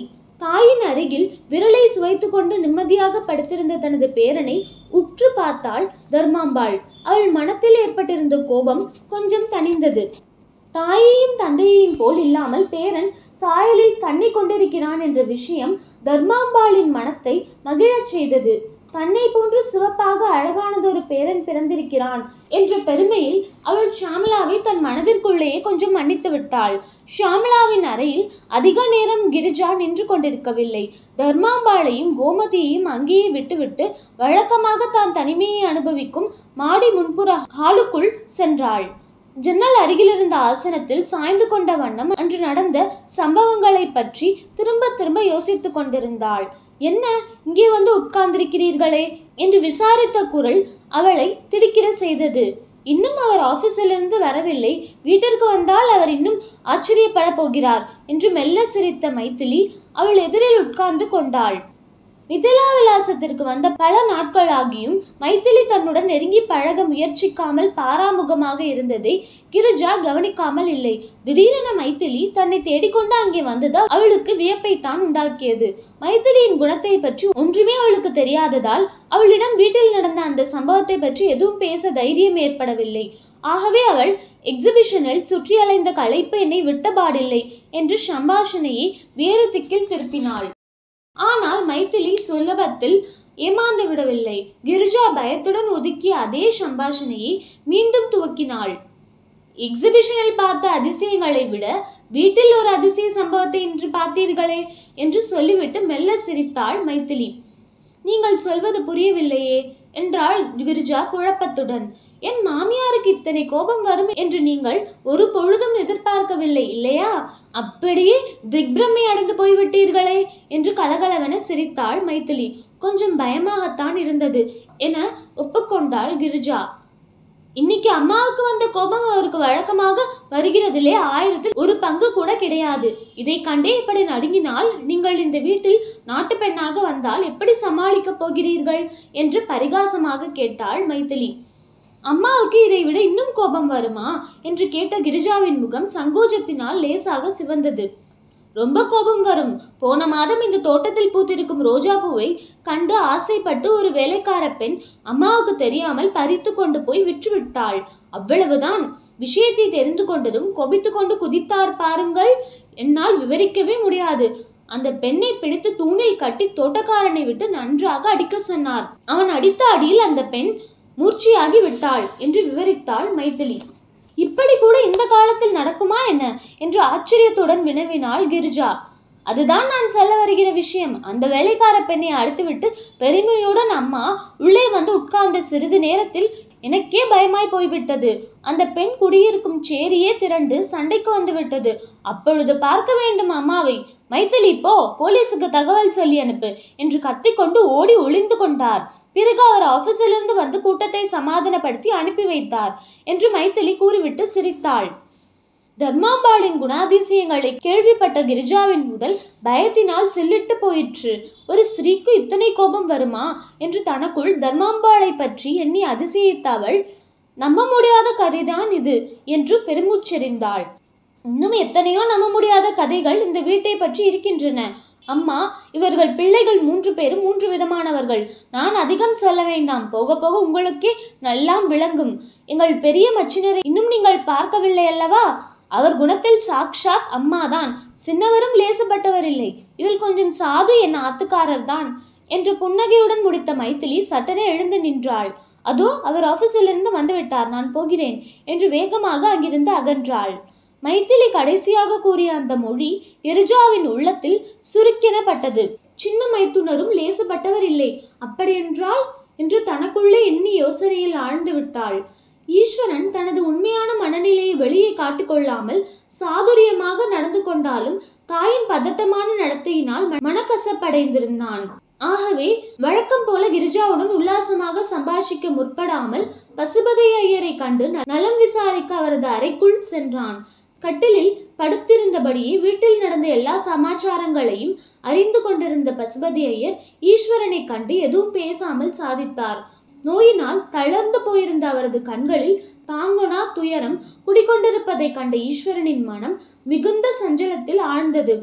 [SPEAKER 1] தாயின் அருகில் விரலை சுவைத்து கொண்டு நிம்மதியாக படுத்திருந்த தனது பேரனை உற்று பார்த்தாள் தர்மாம்பாள் அவள் மனத்தில் ஏற்பட்டிருந்த கோபம் கொஞ்சம் தணிந்தது தாயையும் தந்தையையும் போல் இல்லாமல் பேரன் சாயலில் தண்ணி கொண்டிருக்கிறான் என்ற விஷயம் தர்மாம்பாளின் மனத்தை மகிழச் செய்தது தன்னை போன்று சிவப்பாக அழகானதொரு பேரன் பிறந்திருக்கிறான் என்ற பெருமையில் அவள் ஷாமலாவை தன் மனதிற்குள்ளேயே கொஞ்சம் மன்னித்து விட்டாள் ஷாமலாவின் அறையில் அதிக நேரம் கிரிஜா நின்று கொண்டிருக்கவில்லை தர்மாம்பாளையும் கோமதியையும் அங்கேயே விட்டுவிட்டு வழக்கமாக தான் தனிமையை அனுபவிக்கும் மாடி முன்புற ஹாலுக்குள் சென்றாள் ஜன்னல் அருகிலிருந்த ஆசனத்தில் சாய்ந்து கொண்ட வண்ணம் அன்று நடந்த சம்பவங்களை பற்றி திரும்ப திரும்ப யோசித்துக் கொண்டிருந்தாள் என்ன இங்கே வந்து உட்கார்ந்திருக்கிறீர்களே என்று விசாரித்த குரல் அவளை திடுக்கிட செய்தது இன்னும் அவர் ஆபீஸிலிருந்து வரவில்லை வீட்டிற்கு வந்தால் அவர் இன்னும் ஆச்சரியப்பட போகிறார் என்று மெல்ல சிரித்த மைதிலி அவள் எதிரில் உட்கார்ந்து கொண்டாள் மிதிலா விலாசத்திற்கு வந்த பல நாட்களாகியும் மைதிலி தன்னுடன் நெருங்கி பழக முயற்சிக்காமல் பாராமுகமாக இருந்ததை கிரிஜா கவனிக்காமல் இல்லை திடீரென மைதிலி தன்னை தேடிக்கொண்டு அங்கே வந்தது அவளுக்கு வியப்பைத்தான் உண்டாக்கியது மைதிலியின் குணத்தை பற்றி ஒன்றுமே அவளுக்கு தெரியாததால் அவளிடம் வீட்டில் நடந்த அந்த சம்பவத்தை பற்றி எதுவும் பேச தைரியம் ஏற்படவில்லை ஆகவே அவள் எக்ஸிபிஷனில் சுற்றி அலைந்த களைப்பு என்னை விட்டபாடில்லை என்று சம்பாஷணையை வேறு திக்கில் திருப்பினாள் ஆனால் மைதிலி சுலபத்தில் ஏமாந்து விடவில்லை கிரிஜா பயத்துடன் ஒதுக்கிய அதே சம்பாஷணையை மீண்டும் துவக்கினாள் எக்ஸிபிஷனில் பார்த்த அதிசயங்களை விட வீட்டில் ஒரு அதிசய சம்பவத்தை இன்று பார்த்தீர்களே என்று சொல்லிவிட்டு மெல்ல சிரித்தாள் மைதிலி நீங்கள் சொல்வது புரியவில்லையே என்றாள் கிரிஜா குழப்பத்துடன் என் மாமியாருக்கு இத்தனை கோபம் வரும் என்று நீங்கள் ஒரு பொழுதும் எதிர்பார்க்கவில்லை இல்லையா அப்படியே திக்பிரமை அடைந்து போய்விட்டீர்களே என்று கலகலவென சிரித்தாள் மைதிலி கொஞ்சம் பயமாகத்தான் இருந்தது என ஒப்புக்கொண்டாள் கிரிஜா இன்னைக்கு அம்மாவுக்கு வந்த கோபம் அவருக்கு வழக்கமாக வருகிறதிலே ஆயிரத்தில் ஒரு பங்கு கூட கிடையாது இதை கண்டே இப்படி நடுங்கினால் நீங்கள் இந்த வீட்டில் நாட்டு பெண்ணாக வந்தால் எப்படி சமாளிக்கப் போகிறீர்கள் என்று பரிகாசமாக கேட்டாள் மைதிலி அம்மாவுக்கு இதை விட இன்னும் கோபம் வருமா என்று கேட்ட கிரிஜாவின் முகம் சங்கோஜத்தினால் லேசாக சிவந்தது ரொம்ப கோபம் வரும் போன மாதம் இந்த தோட்டத்தில் பூத்திருக்கும் ரோஜா பூவை கண்டு ஆசைப்பட்டு ஒரு வேலைக்கார பெண் அம்மாவுக்கு தெரியாமல் பறித்து கொண்டு போய் விற்றுவிட்டாள் அவ்வளவுதான் விஷயத்தை தெரிந்து கொண்டதும் கொபித்து கொண்டு குதித்தார் பாருங்கள் என்னால் விவரிக்கவே முடியாது அந்த பெண்ணை பிடித்து தூணில் கட்டி தோட்டக்காரனை விட்டு நன்றாக அடிக்க சொன்னார் அவன் அடித்த அடியில் அந்த பெண் மூர்ச்சியாகி விட்டாள் என்று விவரித்தாள் மைதிலி இப்படி கூட இந்த காலத்தில் நடக்குமா என்ன என்று ஆச்சரியத்துடன் வினவினாள் கிரிஜா அதுதான் நான் சொல்ல வருகிற விஷயம் அந்த வேலைக்கார பெண்ணை அழுத்துவிட்டு பெருமையுடன் அம்மா உள்ளே வந்து உட்கார்ந்த சிறிது நேரத்தில் எனக்கே பயமாய் போய்விட்டது அந்த பெண் குடியிருக்கும் சேரியே திரண்டு சண்டைக்கு வந்து விட்டது அப்பொழுது பார்க்க வேண்டும் அம்மாவை மைதிலி போ போலீஸுக்கு தகவல் சொல்லி அனுப்பு என்று கத்திக்கொண்டு ஓடி ஒளிந்து கொண்டார் பிறகு அவர் ஆபீஸிலிருந்து வந்து கூட்டத்தை சமாதானப்படுத்தி அனுப்பி வைத்தார் என்று மைதிலி கூறிவிட்டு சிரித்தாள் தர்மாம்பாளின் குணாதிசயங்களை கேள்விப்பட்ட கிரிஜாவின் உடல் பயத்தினால் சில்லிட்டு போயிற்று ஒரு ஸ்திரீக்கு இத்தனை கோபம் வருமா என்று தனக்குள் தர்மாம்பாளை பற்றி எண்ணி அதிசயித்த அவள் நம்ப முடியாத கதைதான் இது என்று பெருமூச்செறிந்தாள் இன்னும் எத்தனையோ நம்ப முடியாத கதைகள் இந்த வீட்டை பற்றி இருக்கின்றன அம்மா இவர்கள் பிள்ளைகள் மூன்று பேரும் மூன்று விதமானவர்கள் நான் அதிகம் சொல்ல வேண்டாம் போக போக உங்களுக்கே எல்லாம் விளங்கும் எங்கள் பெரிய மச்சினரை இன்னும் நீங்கள் பார்க்கவில்லை அல்லவா அவர் குணத்தில் சாக்ஷாத் அம்மாதான் சின்னவரும் லேசப்பட்டவர் இல்லை இதில் கொஞ்சம் சாது என் ஆத்துக்காரர் தான் என்று புன்னகையுடன் முடித்த மைதிலி சட்டென எழுந்து நின்றாள் அதோ அவர் ஆபீஸிலிருந்து வந்துவிட்டார் நான் போகிறேன் என்று வேகமாக அங்கிருந்து அகன்றாள் மைதிலி கடைசியாக கூறிய அந்த மொழி எரிஜாவின் உள்ளத்தில் சுருக்கெனப்பட்டது சின்ன மைத்துனரும் லேசுப்பட்டவர் இல்லை அப்படியென்றால் என்று தனக்குள்ளே எண்ணி யோசனையில் ஆழ்ந்து விட்டாள் ஈஸ்வரன் தனது உண்மையான மனநிலையை வெளியே காட்டிக்கொள்ளாமல் சாதுரியமாக நடந்து கொண்டாலும் தாயின் பதட்டமான நடத்தையினால் மனக்கசப்படைந்திருந்தான் ஆகவே வழக்கம் போல கிரிஜாவுடன் உல்லாசமாக சம்பாஷிக்க முற்படாமல் பசுபதி ஐயரை கண்டு நலம் விசாரிக்க அவரது அறைக்குள் சென்றான் கட்டிலில் படுத்திருந்தபடியே வீட்டில் நடந்த எல்லா சமாச்சாரங்களையும் அறிந்து கொண்டிருந்த பசுபதி ஐயர் ஈஸ்வரனை கண்டு எதுவும் பேசாமல் சாதித்தார் நோயினால் தளர்ந்து போயிருந்த அவரது கண்களில் தாங்கொணா துயரம் குடிக்கொண்டிருப்பதை கண்ட ஈஸ்வரனின் மனம் மிகுந்த சஞ்சலத்தில் ஆழ்ந்தது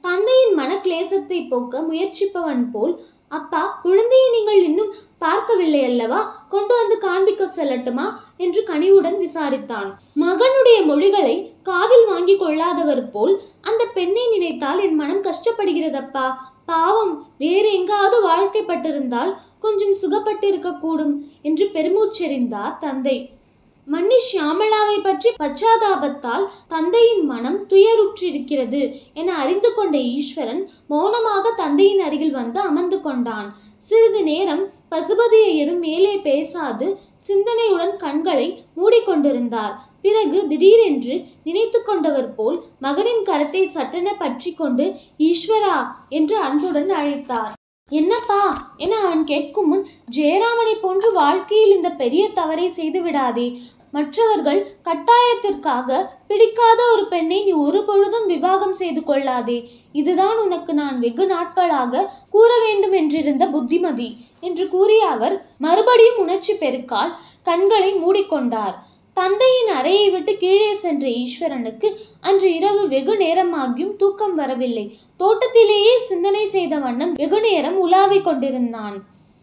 [SPEAKER 1] தந்தையின் மனக்லேசத்தை போக்க முயற்சிப்பவன் போல் அப்பா குழந்தையை நீங்கள் இன்னும் பார்க்கவில்லை அல்லவா கொண்டு வந்து காண்பிக்க சொல்லட்டுமா என்று கனிவுடன் விசாரித்தான் மகனுடைய மொழிகளை காதில் வாங்கி கொள்ளாதவர் போல் அந்த பெண்ணை நினைத்தால் என் மனம் கஷ்டப்படுகிறதப்பா பாவம் வேறு எங்காவது வாழ்க்கைப்பட்டிருந்தால் கொஞ்சம் சுகப்பட்டு இருக்கக்கூடும் என்று பெருமூச்செறிந்தார் தந்தை மன்னி ஷியாமளாவை பற்றி பச்சாதாபத்தால் தந்தையின் மனம் துயருற்றிருக்கிறது என அறிந்து கொண்ட ஈஸ்வரன் மௌனமாக தந்தையின் அருகில் வந்து அமர்ந்து கொண்டான் சிறிது நேரம் பசுபதியையரும் மேலே பேசாது சிந்தனையுடன் கண்களை மூடிக்கொண்டிருந்தார் பிறகு திடீரென்று நினைத்து கொண்டவர் போல் மகனின் கரத்தை சட்டென பற்றி கொண்டு ஈஸ்வரா என்று அன்புடன் அழைத்தார் என்னப்பா என அவன் கேட்கும் முன் ஜெயராமனை போன்று வாழ்க்கையில் இந்த பெரிய தவறை செய்து விடாதே மற்றவர்கள் கட்டாயத்திற்காக பிடிக்காத ஒரு பெண்ணை நீ ஒரு பொழுதும் விவாகம் செய்து கொள்ளாதே இதுதான் உனக்கு நான் வெகு நாட்களாக கூற வேண்டும் என்றிருந்த புத்திமதி என்று கூறிய அவர் மறுபடியும் உணர்ச்சி பெருக்கால் கண்களை மூடிக்கொண்டார் தந்தையின் அறையை விட்டு கீழே சென்ற ஈஸ்வரனுக்கு அன்று இரவு வெகு நேரமாகியும் தூக்கம் வரவில்லை தோட்டத்திலேயே சிந்தனை செய்த வண்ணம் வெகு நேரம் உலாவிக் கொண்டிருந்தான்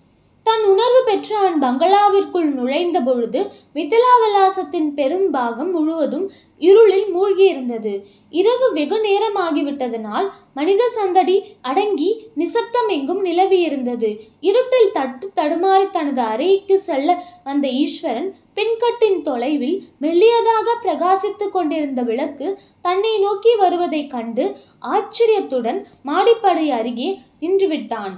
[SPEAKER 1] தன் உணர்வு பெற்று அவன் பங்களாவிற்குள் நுழைந்த பொழுது மிதிலா விலாசத்தின் பெரும் பாகம் முழுவதும் இருளில் மூழ்கியிருந்தது இரவு வெகு நேரமாகிவிட்டதனால் மனித சந்தடி அடங்கி நிசப்தம் எங்கும் நிலவியிருந்தது இருட்டில் தட்டு தடுமாறி தனது அறைக்கு செல்ல வந்த ஈஸ்வரன் பின்கட்டின் தொலைவில் மெல்லியதாக பிரகாசித்துக் கொண்டிருந்த விளக்கு தன்னை நோக்கி வருவதைக் கண்டு ஆச்சரியத்துடன் மாடிப்படை அருகே நின்றுவிட்டான்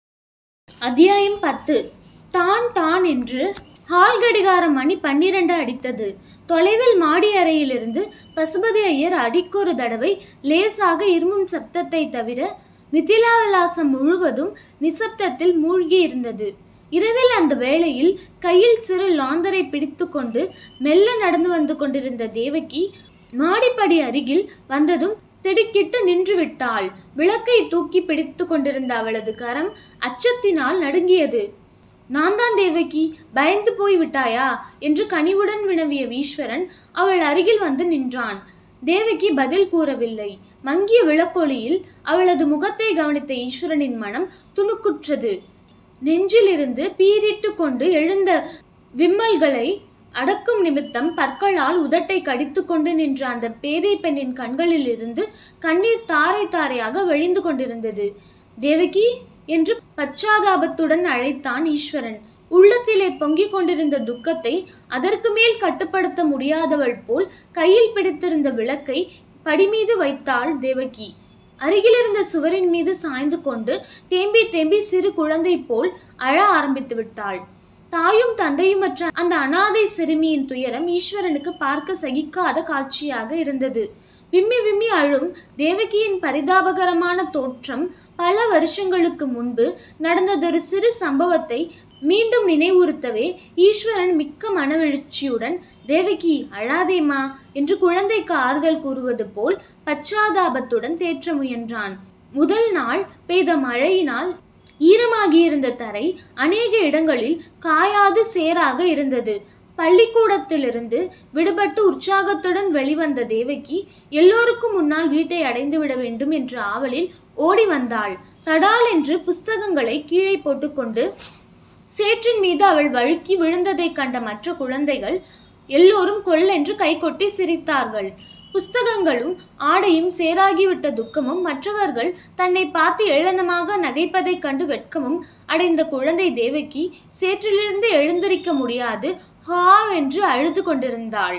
[SPEAKER 1] அத்தியாயம் பத்து தான் தான் என்று ஹால் கடிகார மணி பன்னிரண்டு அடித்தது தொலைவில் மாடி அறையிலிருந்து பசுபதி ஐயர் அடிக்கொரு தடவை லேசாக இருமும் சப்தத்தை தவிர மிதிலா விலாசம் முழுவதும் நிசப்தத்தில் மூழ்கி இருந்தது இரவில் அந்த வேளையில் கையில் சிறு லாந்தரை பிடித்துக்கொண்டு மெல்ல நடந்து வந்து கொண்டிருந்த தேவகி மாடிப்படி அருகில் வந்ததும் திடுக்கிட்டு நின்று விட்டாள் விளக்கை தூக்கி பிடித்து கொண்டிருந்த அவளது கரம் அச்சத்தினால் நடுங்கியது நான் தான் தேவகி பயந்து போய் விட்டாயா என்று கனிவுடன் வினவிய ஈஸ்வரன் அவள் அருகில் வந்து நின்றான் தேவகி பதில் கூறவில்லை மங்கிய விளக்கொளியில் அவளது முகத்தை கவனித்த ஈஸ்வரனின் மனம் துணுக்குற்றது நெஞ்சிலிருந்து பீரிட்டு கொண்டு எழுந்த விம்மல்களை அடக்கும் நிமித்தம் பற்களால் உதட்டை கடித்து கொண்டு நின்ற அந்த பேதை பெண்ணின் கண்களிலிருந்து கண்ணீர் தாரை தாரையாக வழிந்து கொண்டிருந்தது தேவகி என்று பச்சாதாபத்துடன் அழைத்தான் ஈஸ்வரன் உள்ளத்திலே பொங்கிக் கொண்டிருந்த துக்கத்தை அதற்கு மேல் கட்டுப்படுத்த முடியாதவள் போல் கையில் பிடித்திருந்த விளக்கை படிமீது வைத்தாள் தேவகி அருகிலிருந்த சுவரின் மீது சாய்ந்து கொண்டு தேம்பி தேம்பி சிறு குழந்தை போல் அழ ஆரம்பித்து விட்டாள் தாயும் தந்தையுமற்ற அந்த அனாதை சிறுமியின் துயரம் ஈஸ்வரனுக்கு பார்க்க சகிக்காத காட்சியாக இருந்தது விம்மி விம்மி அழும் தேவகியின் பரிதாபகரமான தோற்றம் பல வருஷங்களுக்கு முன்பு நடந்ததொரு சிறு சம்பவத்தை மீண்டும் நினைவுறுத்தவே ஈஸ்வரன் மிக்க மனவெழுச்சியுடன் தேவகி அழாதேமா என்று குழந்தைக்கு ஆறுதல் கூறுவது போல் பச்சாதாபத்துடன் தேற்ற முயன்றான் முதல் நாள் பெய்த மழையினால் ஈரமாகியிருந்த தரை அநேக இடங்களில் காயாது சேராக இருந்தது பள்ளிக்கூடத்திலிருந்து விடுபட்டு உற்சாகத்துடன் வெளிவந்த தேவகி எல்லோருக்கும் முன்னால் வீட்டை அடைந்து விட வேண்டும் என்ற ஆவலில் ஓடி வந்தாள் தடால் என்று புஸ்தகங்களை கீழே போட்டுக்கொண்டு சேற்றின் மீது அவள் வழுக்கி விழுந்ததைக் கண்ட மற்ற குழந்தைகள் எல்லோரும் கொள்ளென்று கைகொட்டி சிரித்தார்கள் புஸ்தகங்களும் ஆடையும் சேராகிவிட்ட துக்கமும் மற்றவர்கள் தன்னை பார்த்து ஏளனமாக நகைப்பதைக் கண்டு வெட்கமும் அடைந்த குழந்தை தேவகி சேற்றிலிருந்து எழுந்திருக்க முடியாது ஹா என்று அழுது கொண்டிருந்தாள்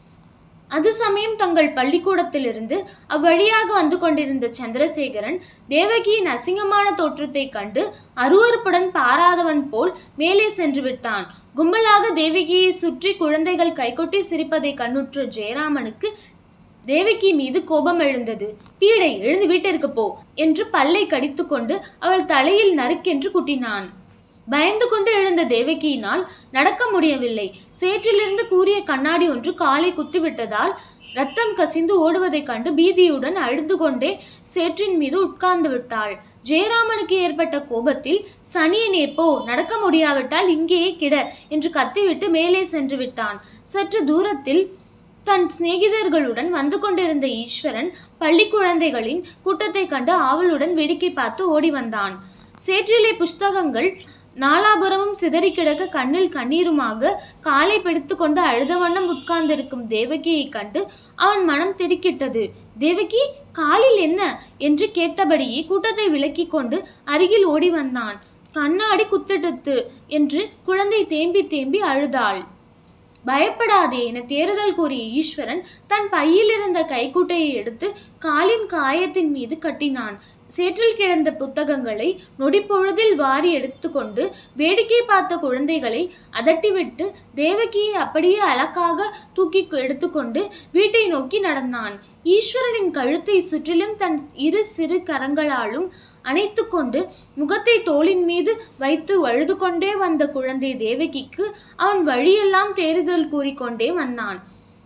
[SPEAKER 1] அது சமயம் தங்கள் பள்ளிக்கூடத்திலிருந்து அவ்வழியாக வந்து கொண்டிருந்த சந்திரசேகரன் தேவகியின் அசிங்கமான தோற்றத்தைக் கண்டு அருவருப்புடன் பாராதவன் போல் மேலே சென்று விட்டான் கும்பலாக தேவகியை சுற்றி குழந்தைகள் கைகொட்டி சிரிப்பதை கண்ணுற்ற ஜெயராமனுக்கு தேவகி மீது கோபம் எழுந்தது பீடை எழுந்து வீட்டிற்கு போ என்று பல்லை கடித்துக்கொண்டு அவள் தலையில் நறுக்கென்று குட்டினான் பயந்து கொண்டு எழுந்த தேவகியினால் நடக்க முடியவில்லை சேற்றிலிருந்து கூறிய கண்ணாடி ஒன்று காலை குத்திவிட்டதால் ரத்தம் கசிந்து ஓடுவதைக் கண்டு பீதியுடன் அழுது கொண்டே சேற்றின் மீது உட்கார்ந்து விட்டாள் ஜெயராமனுக்கு ஏற்பட்ட கோபத்தில் சனியனே போ நடக்க முடியாவிட்டால் இங்கேயே கிட என்று கத்திவிட்டு மேலே சென்று விட்டான் சற்று தூரத்தில் தன் சிநேகிதர்களுடன் வந்து கொண்டிருந்த ஈஸ்வரன் பள்ளி குழந்தைகளின் கூட்டத்தைக் கண்டு ஆவலுடன் வேடிக்கை பார்த்து ஓடி வந்தான் சேற்றிலே புஸ்தகங்கள் நாலாபுரமும் சிதறி கிடக்க கண்ணில் கண்ணீருமாக காலை பிடித்து கொண்டு அழுத வண்ணம் உட்கார்ந்திருக்கும் தேவகியைக் கண்டு அவன் மனம் திடுக்கிட்டது தேவகி காலில் என்ன என்று கேட்டபடியே கூட்டத்தை விலக்கிக் கொண்டு அருகில் ஓடி வந்தான் கண்ணாடி குத்திடுத்து என்று குழந்தை தேம்பி தேம்பி அழுதாள் பயப்படாதே என தேறுதல் கூறிய ஈஸ்வரன் தன் பையில் இருந்த கைக்குட்டையை எடுத்து காலின் காயத்தின் மீது கட்டினான் சேற்றில் கிடந்த புத்தகங்களை நொடிப்பொழுதில் வாரி எடுத்துக்கொண்டு வேடிக்கை பார்த்த குழந்தைகளை அதட்டிவிட்டு தேவகியை அப்படியே அலக்காக தூக்கி எடுத்துக்கொண்டு வீட்டை நோக்கி நடந்தான் ஈஸ்வரனின் கழுத்தை சுற்றிலும் தன் இரு சிறு கரங்களாலும் அணைத்து கொண்டு முகத்தை தோளின் மீது வைத்து அழுது கொண்டே வந்த குழந்தை தேவகிக்கு அவன் வழியெல்லாம் தேறுதல் கூறிக்கொண்டே வந்தான்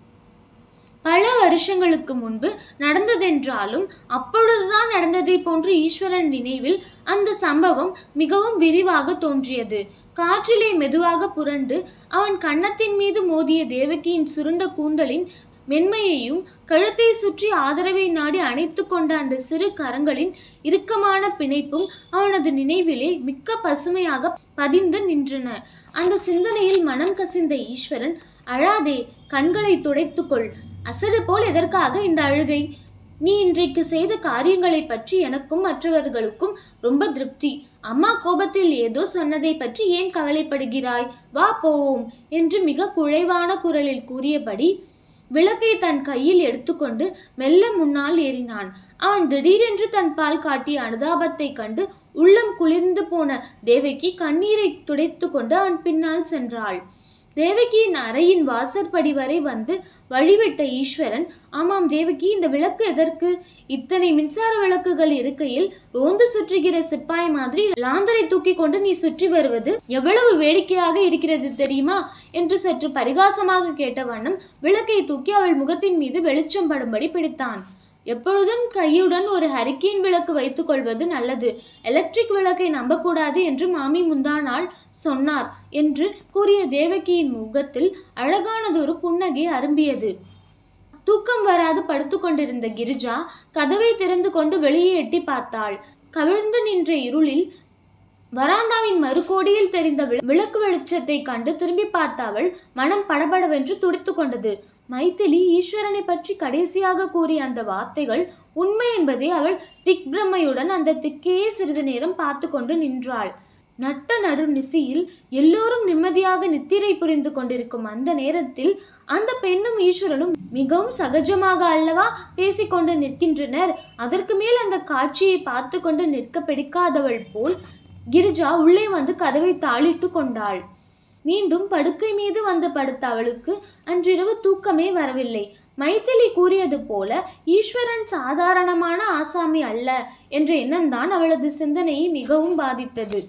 [SPEAKER 1] பல வருஷங்களுக்கு முன்பு நடந்ததென்றாலும் அப்பொழுதுதான் நடந்ததை போன்று ஈஸ்வரன் நினைவில் அந்த சம்பவம் மிகவும் விரிவாக தோன்றியது காற்றிலே மெதுவாக புரண்டு அவன் கன்னத்தின் மீது மோதிய தேவகியின் சுருண்ட கூந்தலின் மென்மையையும் கழுத்தை சுற்றி ஆதரவை நாடி அணைத்து கொண்ட அந்த சிறு கரங்களின் இறுக்கமான பிணைப்பும் அவனது நினைவிலே மிக்க பசுமையாக பதிந்து நின்றன அந்த சிந்தனையில் மனம் கசிந்த ஈஸ்வரன் அழாதே கண்களை துடைத்துக்கொள் அசடு போல் எதற்காக இந்த அழுகை நீ இன்றைக்கு செய்த காரியங்களை பற்றி எனக்கும் மற்றவர்களுக்கும் ரொம்ப திருப்தி அம்மா கோபத்தில் ஏதோ சொன்னதை பற்றி ஏன் கவலைப்படுகிறாய் வா போவோம் என்று மிக குழைவான குரலில் கூறியபடி விளக்கை தன் கையில் எடுத்துக்கொண்டு மெல்ல முன்னால் ஏறினான் அவன் திடீரென்று தன் பால் காட்டிய அனுதாபத்தைக் கண்டு உள்ளம் குளிர்ந்து போன தேவகி கண்ணீரை துடைத்து கொண்டு அவன் பின்னால் சென்றாள் தேவகியின் அறையின் வாசற்படி வரை வந்து வழிவிட்ட ஈஸ்வரன் ஆமாம் தேவகி இந்த விளக்கு எதற்கு இத்தனை மின்சார விளக்குகள் இருக்கையில் ரோந்து சுற்றுகிற சிப்பாய் மாதிரி லாந்தரை தூக்கி கொண்டு நீ சுற்றி வருவது எவ்வளவு வேடிக்கையாக இருக்கிறது தெரியுமா என்று சற்று பரிகாசமாக கேட்ட வண்ணம் விளக்கை தூக்கி அவள் முகத்தின் மீது வெளிச்சம் படும்படி பிடித்தான் எப்பொழுதும் கையுடன் ஒரு ஹரிக்கேன் விளக்கு வைத்துக் கொள்வது நல்லது எலக்ட்ரிக் விளக்கை நம்பக்கூடாது என்று மாமி முந்தா நாள் சொன்னார் என்று கூறிய தேவகியின் முகத்தில் அழகானதொரு புன்னகை அரும்பியது தூக்கம் வராது படுத்து கொண்டிருந்த கிரிஜா கதவை திறந்து கொண்டு வெளியே எட்டி பார்த்தாள் கவிழ்ந்து நின்ற இருளில் வராந்தாவின் மறுகோடியில் தெரிந்த வி- விளக்கு வெளிச்சத்தை கண்டு திரும்பி பார்த்த அவள் மனம் படபடவென்று துடித்து கொண்டது மைதிலி ஈஸ்வரனை பற்றி கடைசியாக கூறிய அந்த வார்த்தைகள் உண்மை என்பதை அவள் திக்பிரமையுடன் அந்த திக்கையே சிறிது நேரம் பார்த்து கொண்டு நின்றாள் நட்ட நடு நிசியில் எல்லோரும் நிம்மதியாக நித்திரை புரிந்து கொண்டிருக்கும் அந்த நேரத்தில் அந்த பெண்ணும் ஈஸ்வரனும் மிகவும் சகஜமாக அல்லவா பேசிக்கொண்டு நிற்கின்றனர் அதற்கு மேல் அந்த காட்சியை பார்த்து கொண்டு நிற்க பிடிக்காதவள் போல் கிரிஜா உள்ளே வந்து கதவை தாளிட்டு கொண்டாள் மீண்டும் படுக்கை மீது வந்து படுத்த அவளுக்கு அன்றிரவு தூக்கமே வரவில்லை மைதிலி கூறியது போல ஈஸ்வரன் சாதாரணமான ஆசாமி அல்ல என்ற எண்ணம்தான் அவளது சிந்தனையை மிகவும் பாதித்தது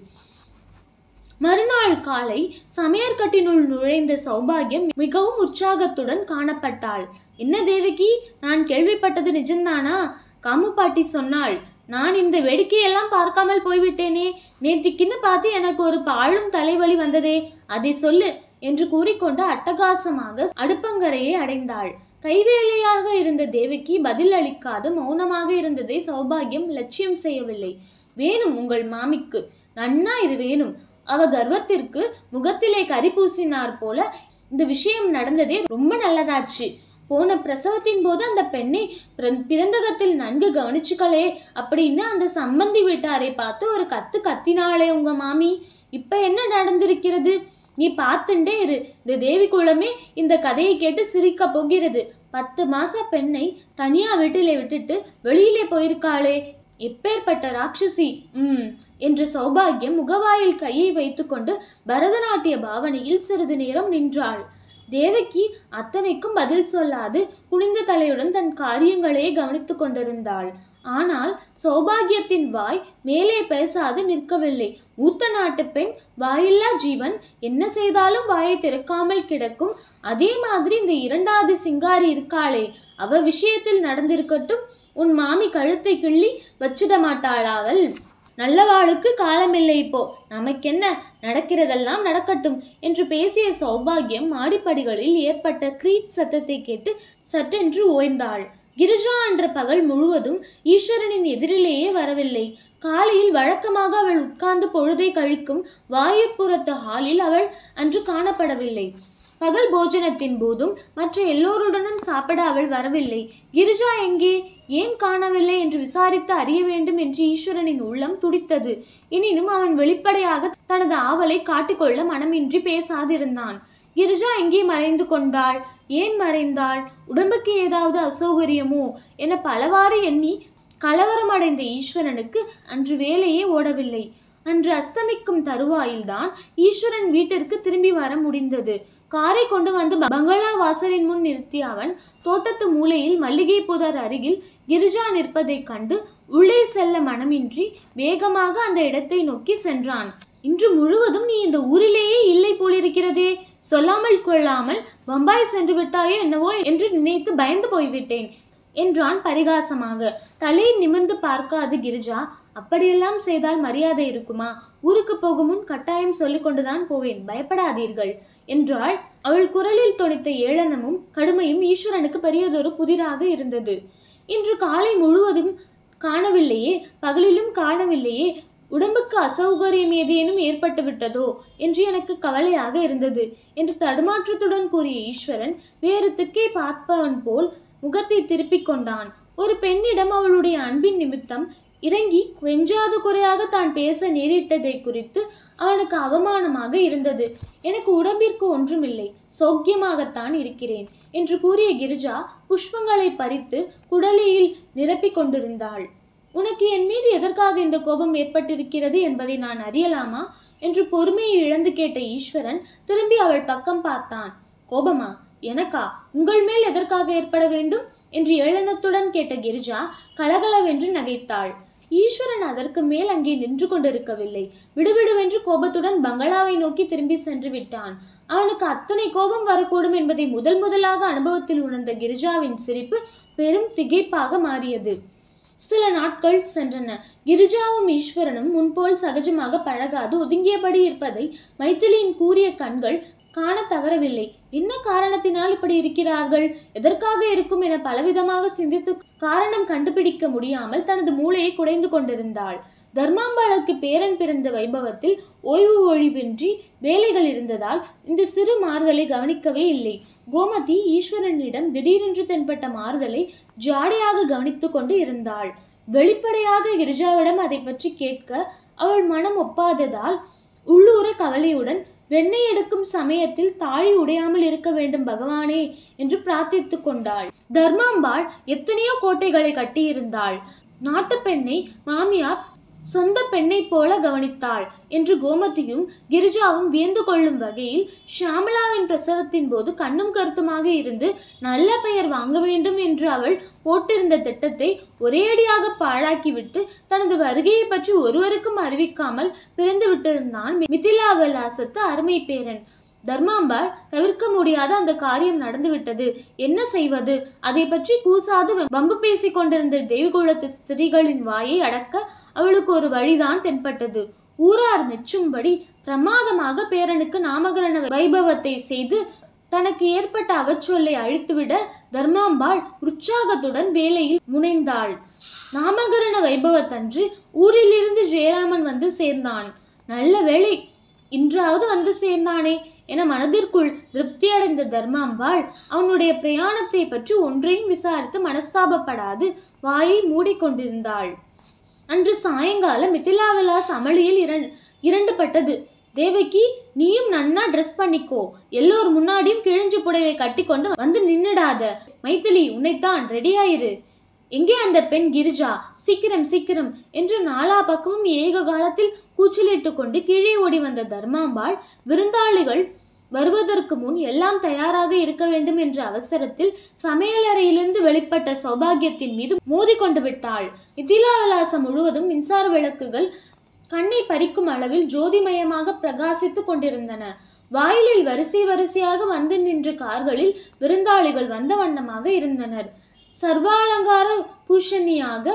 [SPEAKER 1] மறுநாள் காலை சமையற்கட்டினுள் நுழைந்த சௌபாகியம் மிகவும் உற்சாகத்துடன் காணப்பட்டாள் என்ன தேவகி நான் கேள்விப்பட்டது நிஜம்தானா காமு பாட்டி சொன்னாள் நான் இந்த வேடிக்கையெல்லாம் பார்க்காமல் போய்விட்டேனே நேத்திக்கின்னு பார்த்து எனக்கு ஒரு பாழும் தலைவலி வந்ததே அதை சொல்லு என்று கூறிக்கொண்டு அட்டகாசமாக அடுப்பங்கரையை அடைந்தாள் கைவேலையாக இருந்த தேவகி பதில் அளிக்காது மௌனமாக இருந்ததை சௌபாகியம் லட்சியம் செய்யவில்லை வேணும் உங்கள் மாமிக்கு நன்னா இது வேணும் அவ கர்வத்திற்கு முகத்திலே கரி பூசினார் போல இந்த விஷயம் நடந்ததே ரொம்ப நல்லதாச்சு போன பிரசவத்தின் போது அந்த பெண்ணை பிற- பிறந்தகத்தில் நன்கு கவனிச்சுக்களே அப்படின்னு அந்த சம்பந்தி வீட்டாரை பார்த்து ஒரு கத்து கத்தினாளே உங்க மாமி இப்ப என்ன நடந்திருக்கிறது நீ பார்த்துண்டே இரு இந்த தேவி குலமே இந்த கதையை கேட்டு சிரிக்க போகிறது பத்து மாச பெண்ணை தனியா வீட்டிலே விட்டுட்டு வெளியிலே போயிருக்காளே எப்பேற்பட்ட ராட்சசி ம் என்று சௌபாகியம் முகவாயில் கையை வைத்துக்கொண்டு பரதநாட்டிய பாவனையில் சிறிது நேரம் நின்றாள் தேவகி அத்தனைக்கும் பதில் சொல்லாது குனிந்த தலையுடன் தன் காரியங்களையே கவனித்துக் கொண்டிருந்தாள் ஆனால் சௌபாகியத்தின் வாய் மேலே பேசாது நிற்கவில்லை ஊத்த நாட்டு பெண் வாயில்லா ஜீவன் என்ன செய்தாலும் வாயை திறக்காமல் கிடக்கும் அதே மாதிரி இந்த இரண்டாவது சிங்காரி இருக்காளே அவ விஷயத்தில் நடந்திருக்கட்டும் உன் மாமி கழுத்தை கிள்ளி வச்சிட மாட்டாளா அவள் நல்லவாளுக்கு காலமில்லை இப்போ நமக்கென்ன நடக்கிறதெல்லாம் நடக்கட்டும் என்று பேசிய சௌபாகியம் மாடிப்படிகளில் ஏற்பட்ட க்ரீச் சத்தத்தை கேட்டு சட்டென்று ஓய்ந்தாள் கிரிஜா என்ற பகல் முழுவதும் ஈஸ்வரனின் எதிரிலேயே வரவில்லை காலையில் வழக்கமாக அவள் உட்கார்ந்து பொழுதை கழிக்கும் வாயுப்புறத்து ஹாலில் அவள் அன்று காணப்படவில்லை பகல் போஜனத்தின் போதும் மற்ற எல்லோருடனும் சாப்பிட அவள் வரவில்லை கிரிஜா எங்கே ஏன் காணவில்லை என்று விசாரித்து அறிய வேண்டும் என்று ஈஸ்வரனின் உள்ளம் துடித்தது எனினும் அவன் வெளிப்படையாக தனது ஆவலை காட்டிக்கொள்ள மனமின்றி பேசாதிருந்தான் கிரிஜா எங்கே மறைந்து கொண்டாள் ஏன் மறைந்தாள் உடம்புக்கு ஏதாவது அசௌகரியமோ என பலவாறு எண்ணி கலவரமடைந்த ஈஸ்வரனுக்கு அன்று வேலையே ஓடவில்லை அன்று அஸ்தமிக்கும் தருவாயில்தான் ஈஸ்வரன் வீட்டிற்கு திரும்பி வர முடிந்தது காரை கொண்டு வந்து பங்களா வாசலின் முன் நிறுத்திய அவன் தோட்டத்து மூலையில் மல்லிகை புதர் அருகில் கிரிஜா நிற்பதைக் கண்டு உள்ளே செல்ல மனமின்றி வேகமாக அந்த இடத்தை நோக்கி சென்றான் இன்று முழுவதும் நீ இந்த ஊரிலேயே இல்லை போலிருக்கிறதே சொல்லாமல் கொள்ளாமல் பம்பாய் சென்று விட்டாயோ என்னவோ என்று நினைத்து பயந்து போய்விட்டேன் என்றான் பரிகாசமாக தலை நிமிர்ந்து பார்க்காது கிரிஜா அப்படியெல்லாம் செய்தால் மரியாதை இருக்குமா ஊருக்கு போகும் முன் கட்டாயம் சொல்லிக் கொண்டுதான் போவேன் பயப்படாதீர்கள் என்றாள் அவள் குரலில் தொனித்த ஏளனமும் கடுமையும் ஈஸ்வரனுக்கு பெரியதொரு புதிராக இருந்தது இன்று காலை முழுவதும் காணவில்லையே பகலிலும் காணவில்லையே உடம்புக்கு அசௌகரியம் ஏதேனும் ஏற்பட்டு விட்டதோ என்று எனக்கு கவலையாக இருந்தது என்று தடுமாற்றத்துடன் கூறிய ஈஸ்வரன் வேறு திக்கை பார்ப்பவன் போல் முகத்தை திருப்பிக் கொண்டான் ஒரு பெண்ணிடம் அவளுடைய அன்பின் நிமித்தம் இறங்கி கொஞ்சாது குறையாக தான் பேச நேரிட்டதை குறித்து அவனுக்கு அவமானமாக இருந்தது எனக்கு உடம்பிற்கு ஒன்றுமில்லை சௌக்கியமாகத்தான் இருக்கிறேன் என்று கூறிய கிரிஜா புஷ்பங்களை பறித்து குடலியில் நிரப்பிக் கொண்டிருந்தாள் உனக்கு என் மீது எதற்காக இந்த கோபம் ஏற்பட்டிருக்கிறது என்பதை நான் அறியலாமா என்று பொறுமையை இழந்து கேட்ட ஈஸ்வரன் திரும்பி அவள் பக்கம் பார்த்தான் கோபமா எனக்கா உங்கள் மேல் எதற்காக ஏற்பட வேண்டும் என்று ஏளனத்துடன் கேட்ட கிரிஜா கலகலவென்று நகைத்தாள் ஈஸ்வரன் அதற்கு மேல் அங்கே நின்று கொண்டிருக்கவில்லை விடுவிடுவென்று கோபத்துடன் பங்களாவை நோக்கி திரும்பி சென்று விட்டான் அவனுக்கு அத்தனை கோபம் வரக்கூடும் என்பதை முதல் முதலாக அனுபவத்தில் உணர்ந்த கிரிஜாவின் சிரிப்பு பெரும் திகைப்பாக மாறியது சில நாட்கள் சென்றன கிரிஜாவும் ஈஸ்வரனும் முன்போல் சகஜமாக பழகாது ஒதுங்கியபடி இருப்பதை மைத்திலியின் கூறிய கண்கள் காண தவறவில்லை என்ன காரணத்தினால் இப்படி இருக்கிறார்கள் எதற்காக இருக்கும் என பலவிதமாக சிந்தித்து காரணம் கண்டுபிடிக்க முடியாமல் தனது மூளையை குடைந்து கொண்டிருந்தாள் தர்மாம்பாளுக்கு பேரன் பிறந்த வைபவத்தில் ஓய்வு ஒழிவின்றி வேலைகள் இருந்ததால் இந்த சிறு மாறுதலை கவனிக்கவே இல்லை கோமதி ஈஸ்வரனிடம் திடீரென்று தென்பட்ட மாறுதலை ஜாடையாக கவனித்து கொண்டு இருந்தாள் வெளிப்படையாக கிரிஜாவிடம் அதை பற்றி கேட்க அவள் மனம் ஒப்பாததால் உள்ளூர கவலையுடன் வெண்ணெய் எடுக்கும் சமயத்தில் தாழி உடையாமல் இருக்க வேண்டும் பகவானே என்று பிரார்த்தித்து கொண்டாள் தர்மாம்பாள் எத்தனையோ கோட்டைகளை கட்டியிருந்தாள் நாட்டு பெண்ணை மாமியார் சொந்த பெண்ணைப் போல கவனித்தாள் என்று கோமதியும் கிரிஜாவும் வியந்து கொள்ளும் வகையில் ஷியாமளாவின் பிரசவத்தின் போது கண்ணும் கருத்துமாக இருந்து நல்ல பெயர் வாங்க வேண்டும் என்று அவள் போட்டிருந்த திட்டத்தை ஒரேடியாக பாழாக்கிவிட்டு தனது வருகையை பற்றி ஒருவருக்கும் அறிவிக்காமல் பிறந்து விட்டிருந்தான் மிதிலா விலாசத்து அருமை பேரன் தர்மாம்பாள் தவிர்க்க முடியாத அந்த காரியம் நடந்துவிட்டது என்ன செய்வது அதை பற்றி கூசாது வம்பு பேசிக் கொண்டிருந்த தேவிகுலத்து ஸ்திரீகளின் வாயை அடக்க அவளுக்கு ஒரு வழிதான் தென்பட்டது ஊரார் மெச்சும்படி பிரமாதமாக பேரனுக்கு நாமகரண வைபவத்தை செய்து தனக்கு ஏற்பட்ட அவச்சொல்லை அழித்துவிட தர்மாம்பாள் உற்சாகத்துடன் வேலையில் முனைந்தாள் நாமகரண வைபவத்தன்று ஊரிலிருந்து ஜெயராமன் வந்து சேர்ந்தான் நல்ல வேளை இன்றாவது வந்து சேர்ந்தானே என மனதிற்குள் திருப்தியடைந்த தர்மாம்பாள் அவனுடைய பிரயாணத்தை பற்றி ஒன்றையும் விசாரித்து மனஸ்தாபப்படாது வாயை மூடிக்கொண்டிருந்தாள் அன்று சாயங்காலம் மிதிலா விலாஸ் அமளியில் இரண் இரண்டு பட்டது தேவகி நீயும் நன்னா ட்ரெஸ் பண்ணிக்கோ எல்லோர் முன்னாடியும் கிழிஞ்சு புடவை கட்டிக்கொண்டு வந்து நின்னுடாத மைத்திலி உன்னைத்தான் ரெடியாயிரு எங்கே அந்த பெண் கிரிஜா சீக்கிரம் சீக்கிரம் என்று நாலா பக்கமும் ஏக காலத்தில் கூச்சலிட்டு கொண்டு கீழே ஓடி வந்த தர்மாம்பாள் விருந்தாளிகள் வருவதற்கு முன் எல்லாம் தயாராக இருக்க வேண்டும் என்ற அவசரத்தில் சமையலறையிலிருந்து வெளிப்பட்ட சௌபாகியத்தின் மீது மோதிக்கொண்டு விட்டாள் மிதிலா விலாசம் முழுவதும் மின்சார விளக்குகள் கண்ணை பறிக்கும் அளவில் ஜோதிமயமாக பிரகாசித்துக் கொண்டிருந்தன வாயிலில் வரிசை வரிசையாக வந்து நின்ற கார்களில் விருந்தாளிகள் வந்த வண்ணமாக இருந்தனர் சர்வாலங்கார பூஷணியாக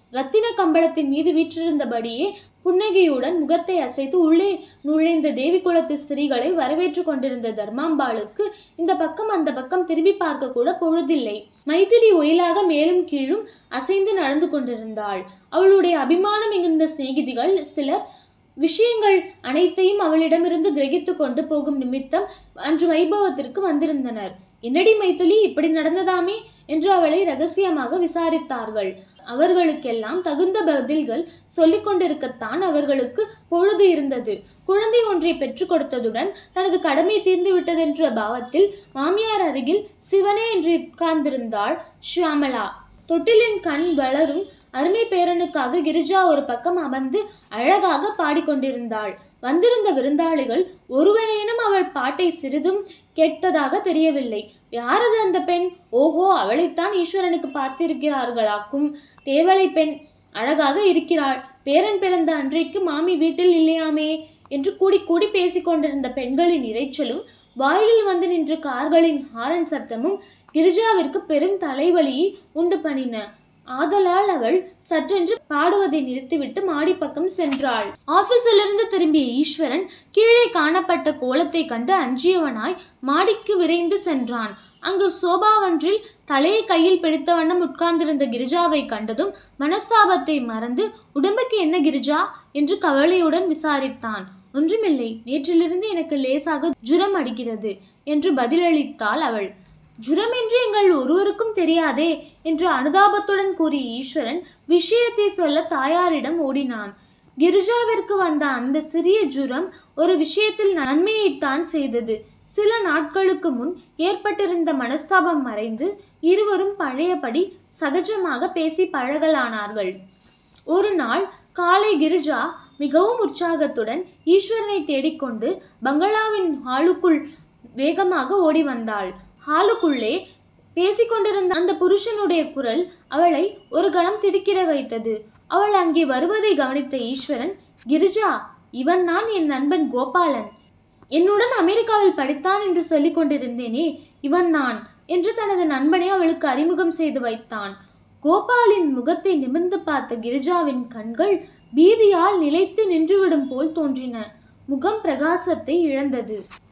[SPEAKER 1] ரத்தின கம்பளத்தின் மீது வீற்றிருந்தபடியே புன்னகையுடன் முகத்தை அசைத்து உள்ளே நுழைந்த தேவி குலத்து ஸ்திரீகளை வரவேற்று கொண்டிருந்த தர்மாம்பாளுக்கு இந்த பக்கம் அந்த பக்கம் திரும்பி பார்க்க கூட பொழுதில்லை மைதிலி ஒயிலாக மேலும் கீழும் அசைந்து நடந்து கொண்டிருந்தாள் அவளுடைய அபிமானம் மிகுந்த சிநேகிதிகள் சிலர் விஷயங்கள் அனைத்தையும் அவளிடமிருந்து கிரகித்து கொண்டு போகும் நிமித்தம் அன்று வைபவத்திற்கு வந்திருந்தனர் என்னடி மைதிலி இப்படி நடந்ததாமே என்று அவளை ரகசியமாக விசாரித்தார்கள் அவர்களுக்கெல்லாம் தகுந்த பதில்கள் சொல்லிக் கொண்டிருக்கத்தான் அவர்களுக்கு பொழுது இருந்தது குழந்தை ஒன்றை பெற்றுக் கொடுத்ததுடன் தனது கடமை தீர்ந்து விட்டதென்ற பாவத்தில் மாமியார் அருகில் சிவனே என்று உட்கார்ந்திருந்தாள் ஷியாமலா தொட்டிலின் கண் வளரும் அருமை பேரனுக்காக கிரிஜா ஒரு பக்கம் அமர்ந்து அழகாக பாடிக்கொண்டிருந்தாள் வந்திருந்த விருந்தாளிகள் ஒருவனேனும் அவள் பாட்டை சிறிதும் கேட்டதாக தெரியவில்லை யாரது அந்த பெண் ஓஹோ அவளைத்தான் ஈஸ்வரனுக்கு பார்த்திருக்கிறார்களாக்கும் தேவலை பெண் அழகாக இருக்கிறாள் பேரன் பிறந்த அன்றைக்கு மாமி வீட்டில் இல்லையாமே என்று கூடி கூடி பேசிக்கொண்டிருந்த பெண்களின் இரைச்சலும் வாயிலில் வந்து நின்ற கார்களின் ஹாரன் சத்தமும் கிரிஜாவிற்கு பெரும் தலைவலியை உண்டு பண்ணின ஆதலால் அவள் சற்றென்று பாடுவதை நிறுத்திவிட்டு மாடிப்பக்கம் சென்றாள் ஆபீஸிலிருந்து திரும்பிய ஈஸ்வரன் கீழே காணப்பட்ட கோலத்தை கண்டு அஞ்சியவனாய் மாடிக்கு விரைந்து சென்றான் அங்கு சோபாவொன்றில் தலையை கையில் பிடித்த வண்ணம் உட்கார்ந்திருந்த கிரிஜாவை கண்டதும் மனஸ்தாபத்தை மறந்து உடம்புக்கு என்ன கிரிஜா என்று கவலையுடன் விசாரித்தான் ஒன்றுமில்லை நேற்றிலிருந்து எனக்கு லேசாக ஜுரம் அடிக்கிறது என்று பதிலளித்தாள் அவள் ஜுரமென்று எங்கள் ஒருவருக்கும் தெரியாதே என்று அனுதாபத்துடன் கூறிய ஈஸ்வரன் விஷயத்தை சொல்ல தாயாரிடம் ஓடினான் கிரிஜாவிற்கு வந்த அந்த சிறிய ஜுரம் ஒரு விஷயத்தில் நன்மையைத்தான் செய்தது சில நாட்களுக்கு முன் ஏற்பட்டிருந்த மனஸ்தாபம் மறைந்து இருவரும் பழையபடி சகஜமாக பேசி பழகலானார்கள் ஒரு நாள் காலை கிரிஜா மிகவும் உற்சாகத்துடன் ஈஸ்வரனை தேடிக்கொண்டு பங்களாவின் ஹாலுக்குள் வேகமாக ஓடி வந்தாள் ஹாலுக்குள்ளே பேசிக்கொண்டிருந்த அந்த புருஷனுடைய குரல் அவளை ஒரு கணம் திடுக்கிட வைத்தது அவள் அங்கே வருவதை கவனித்த ஈஸ்வரன் கிரிஜா இவன் நான் என் நண்பன் கோபாலன் என்னுடன் அமெரிக்காவில் படித்தான் என்று சொல்லிக் கொண்டிருந்தேனே இவன் நான் என்று தனது நண்பனை அவளுக்கு அறிமுகம் செய்து வைத்தான் கோபாலின் முகத்தை நிமிர்ந்து பார்த்த கிரிஜாவின் கண்கள் பீதியால் நிலைத்து நின்றுவிடும் போல் தோன்றின முகம் பிரகாசத்தை இழந்தது